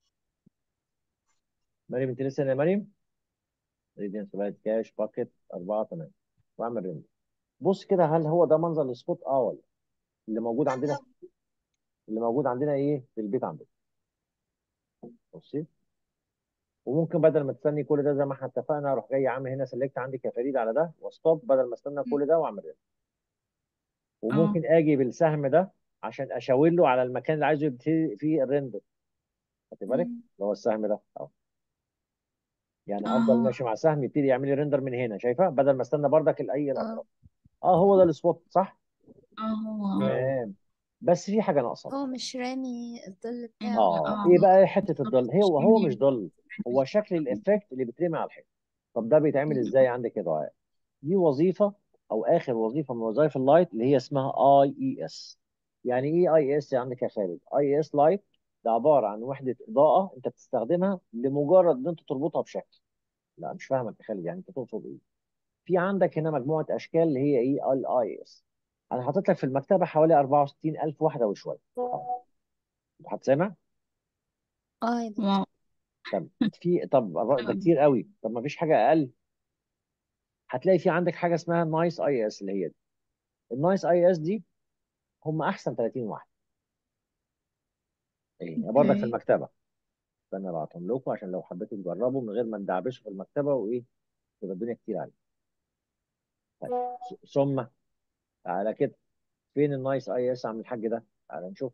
مريم انت لسه يا مريم ريدينس لايت كاش باكيت 4 تمام واعمل ريندر بص كده هل هو ده منظر السبوت اه ولا اللي موجود عندنا اللي موجود عندنا ايه في البيت عندنا بصي وممكن بدل ما تستني كل ده زي ما احنا اتفقنا اروح جاي عامل هنا سيلكت عندي كفريد على ده وستوب بدل ما استنى كل ده واعمل ريندر اه وممكن اجي بالسهم ده عشان اشاور له على المكان اللي عايزه يبتدي فيه الريندر خدت بالك مم. اللي هو السهم ده اهو يعني اه افضل هو ماشي مع سهم يبتدي يعمل لي ريندر من هنا شايفه بدل ما استنى بردك الاي اه الاطراف اه هو ده السبوت صح اه هو اه تمام بس في حاجه ناقصه هو مش رامي الظل بتاعه اه اه ايه بقى حته الضل بالظبط هو هو مش يعني ضل هو شكل الافكت اللي بيترمي على الحيط طب ده بيتعمل ازاي عندك يا دعاء دي وظيفه او اخر وظيفه من وظائف اللايت اللي هي اسمها اي اي اس يعني ايه اي اس عندك يا خالد اي اس لايت ده عباره عن وحده اضاءه انت بتستخدمها لمجرد ان انت تربطها بشكل لا مش فاهمك يا خالد يعني انت تقصد ايه في عندك هنا مجموعه اشكال اللي هي ايه الاي اس انا حاطط لك في المكتبه حوالي 64000 وحده وشويه أهو. هتسمع اه يا دكتور واو طب في طب الر- ده حلو. كتير قوي طب ما فيش حاجه اقل هتلاقي في عندك حاجه اسمها نايس اي اس اللي هي دي النايس اي اس دي هم احسن 30 واحده ايه برضك في اوكي المكتبه فانا ابعتهم لكم عشان لو حبيتوا تجربوا من غير ما ندعبسوا في المكتبه وايه تبقى الدنيا كتير عليكم طيب ث- ثم تعالى كده فين النايس اي اس عم الحاج ده تعالى نشوف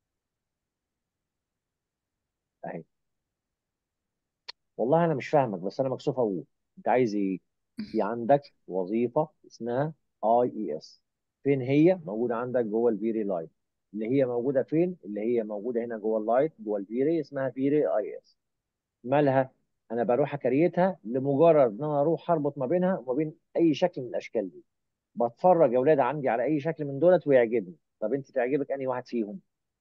اهي والله انا مش فاهمك بس انا مكسوف اقول انت عايز ايه في عندك وظيفه اسمها اي اي اس فين هي موجوده عندك جوه الفيري لايت اللي هي موجوده فين اللي هي موجوده هنا جوه اللايت جوه الفيري اسمها فيري اي اس مالها انا بروح اكريتها لمجرد ان انا اروح اربط ما بينها وما بين اي شكل من الاشكال دي بتفرج يا اولاد عندي على اي شكل من دولت ويعجبني طب انت تعجبك انهي واحد فيهم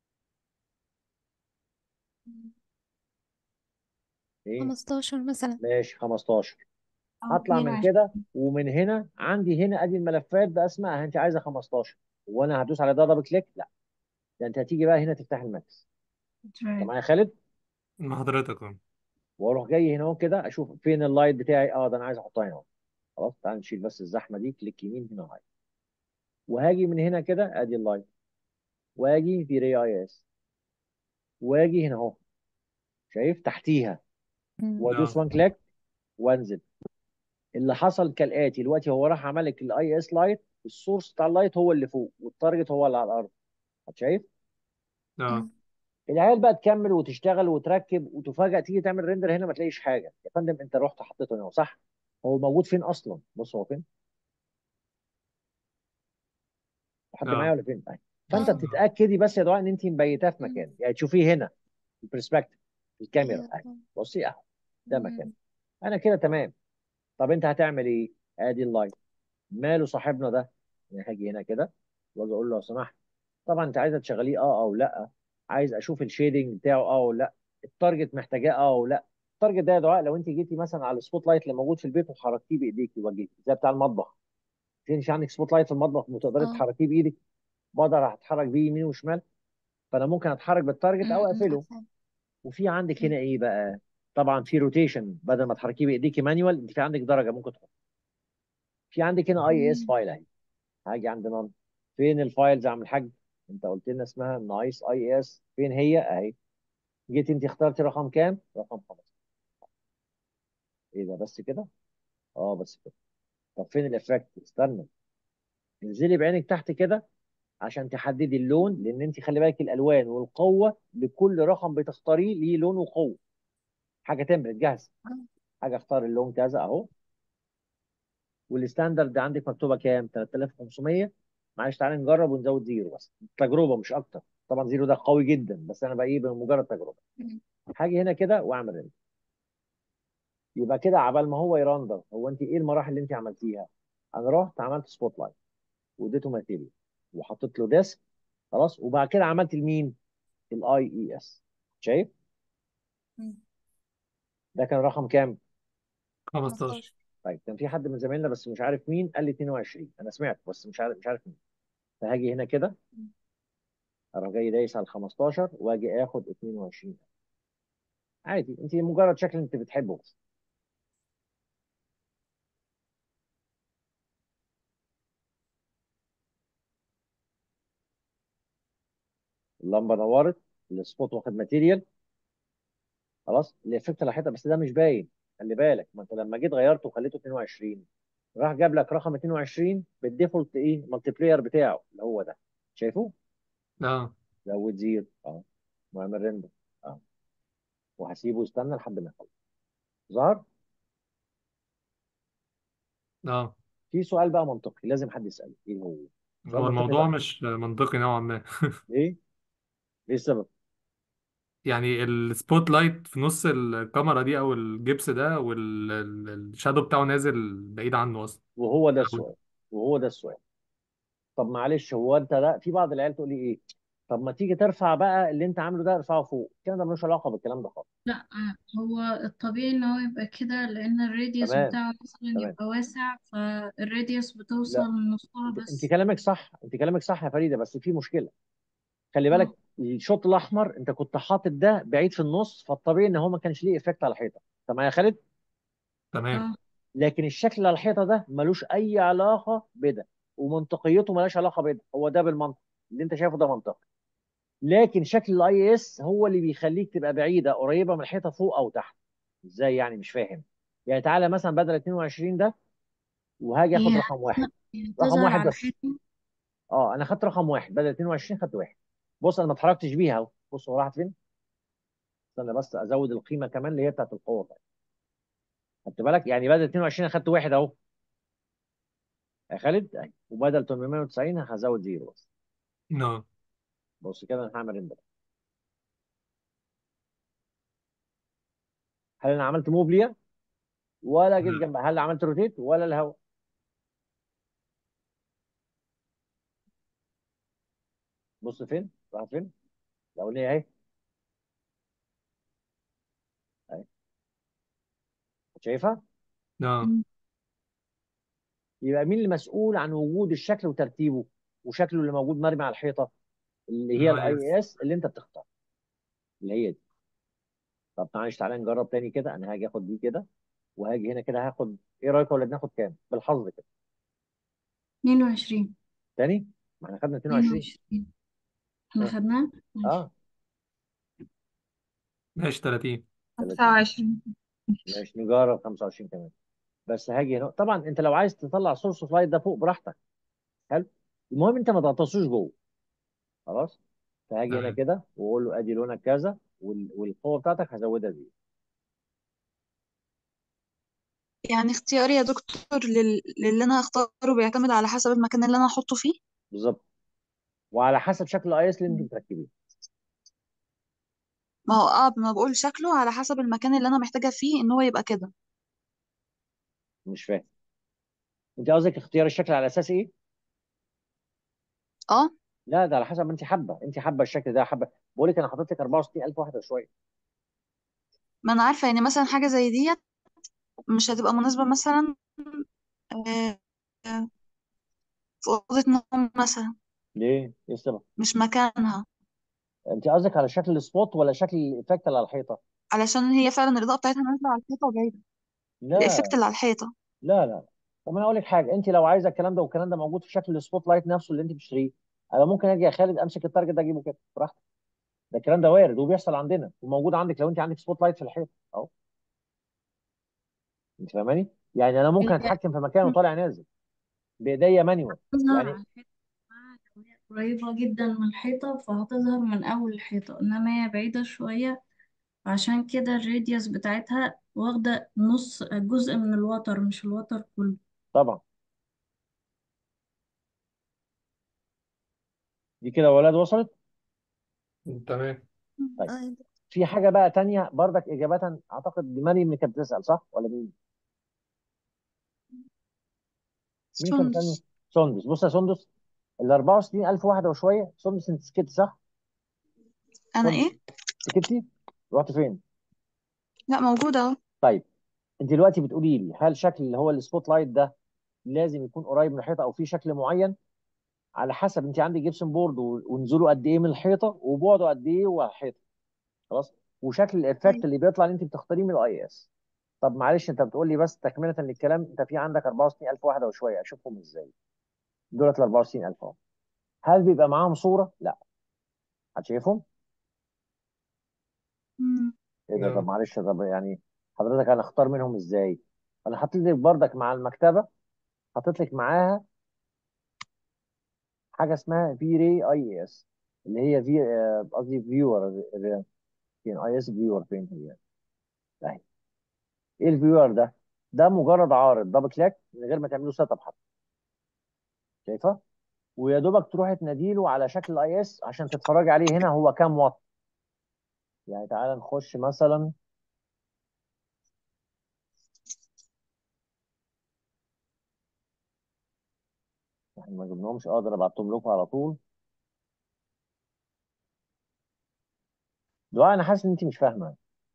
ايه 15 مثلا ماشي 15 اه هطلع من 22 كده ومن هنا عندي هنا ادي الملفات باسمائها انت عايزه 15 وانا هدوس على ده دبل كليك لا ده انت هتيجي بقى هنا تفتح الماكس That's انت right. معايا يا خالد مع حضرتك اه واروح جاي هنا اهو كده اشوف فين اللايت بتاعي اه ده انا عايز احطها هنا اهو خلاص تعال نشيل بس الزحمه دي كليك يمين هنا اهي وهاجي من هنا كده ادي اللايت واجي في ري اي اس واجي هنا اهو شايف تحتيها مم. وادوس اه وان كليك وانزل اللي حصل كالاتي دلوقتي هو راح عمل لك الاي اس لايت السورس بتاع اللايت هو اللي فوق والتارجت هو اللي على الارض شايف اه مم. العيال بقى تكمل وتشتغل وتركب وتفاجئ تيجي تعمل ريندر هنا ما تلاقيش حاجه يا فندم انت رحت حطيته هنا صح هو موجود فين اصلا بص هو فين حد معايا اه ولا فين أهي. فانت اه بتتاكدي بس يا دعاء ان انت مبيتاه في مم. مكان يعني تشوفيه هنا في البرسبكتيف في الكاميرا ايوه اهي طبعا بصي اهو ده مكان مم. انا كده تمام طب انت هتعمل ايه ادي اللايت ماله صاحبنا ده يعني هاجي هنا كده واجي اقول له لو سمحت طبعا انت عايزه تشغليه اه او لا عايز اشوف الشيدنج بتاعه اه او لا التارجت محتاجاه اه او لا التارجت ده يا دعاء لو انت جيتي مثلا على السبوت لايت اللي موجود في البيت وحركتيه بايديك وجهتي زي بتاع المطبخ فين عندك سبوت لايت في المطبخ وتقدري اه تحركيه بايدك بقدر اتحرك بيه يمين وشمال فانا ممكن اتحرك بالتارجت او مم. مم. اقفله عارفة وفي عندك هنا مم. ايه بقى طبعا في روتيشن بدل ما تحركيه بايديكي مانيوال انت في عندك درجه ممكن تحط في عندك هنا اي اس مم. فايل اهي هاجي عند نون فين الفايلز يا عم الحاج انت قلت لنا اسمها نايس اي اس فين هي اهي جيت انت اخترتي رقم كام رقم 5 ايه ده بس كده اه بس كده طب فين الافكت استنى انزلي بعينك تحت كده عشان تحددي اللون لان انت خلي بالك الالوان والقوه لكل رقم بتختاريه ليه لون وقوه حاجه تمرد جاهزه اه حاجه اختار اللون كذا اهو والستاندرد عندك مكتوبه كام 3500 معلش تعالى نجرب ونزود زيرو بس تجربه مش اكتر طبعا زيرو ده قوي جدا بس انا بقى ايه بمجرد تجربه مم. هاجي هنا كده واعمل ريندر يبقى كده عبال ما هو يرندر هو انت ايه المراحل اللي انت عملتيها انا رحت عملت سبوت لايت واديته ماتيريال وحطيت له ديسك خلاص وبعد كده عملت لمين الاي اي اس شايف مم. ده كان رقم كام 15 15 طيب كان في حد من زمايلنا بس مش عارف مين قال لي 22 انا سمعت بس مش عارف مش عارف مين فهاجي هنا كده اروح جاي دايس على ال 15 واجي اخد 22 عادي انت مجرد شكل انت بتحبه بس اللمبه نورت السبوت واخد ماتيريال خلاص الافكت على الحيطه بس ده مش باين خلي بالك ما انت لما جيت غيرته وخليته 22 راح جاب لك رقم 22 بالديفولت ايه مالتي بلاير بتاعه اللي هو ده شايفه اه زود زيرو اه واعمل ريندر اه وهسيبه يستنى لحد ما يخلص ظهر اه في سؤال بقى منطقي لازم حد يساله ايه هو سؤال هو منطقي الموضوع بقى مش منطقي نوعا ما ايه ايه السبب يعني السبوت لايت في نص الكاميرا دي او الجبس ده والشادو بتاعه نازل بعيد عنه اصلا وهو ده السؤال وهو ده السؤال طب معلش هو انت ده في بعض العيال تقول لي ايه طب ما تيجي ترفع بقى اللي انت عامله ده ارفعه فوق الكلام ده ملوش علاقه بالكلام ده خالص لا هو الطبيعي ان هو يبقى كده لان الراديوس تمام بتاعه مثلا تمام يبقى واسع فالراديوس بتوصل لا لنصها انت انت بس كلامك صح انت كلامك صح يا فريده بس في مشكله خلي اه بالك الشوط الاحمر انت كنت حاطط ده بعيد في النص فالطبيعي ان هو ما كانش ليه افكت على الحيطه انت معايا يا خالد تمام اه لكن الشكل على الحيطه ده ملوش اي علاقه بده ومنطقيته ملهاش علاقه بده هو ده بالمنطق اللي انت شايفه ده منطقي لكن شكل الاي اس هو اللي بيخليك تبقى بعيده قريبه من الحيطه فوق او تحت ازاي يعني مش فاهم يعني تعالى مثلا بدل 22 ده وهاجي اخد هي رقم واحد هي رقم هتظهر واحد على بس الحيطة اه انا خدت رقم واحد بدل 22 خدت واحد بص انا ما اتحركتش بيها اهو بص هو راحت فين استنى بس ازود القيمه كمان اللي هي بتاعت القوه بتاعتي خدت بالك يعني بدل 22 انا خدت واحد اهو يا خالد أهي. وبدل 890 هزود زيرو بس اه بص كده انا هعمل ريندر هل انا عملت موف ليها ولا جيت لا جنبها هل عملت روتيت ولا الهواء بص فين راحت فين الاولانيه اهي اهي شايفها اه مم. يبقى مين المسؤول عن وجود الشكل وترتيبه وشكله اللي موجود مرمي على الحيطه اللي هي الاي اس الاي اس اللي انت بتختار اللي هي دي طب معلش تعالى نجرب تاني كده انا هاجي اخد دي كده وهاجي هنا كده هاخد ايه رايك ولا بناخد كام بالحظ كده 22 تاني ما احنا خدنا 22 22 احنا اه خدناه ماشي اه ماشي 30 30 25 ماشي نجرب 25 كمان بس هاجي هنا طبعا انت لو عايز تطلع سورس اوف لايت ده فوق براحتك حلو المهم انت ما تغطسوش جوه خلاص فهاجي هنا تمام كده واقول له ادي لونك كذا وال- والقوه بتاعتك هزودها دي يعني اختياري يا دكتور لل... للي انا هختاره بيعتمد على حسب المكان اللي انا هحطه فيه بالظبط وعلى حسب شكل الاي اس اللي انت بتركبيه ما هو اه ما بقول شكله على حسب المكان اللي انا محتاجة فيه ان هو يبقى كده مش فاهم انت قصدك اختيار الشكل على اساس ايه اه لا ده على حسب ما انت حابه انت حابه الشكل ده حابه بقول لك انا حاطط لك 64000 واحده وشويه ما انا عارفة يعني مثلا حاجة زي ديت مش هتبقى مناسبة مثلا آه، آه، في أوضة نوم مثلا ليه ايه السبب مش مكانها انت قصدك على شكل السبوت ولا شكل الايفكت اللي على الحيطه علشان هي فعلا الإضاءة بتاعتها نازلة على الحيطة وبعيدة لا الإفكت اللي على الحيطة لا لا طب انا اقول لك حاجه انت لو عايزه الكلام ده والكلام ده موجود في شكل السبوت لايت نفسه اللي انت بتشتريه انا ممكن اجي يا خالد امسك التارجت ده اجيبه كده براحتك ده الكلام ده وارد وبيحصل عندنا وموجود عندك لو انت عندك سبوت لايت في الحيط اهو انت فاهماني يعني انا ممكن هي اتحكم في مكانه طالع نازل بايديا مانيوال هتظهر يعني على الحيطة بقى لو هي قريبة جدا من الحيطة فهتظهر من أول الحيطة إنما هي بعيدة شوية عشان كده الراديوس بتاعتها واخدة نص جزء من الوتر مش الوتر كله طبعا دي كده يا ولاد وصلت تمام طيب اه في حاجه بقى تانية بردك اجابه اعتقد دي مريم اللي كانت بتسال صح ولا مين مين كان بيسالني سندس سندس بص يا سندس ال 64000 واحده وشويه سندس انت سكتي صح أنا سندس إيه؟ سكتي رحت فين لا موجودة أهو طيب انت دلوقتي بتقولي لي هل شكل اللي هو السبوت لايت ده لازم يكون قريب من الحيطه او في شكل معين على حسب انت عندك جبسن بورد و- ونزوله قد ايه من الحيطه وبعده قد ايه هو الحيطه خلاص وشكل الافكت اللي بيطلع اللي انت بتختاريه من الاي اس طب معلش انت بتقول لي بس تكمله للكلام انت في عندك 64000 واحده وشويه اشوفهم ازاي دولت ال 64000 اهو هل بيبقى معاهم صوره لا حد شايفهم مم. ايه ده طب لا معلش طب يعني حضرتك انا اختار منهم ازاي انا حاطط لك بردك مع المكتبه حاطط لك معاها حاجه اسمها في ري اي اس اللي هي في آه، قصدي فيور فين اي اس فيور فين هي اهي ايه الفيور ده ده مجرد عارض دبل كليك من غير ما تعملوا سيت اب حتى شايفه ويا دوبك تروحي تناديله على شكل الاي اس عشان تتفرجي عليه هنا هو كام واط يعني تعالى نخش مثلا احنا ما جبناهمش اقدر ابعتهم لكم على طول دعاء انا حاسس ان انت مش فاهمه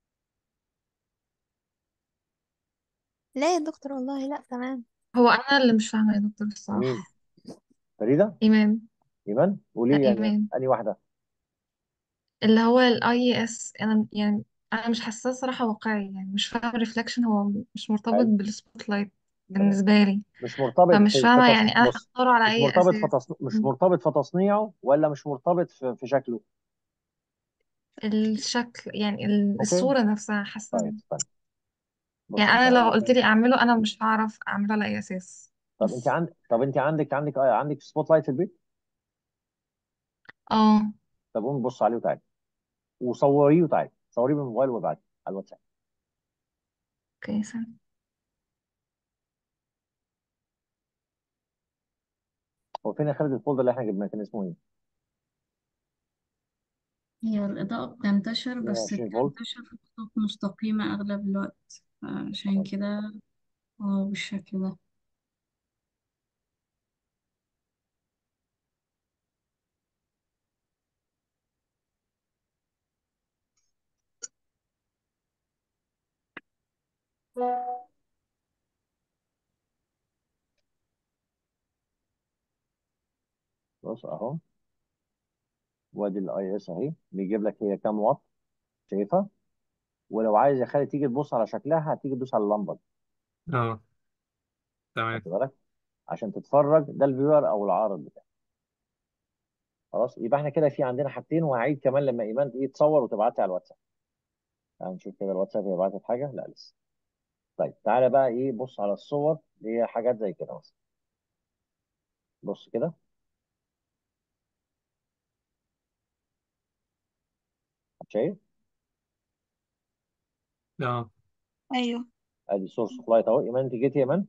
لا يا دكتور والله لا تمام هو انا اللي مش فاهمه يا دكتور مين الصراحه فريده ايمان ايمان قولي لا لي يعني ايمان انهي واحده اللي هو الاي اس انا يعني انا مش حاساه صراحه واقعي يعني مش فاهمه ريفلكشن هو مش مرتبط حلو بالسبوت لايت تمام بالنسبه لي مش مرتبط فمش في في فاهمه تص... يعني انا بص هختاره على مش اي مرتبط في اساس تص... مش م. مرتبط في تصنيعه ولا مش مرتبط في, في شكله الشكل يعني ال- اوكي الصوره نفسها حاسه طيب استنى بص يعني انت انا لو اول قلت حاجه لي اعمله انا مش هعرف اعمله على اي اساس طب انت بس عند طب انت عندك عندك آه عندك سبوت لايت في البيت اه طب قوم بص عليه وتعالى وصوريه وتعالى صوريه بالموبايل وابعتيه على الواتساب اوكي سنة. هو فين يا خالد الفولدر اللي احنا جبناه كان اسمه ايه؟ هي الإضاءة بتنتشر بس 120 فولت بتنتشر في خطوط مستقيمة أغلب الوقت عشان خلاص كده اه بالشكل ده بص اهو وادي الاي اس اهي بيجيب لك هي كام واط شايفها ولو عايز يا خالد تيجي تبص على شكلها هتيجي تدوس على اللمبه دي اه تمام خدت بالك عشان تتفرج ده الفيور او العارض بتاعك خلاص يبقى احنا كده في عندنا حاجتين وهعيد كمان لما ايمان ايه تصور وتبعت لي على الواتساب تعال نشوف كده الواتساب هي بعتت حاجه لا لسه طيب تعالى بقى ايه بص على الصور اللي هي حاجات زي كده مثلا بص كده شايف اه ايوه ادي سورس اوف لايت اهو ايمان انت جيتي يا ايمان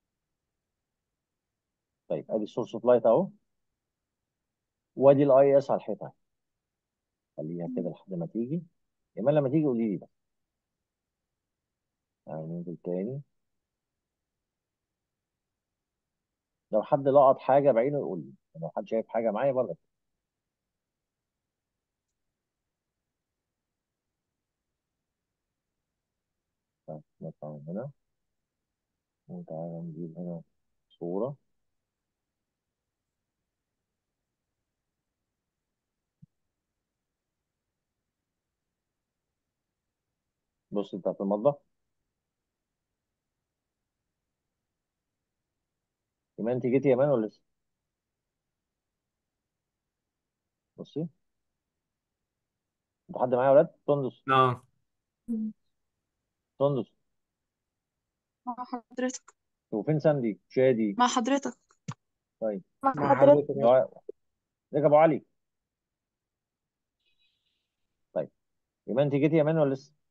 طيب ادي سورس اوف لايت اهو وادي الاي اس على الحيطه خليها كده لحد ما تيجي ايمان لما تيجي قولي لي بقى يعني ننزل تاني لو حد لقط حاجه بعينه يقول لي لو حد شايف حاجه معايا برضه طيب نطلع من هنا وتعالى نجيب هنا صوره بص انت في المطبخ ايمان انت جيتي يا ايمان ولا لسه بصي انت حد معايا يا ولاد تندس اه تندس مع حضرتك وفين ساندي شادي مع حضرتك طيب مع مع حضرتك حضرتك يا دعاء ازيك يا ابو علي طيب ايمان انت جيتي يا ايمان ولا لسه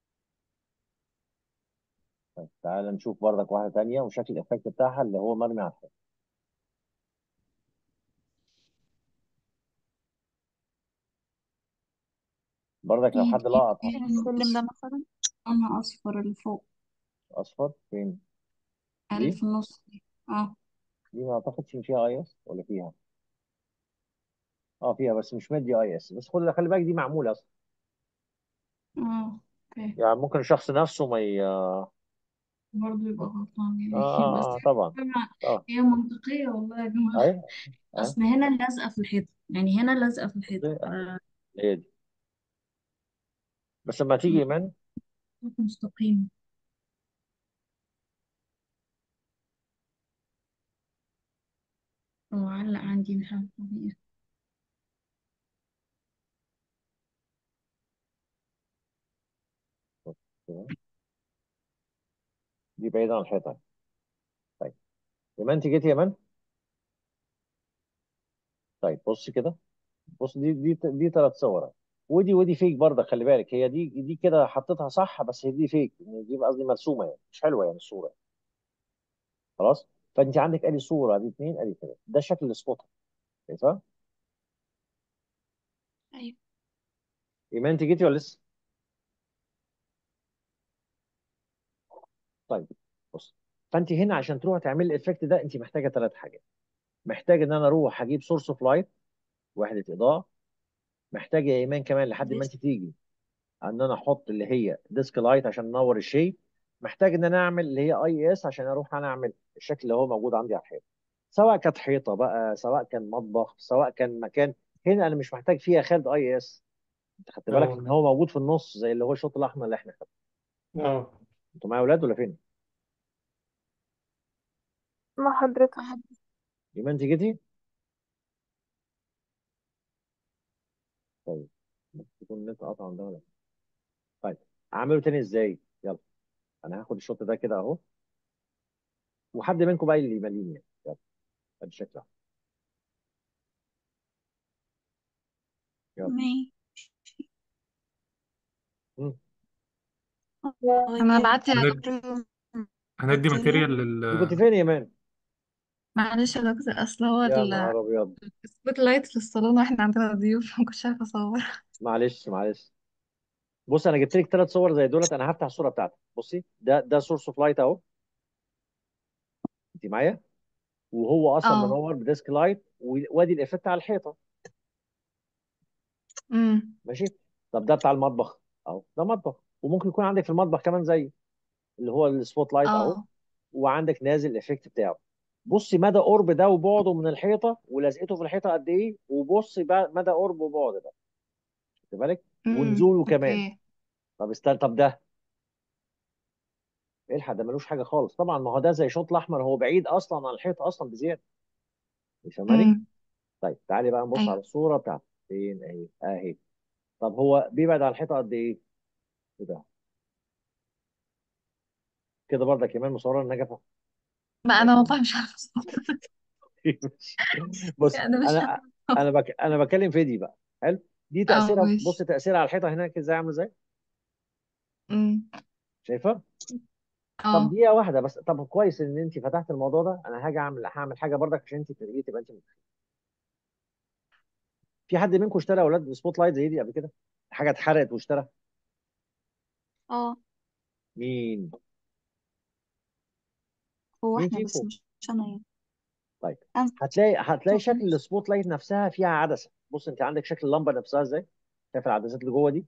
طيب تعالى نشوف برضك واحده تانيه وشكل الايفكت بتاعها اللي هو مرمي على الحيط برضك لو في حد في لقط في السلم ده مثلا لونها أصفر اللي فوق اصفر فين اللي دي في النص دي اه دي ما اعتقدش ان فيها اي اس ولا فيها اه فيها بس مش مدي اي اس بس خد خلي بالك دي معموله اصلا اه اوكي يعني ممكن الشخص نفسه ما ي... برضه يبقى غلطان اه يعني اه بس اه طبعا هي اه هي منطقية والله يا جماعة ايوه اه أصل هنا لازقة في الحيطة يعني هنا لازقة في الحيطة أوكي، ف- أوكي. هي دي بس لما تيجي ايمان مستقيم هو علق عندي مش عارفة ايه دي بعيدة عن الحيطة طيب ايمان انت جيتي يا ايمان طيب بص كده بص دي دي دي ثلاث صور ودي ودي فيك برضه خلي بالك هي دي دي كده حطيتها صح بس هي دي فيك دي قصدي مرسومه يعني مش حلوه يعني الصوره خلاص فانت عندك ادي صوره ادي اثنين ادي ثلاثه ده شكل السبوت شايفها ايوه ايمان انت جيتي ولا لسه طيب بص فانت هنا عشان تروح تعمل الايفكت ده انت محتاجه ثلاث حاجات محتاج ان انا اروح اجيب سورس اوف لايت وحده اضاءه محتاجه يا ايمان كمان لحد ما انت تيجي ان انا احط اللي هي ديسك لايت عشان انور الشيء محتاج ان انا اعمل اللي هي اي اس عشان اروح انا اعمل الشكل اللي هو موجود عندي على الحيطه سواء كانت حيطه بقى سواء كان مطبخ سواء كان مكان هنا انا مش محتاج فيها خالد اي اس انت خدت بالك ان اه هو موجود في النص زي اللي هو الشوط الاحمر اللي احنا خدناه اه انتوا معايا اولاد ولا فين؟ مع حضرتك يبقى انت جيتي طيب ممكن تكون النت قطع عندها ولا طيب اعمله تاني ازاي؟ يلا انا هاخد الشوط ده كده اهو وحد منكم بقى اللي يمليني يعني. يلا ادي شكلها يلا ماشي مم. انا بعت يا هندي دكتور هندي ماتيريال ماتيريال انت كنت لل فين يا مان؟ معلش يا دكتور اصل هو يا ال- نهار ابيض السبوت لايت في الصالون واحنا عندنا ضيوف مكنتش عارفه اصور معلش معلش بص انا جبت لك ثلاث صور زي دولت انا هفتح الصوره بتاعتك بصي ده ده سورس اوف لايت اهو انت معايا وهو اصلا اه منور بديسك لايت وادي الايفكت على الحيطه امم ماشي طب ده بتاع المطبخ اهو ده مطبخ وممكن يكون عندك في المطبخ كمان زي اللي هو السبوت لايت اهو اه وعندك نازل الايفكت بتاعه بصي مدى قرب ده وبعده من الحيطه ولزقته في الحيطه قد ايه وبصي بقى مدى قرب وبعد ده خد بالك امم ونزوله كمان اوكي طب استنى طب ده الحق ده ملوش حاجه خالص طبعا ما هو ده زي شوط الاحمر هو بعيد اصلا عن الحيطه اصلا بزياده فاهماني امم طيب تعالي بقى نبص على ايوه الصوره بتاعته فين اهي اهي طب هو بيبعد عن الحيطه قد ايه كده كده برضك كمان مصوره النجفه ما انا والله مش عارفه اصور بص انا مش انا عارفه اصور انا بك... انا بتكلم في دي بقى حلو دي اه تاثيرها بص ماشي تاثيرها على الحيطه هناك ازاي عامل ازاي امم شايفه طب اه دقيقه واحده بس طب كويس ان انت فتحت الموضوع ده انا هاجي اعمل هعمل حاجه برضك عشان انت تبقي تبقى انت متخيله في حد منكم اشترى اولاد سبوت لايت زي دي قبل كده حاجه اتحرقت واشترى اه مين هو مين احنا بس فيكم مش مش انا يعني طيب انا هتلاقي هتلاقي طب شكل السبوت لايت نفسها فيها عدسه بص انت عندك شكل اللمبه نفسها ازاي شايف العدسات اللي جوه دي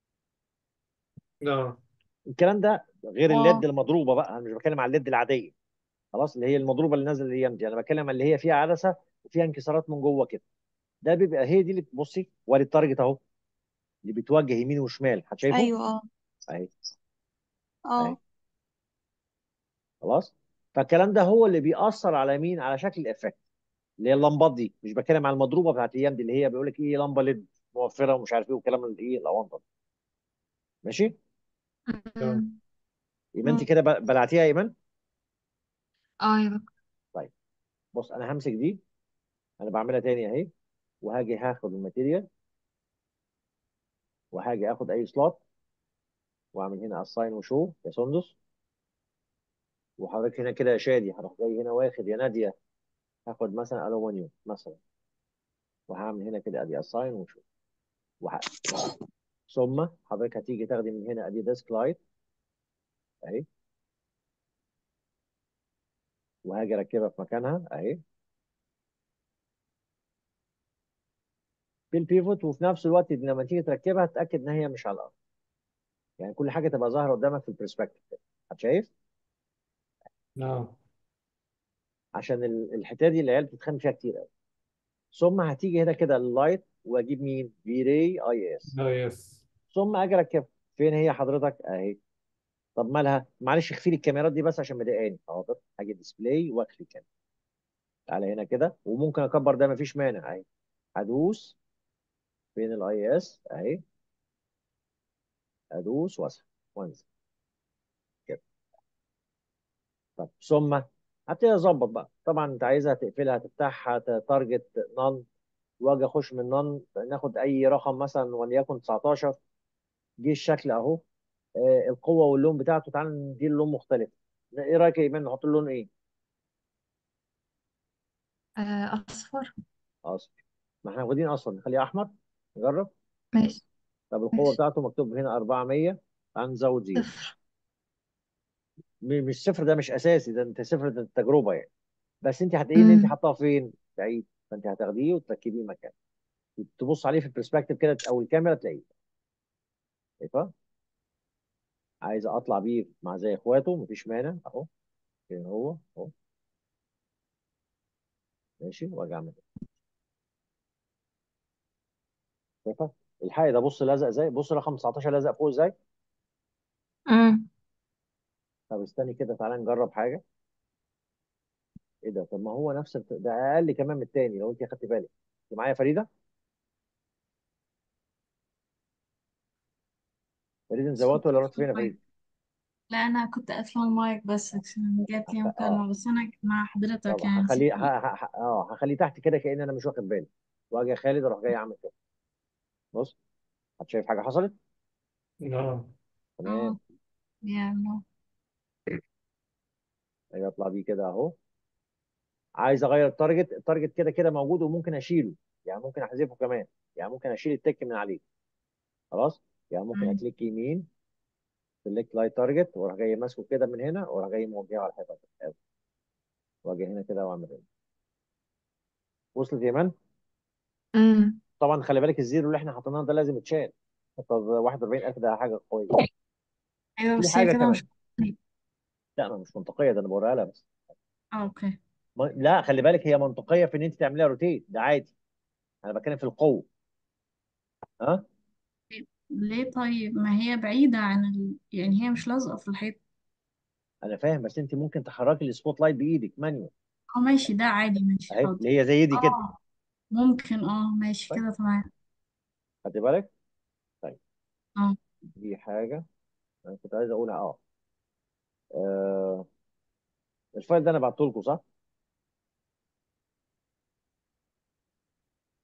اه الكلام ده غير الليد اه المضروبه بقى انا مش بتكلم على الليد العاديه خلاص اللي هي المضروبه اللي نازله الايام دي انا بتكلم على اللي هي فيها عدسه وفيها انكسارات من جوه كده ده بيبقى هي دي اللي بصي وادي التارجت اهو اللي بيتوجه يمين وشمال هتشايفه ايوه اه اهي اه اهي خلاص فالكلام ده هو اللي بيأثر على مين على شكل الافكت اللي هي اللمبات دي مش بتكلم على المضروبه بتاعت الايام دي اللي هي بيقول لك ايه لمبه ليد موفره ومش عارف ايه والكلام الايه الاونطه ده. ماشي اه امم يبقى انت كده ب- بلعتيها يا ايمان اه يا دكتور طيب بص انا همسك دي انا بعملها تاني اهي وهاجي هاخد الماتيريال وهاجي اخد اي سلوت واعمل هنا اساين وشو يا سندس وحضرتك هنا كده يا شادي هروح جاي هنا واخد يا ناديه هاخد مثلا الومنيوم مثلا وهعمل هنا كده ادي اساين وشو وح... ثم حضرتك هتيجي تاخدي من هنا ادي ديسك لايت اهي وهاجي اركبها في مكانها اهي بالبيفوت وفي نفس الوقت لما تيجي تركبها تتاكد ان هي مش على الارض يعني كل حاجه تبقى ظاهره قدامك في البرسبكتيف هتشايف اه عشان ال- الحته دي العيال بتتخانق فيها كتير قوي ثم هتيجي هنا كده اللايت واجيب مين فيري اي اس اه يس ثم اجي اركبها فين هي حضرتك اهي طب مالها معلش اخفي لي الكاميرات دي بس عشان مضايقاني حاضر هاجي ديسبلاي واخفي الكاميرا تعالى هنا كده وممكن اكبر ده مفيش مانع اهي هدوس فين الاي اس اهي ادوس واسحب وانزل كده طب ثم هبتدي اظبط بقى طبعا انت عايزها تقفلها تفتحها تارجت نون واجي اخش من نون ناخد اي رقم مثلا وليكن 19 جه الشكل اهو آه القوه واللون بتاعته تعال نديله لون مختلف ايه رايك يا ايمان نحط له لون ايه؟ آه، أصفر اصفر ما احنا واخدين اصفر نخليه احمر نجرب ماشي طب القوه ماشي بتاعته مكتوب هنا 400 هنزود زيرو صفر م- مش صفر ده مش اساسي ده انت صفر ده التجربه يعني بس انت هتلاقيه ان انت امم حاطاه فين؟ بعيد فانت هتاخديه وتركبيه مكانه تبص عليه في البرسبكتيف كده او الكاميرا تلاقيه شايفه؟ عايز اطلع بيه مع زي اخواته مفيش مانع اهو فين هو اهو ماشي واجي اعمل كده. شايفه؟ الحقيقه ده بص لزق ازاي؟ بص رقم 19 لزق فوق ازاي؟ امم طب استني كده تعالى نجرب حاجه ايه ده؟ طب ما هو نفس الت- ده اقل كمان من التاني لو انت خدت بالك انت معايا يا فريده؟ فريده بس كنت زودت ولا رحت قافلة فين يا المايك فريده؟ لا أنا كنت قافلة المايك بس عشان جات لي هخ- اه مكالمة بس أنا مع حضرتك طب يعني هخليه نسيت ه- ه- ه- اه هخليه تحت كده كأن انا مش واخد بالي واجي يا خالد اروح جاي اعمل كده بص هتشايف حاجه حصلت؟ اه تمام اه يعني اجي اطلع بيه كده اهو عايز اغير التارجت التارجت كده كده موجود وممكن اشيله يعني ممكن احذفه كمان يعني ممكن اشيل التك من عليه خلاص يعني ممكن مم. اكليك يمين سيلكت لايت تارجت واروح جاي ماسكه كده من هنا واروح جاي موجهه على الحيطه كده. واجي هنا كده واعمل هنا وصلت يا مان امم طبعا خلي بالك الزيرو اللي احنا حطيناه ده لازم يتشال طب 41000 ده حاجه قويه أيوة في بس هي حاجه كده كمان مش منطقية. لا ما مش منطقيه ده انا بوريها لها بس اه اوكي ما- لا خلي بالك هي منطقيه في ان انت تعمليها روتيت ده عادي انا بتكلم في القوه ها ليه طيب ما هي بعيدة عن ال... يعني هي مش لازقة في الحيط انا فاهم بس انت ممكن تحركي السبوت لايت بايدك مانيوال اه ماشي ده عادي ماشي اهي حاضر اللي هي زي دي كده اه ممكن اه ماشي طيب كده تمام خدي بالك طيب اه دي حاجه انا كنت عايز اقولها اه آه، الفايل ده انا بعته لكم صح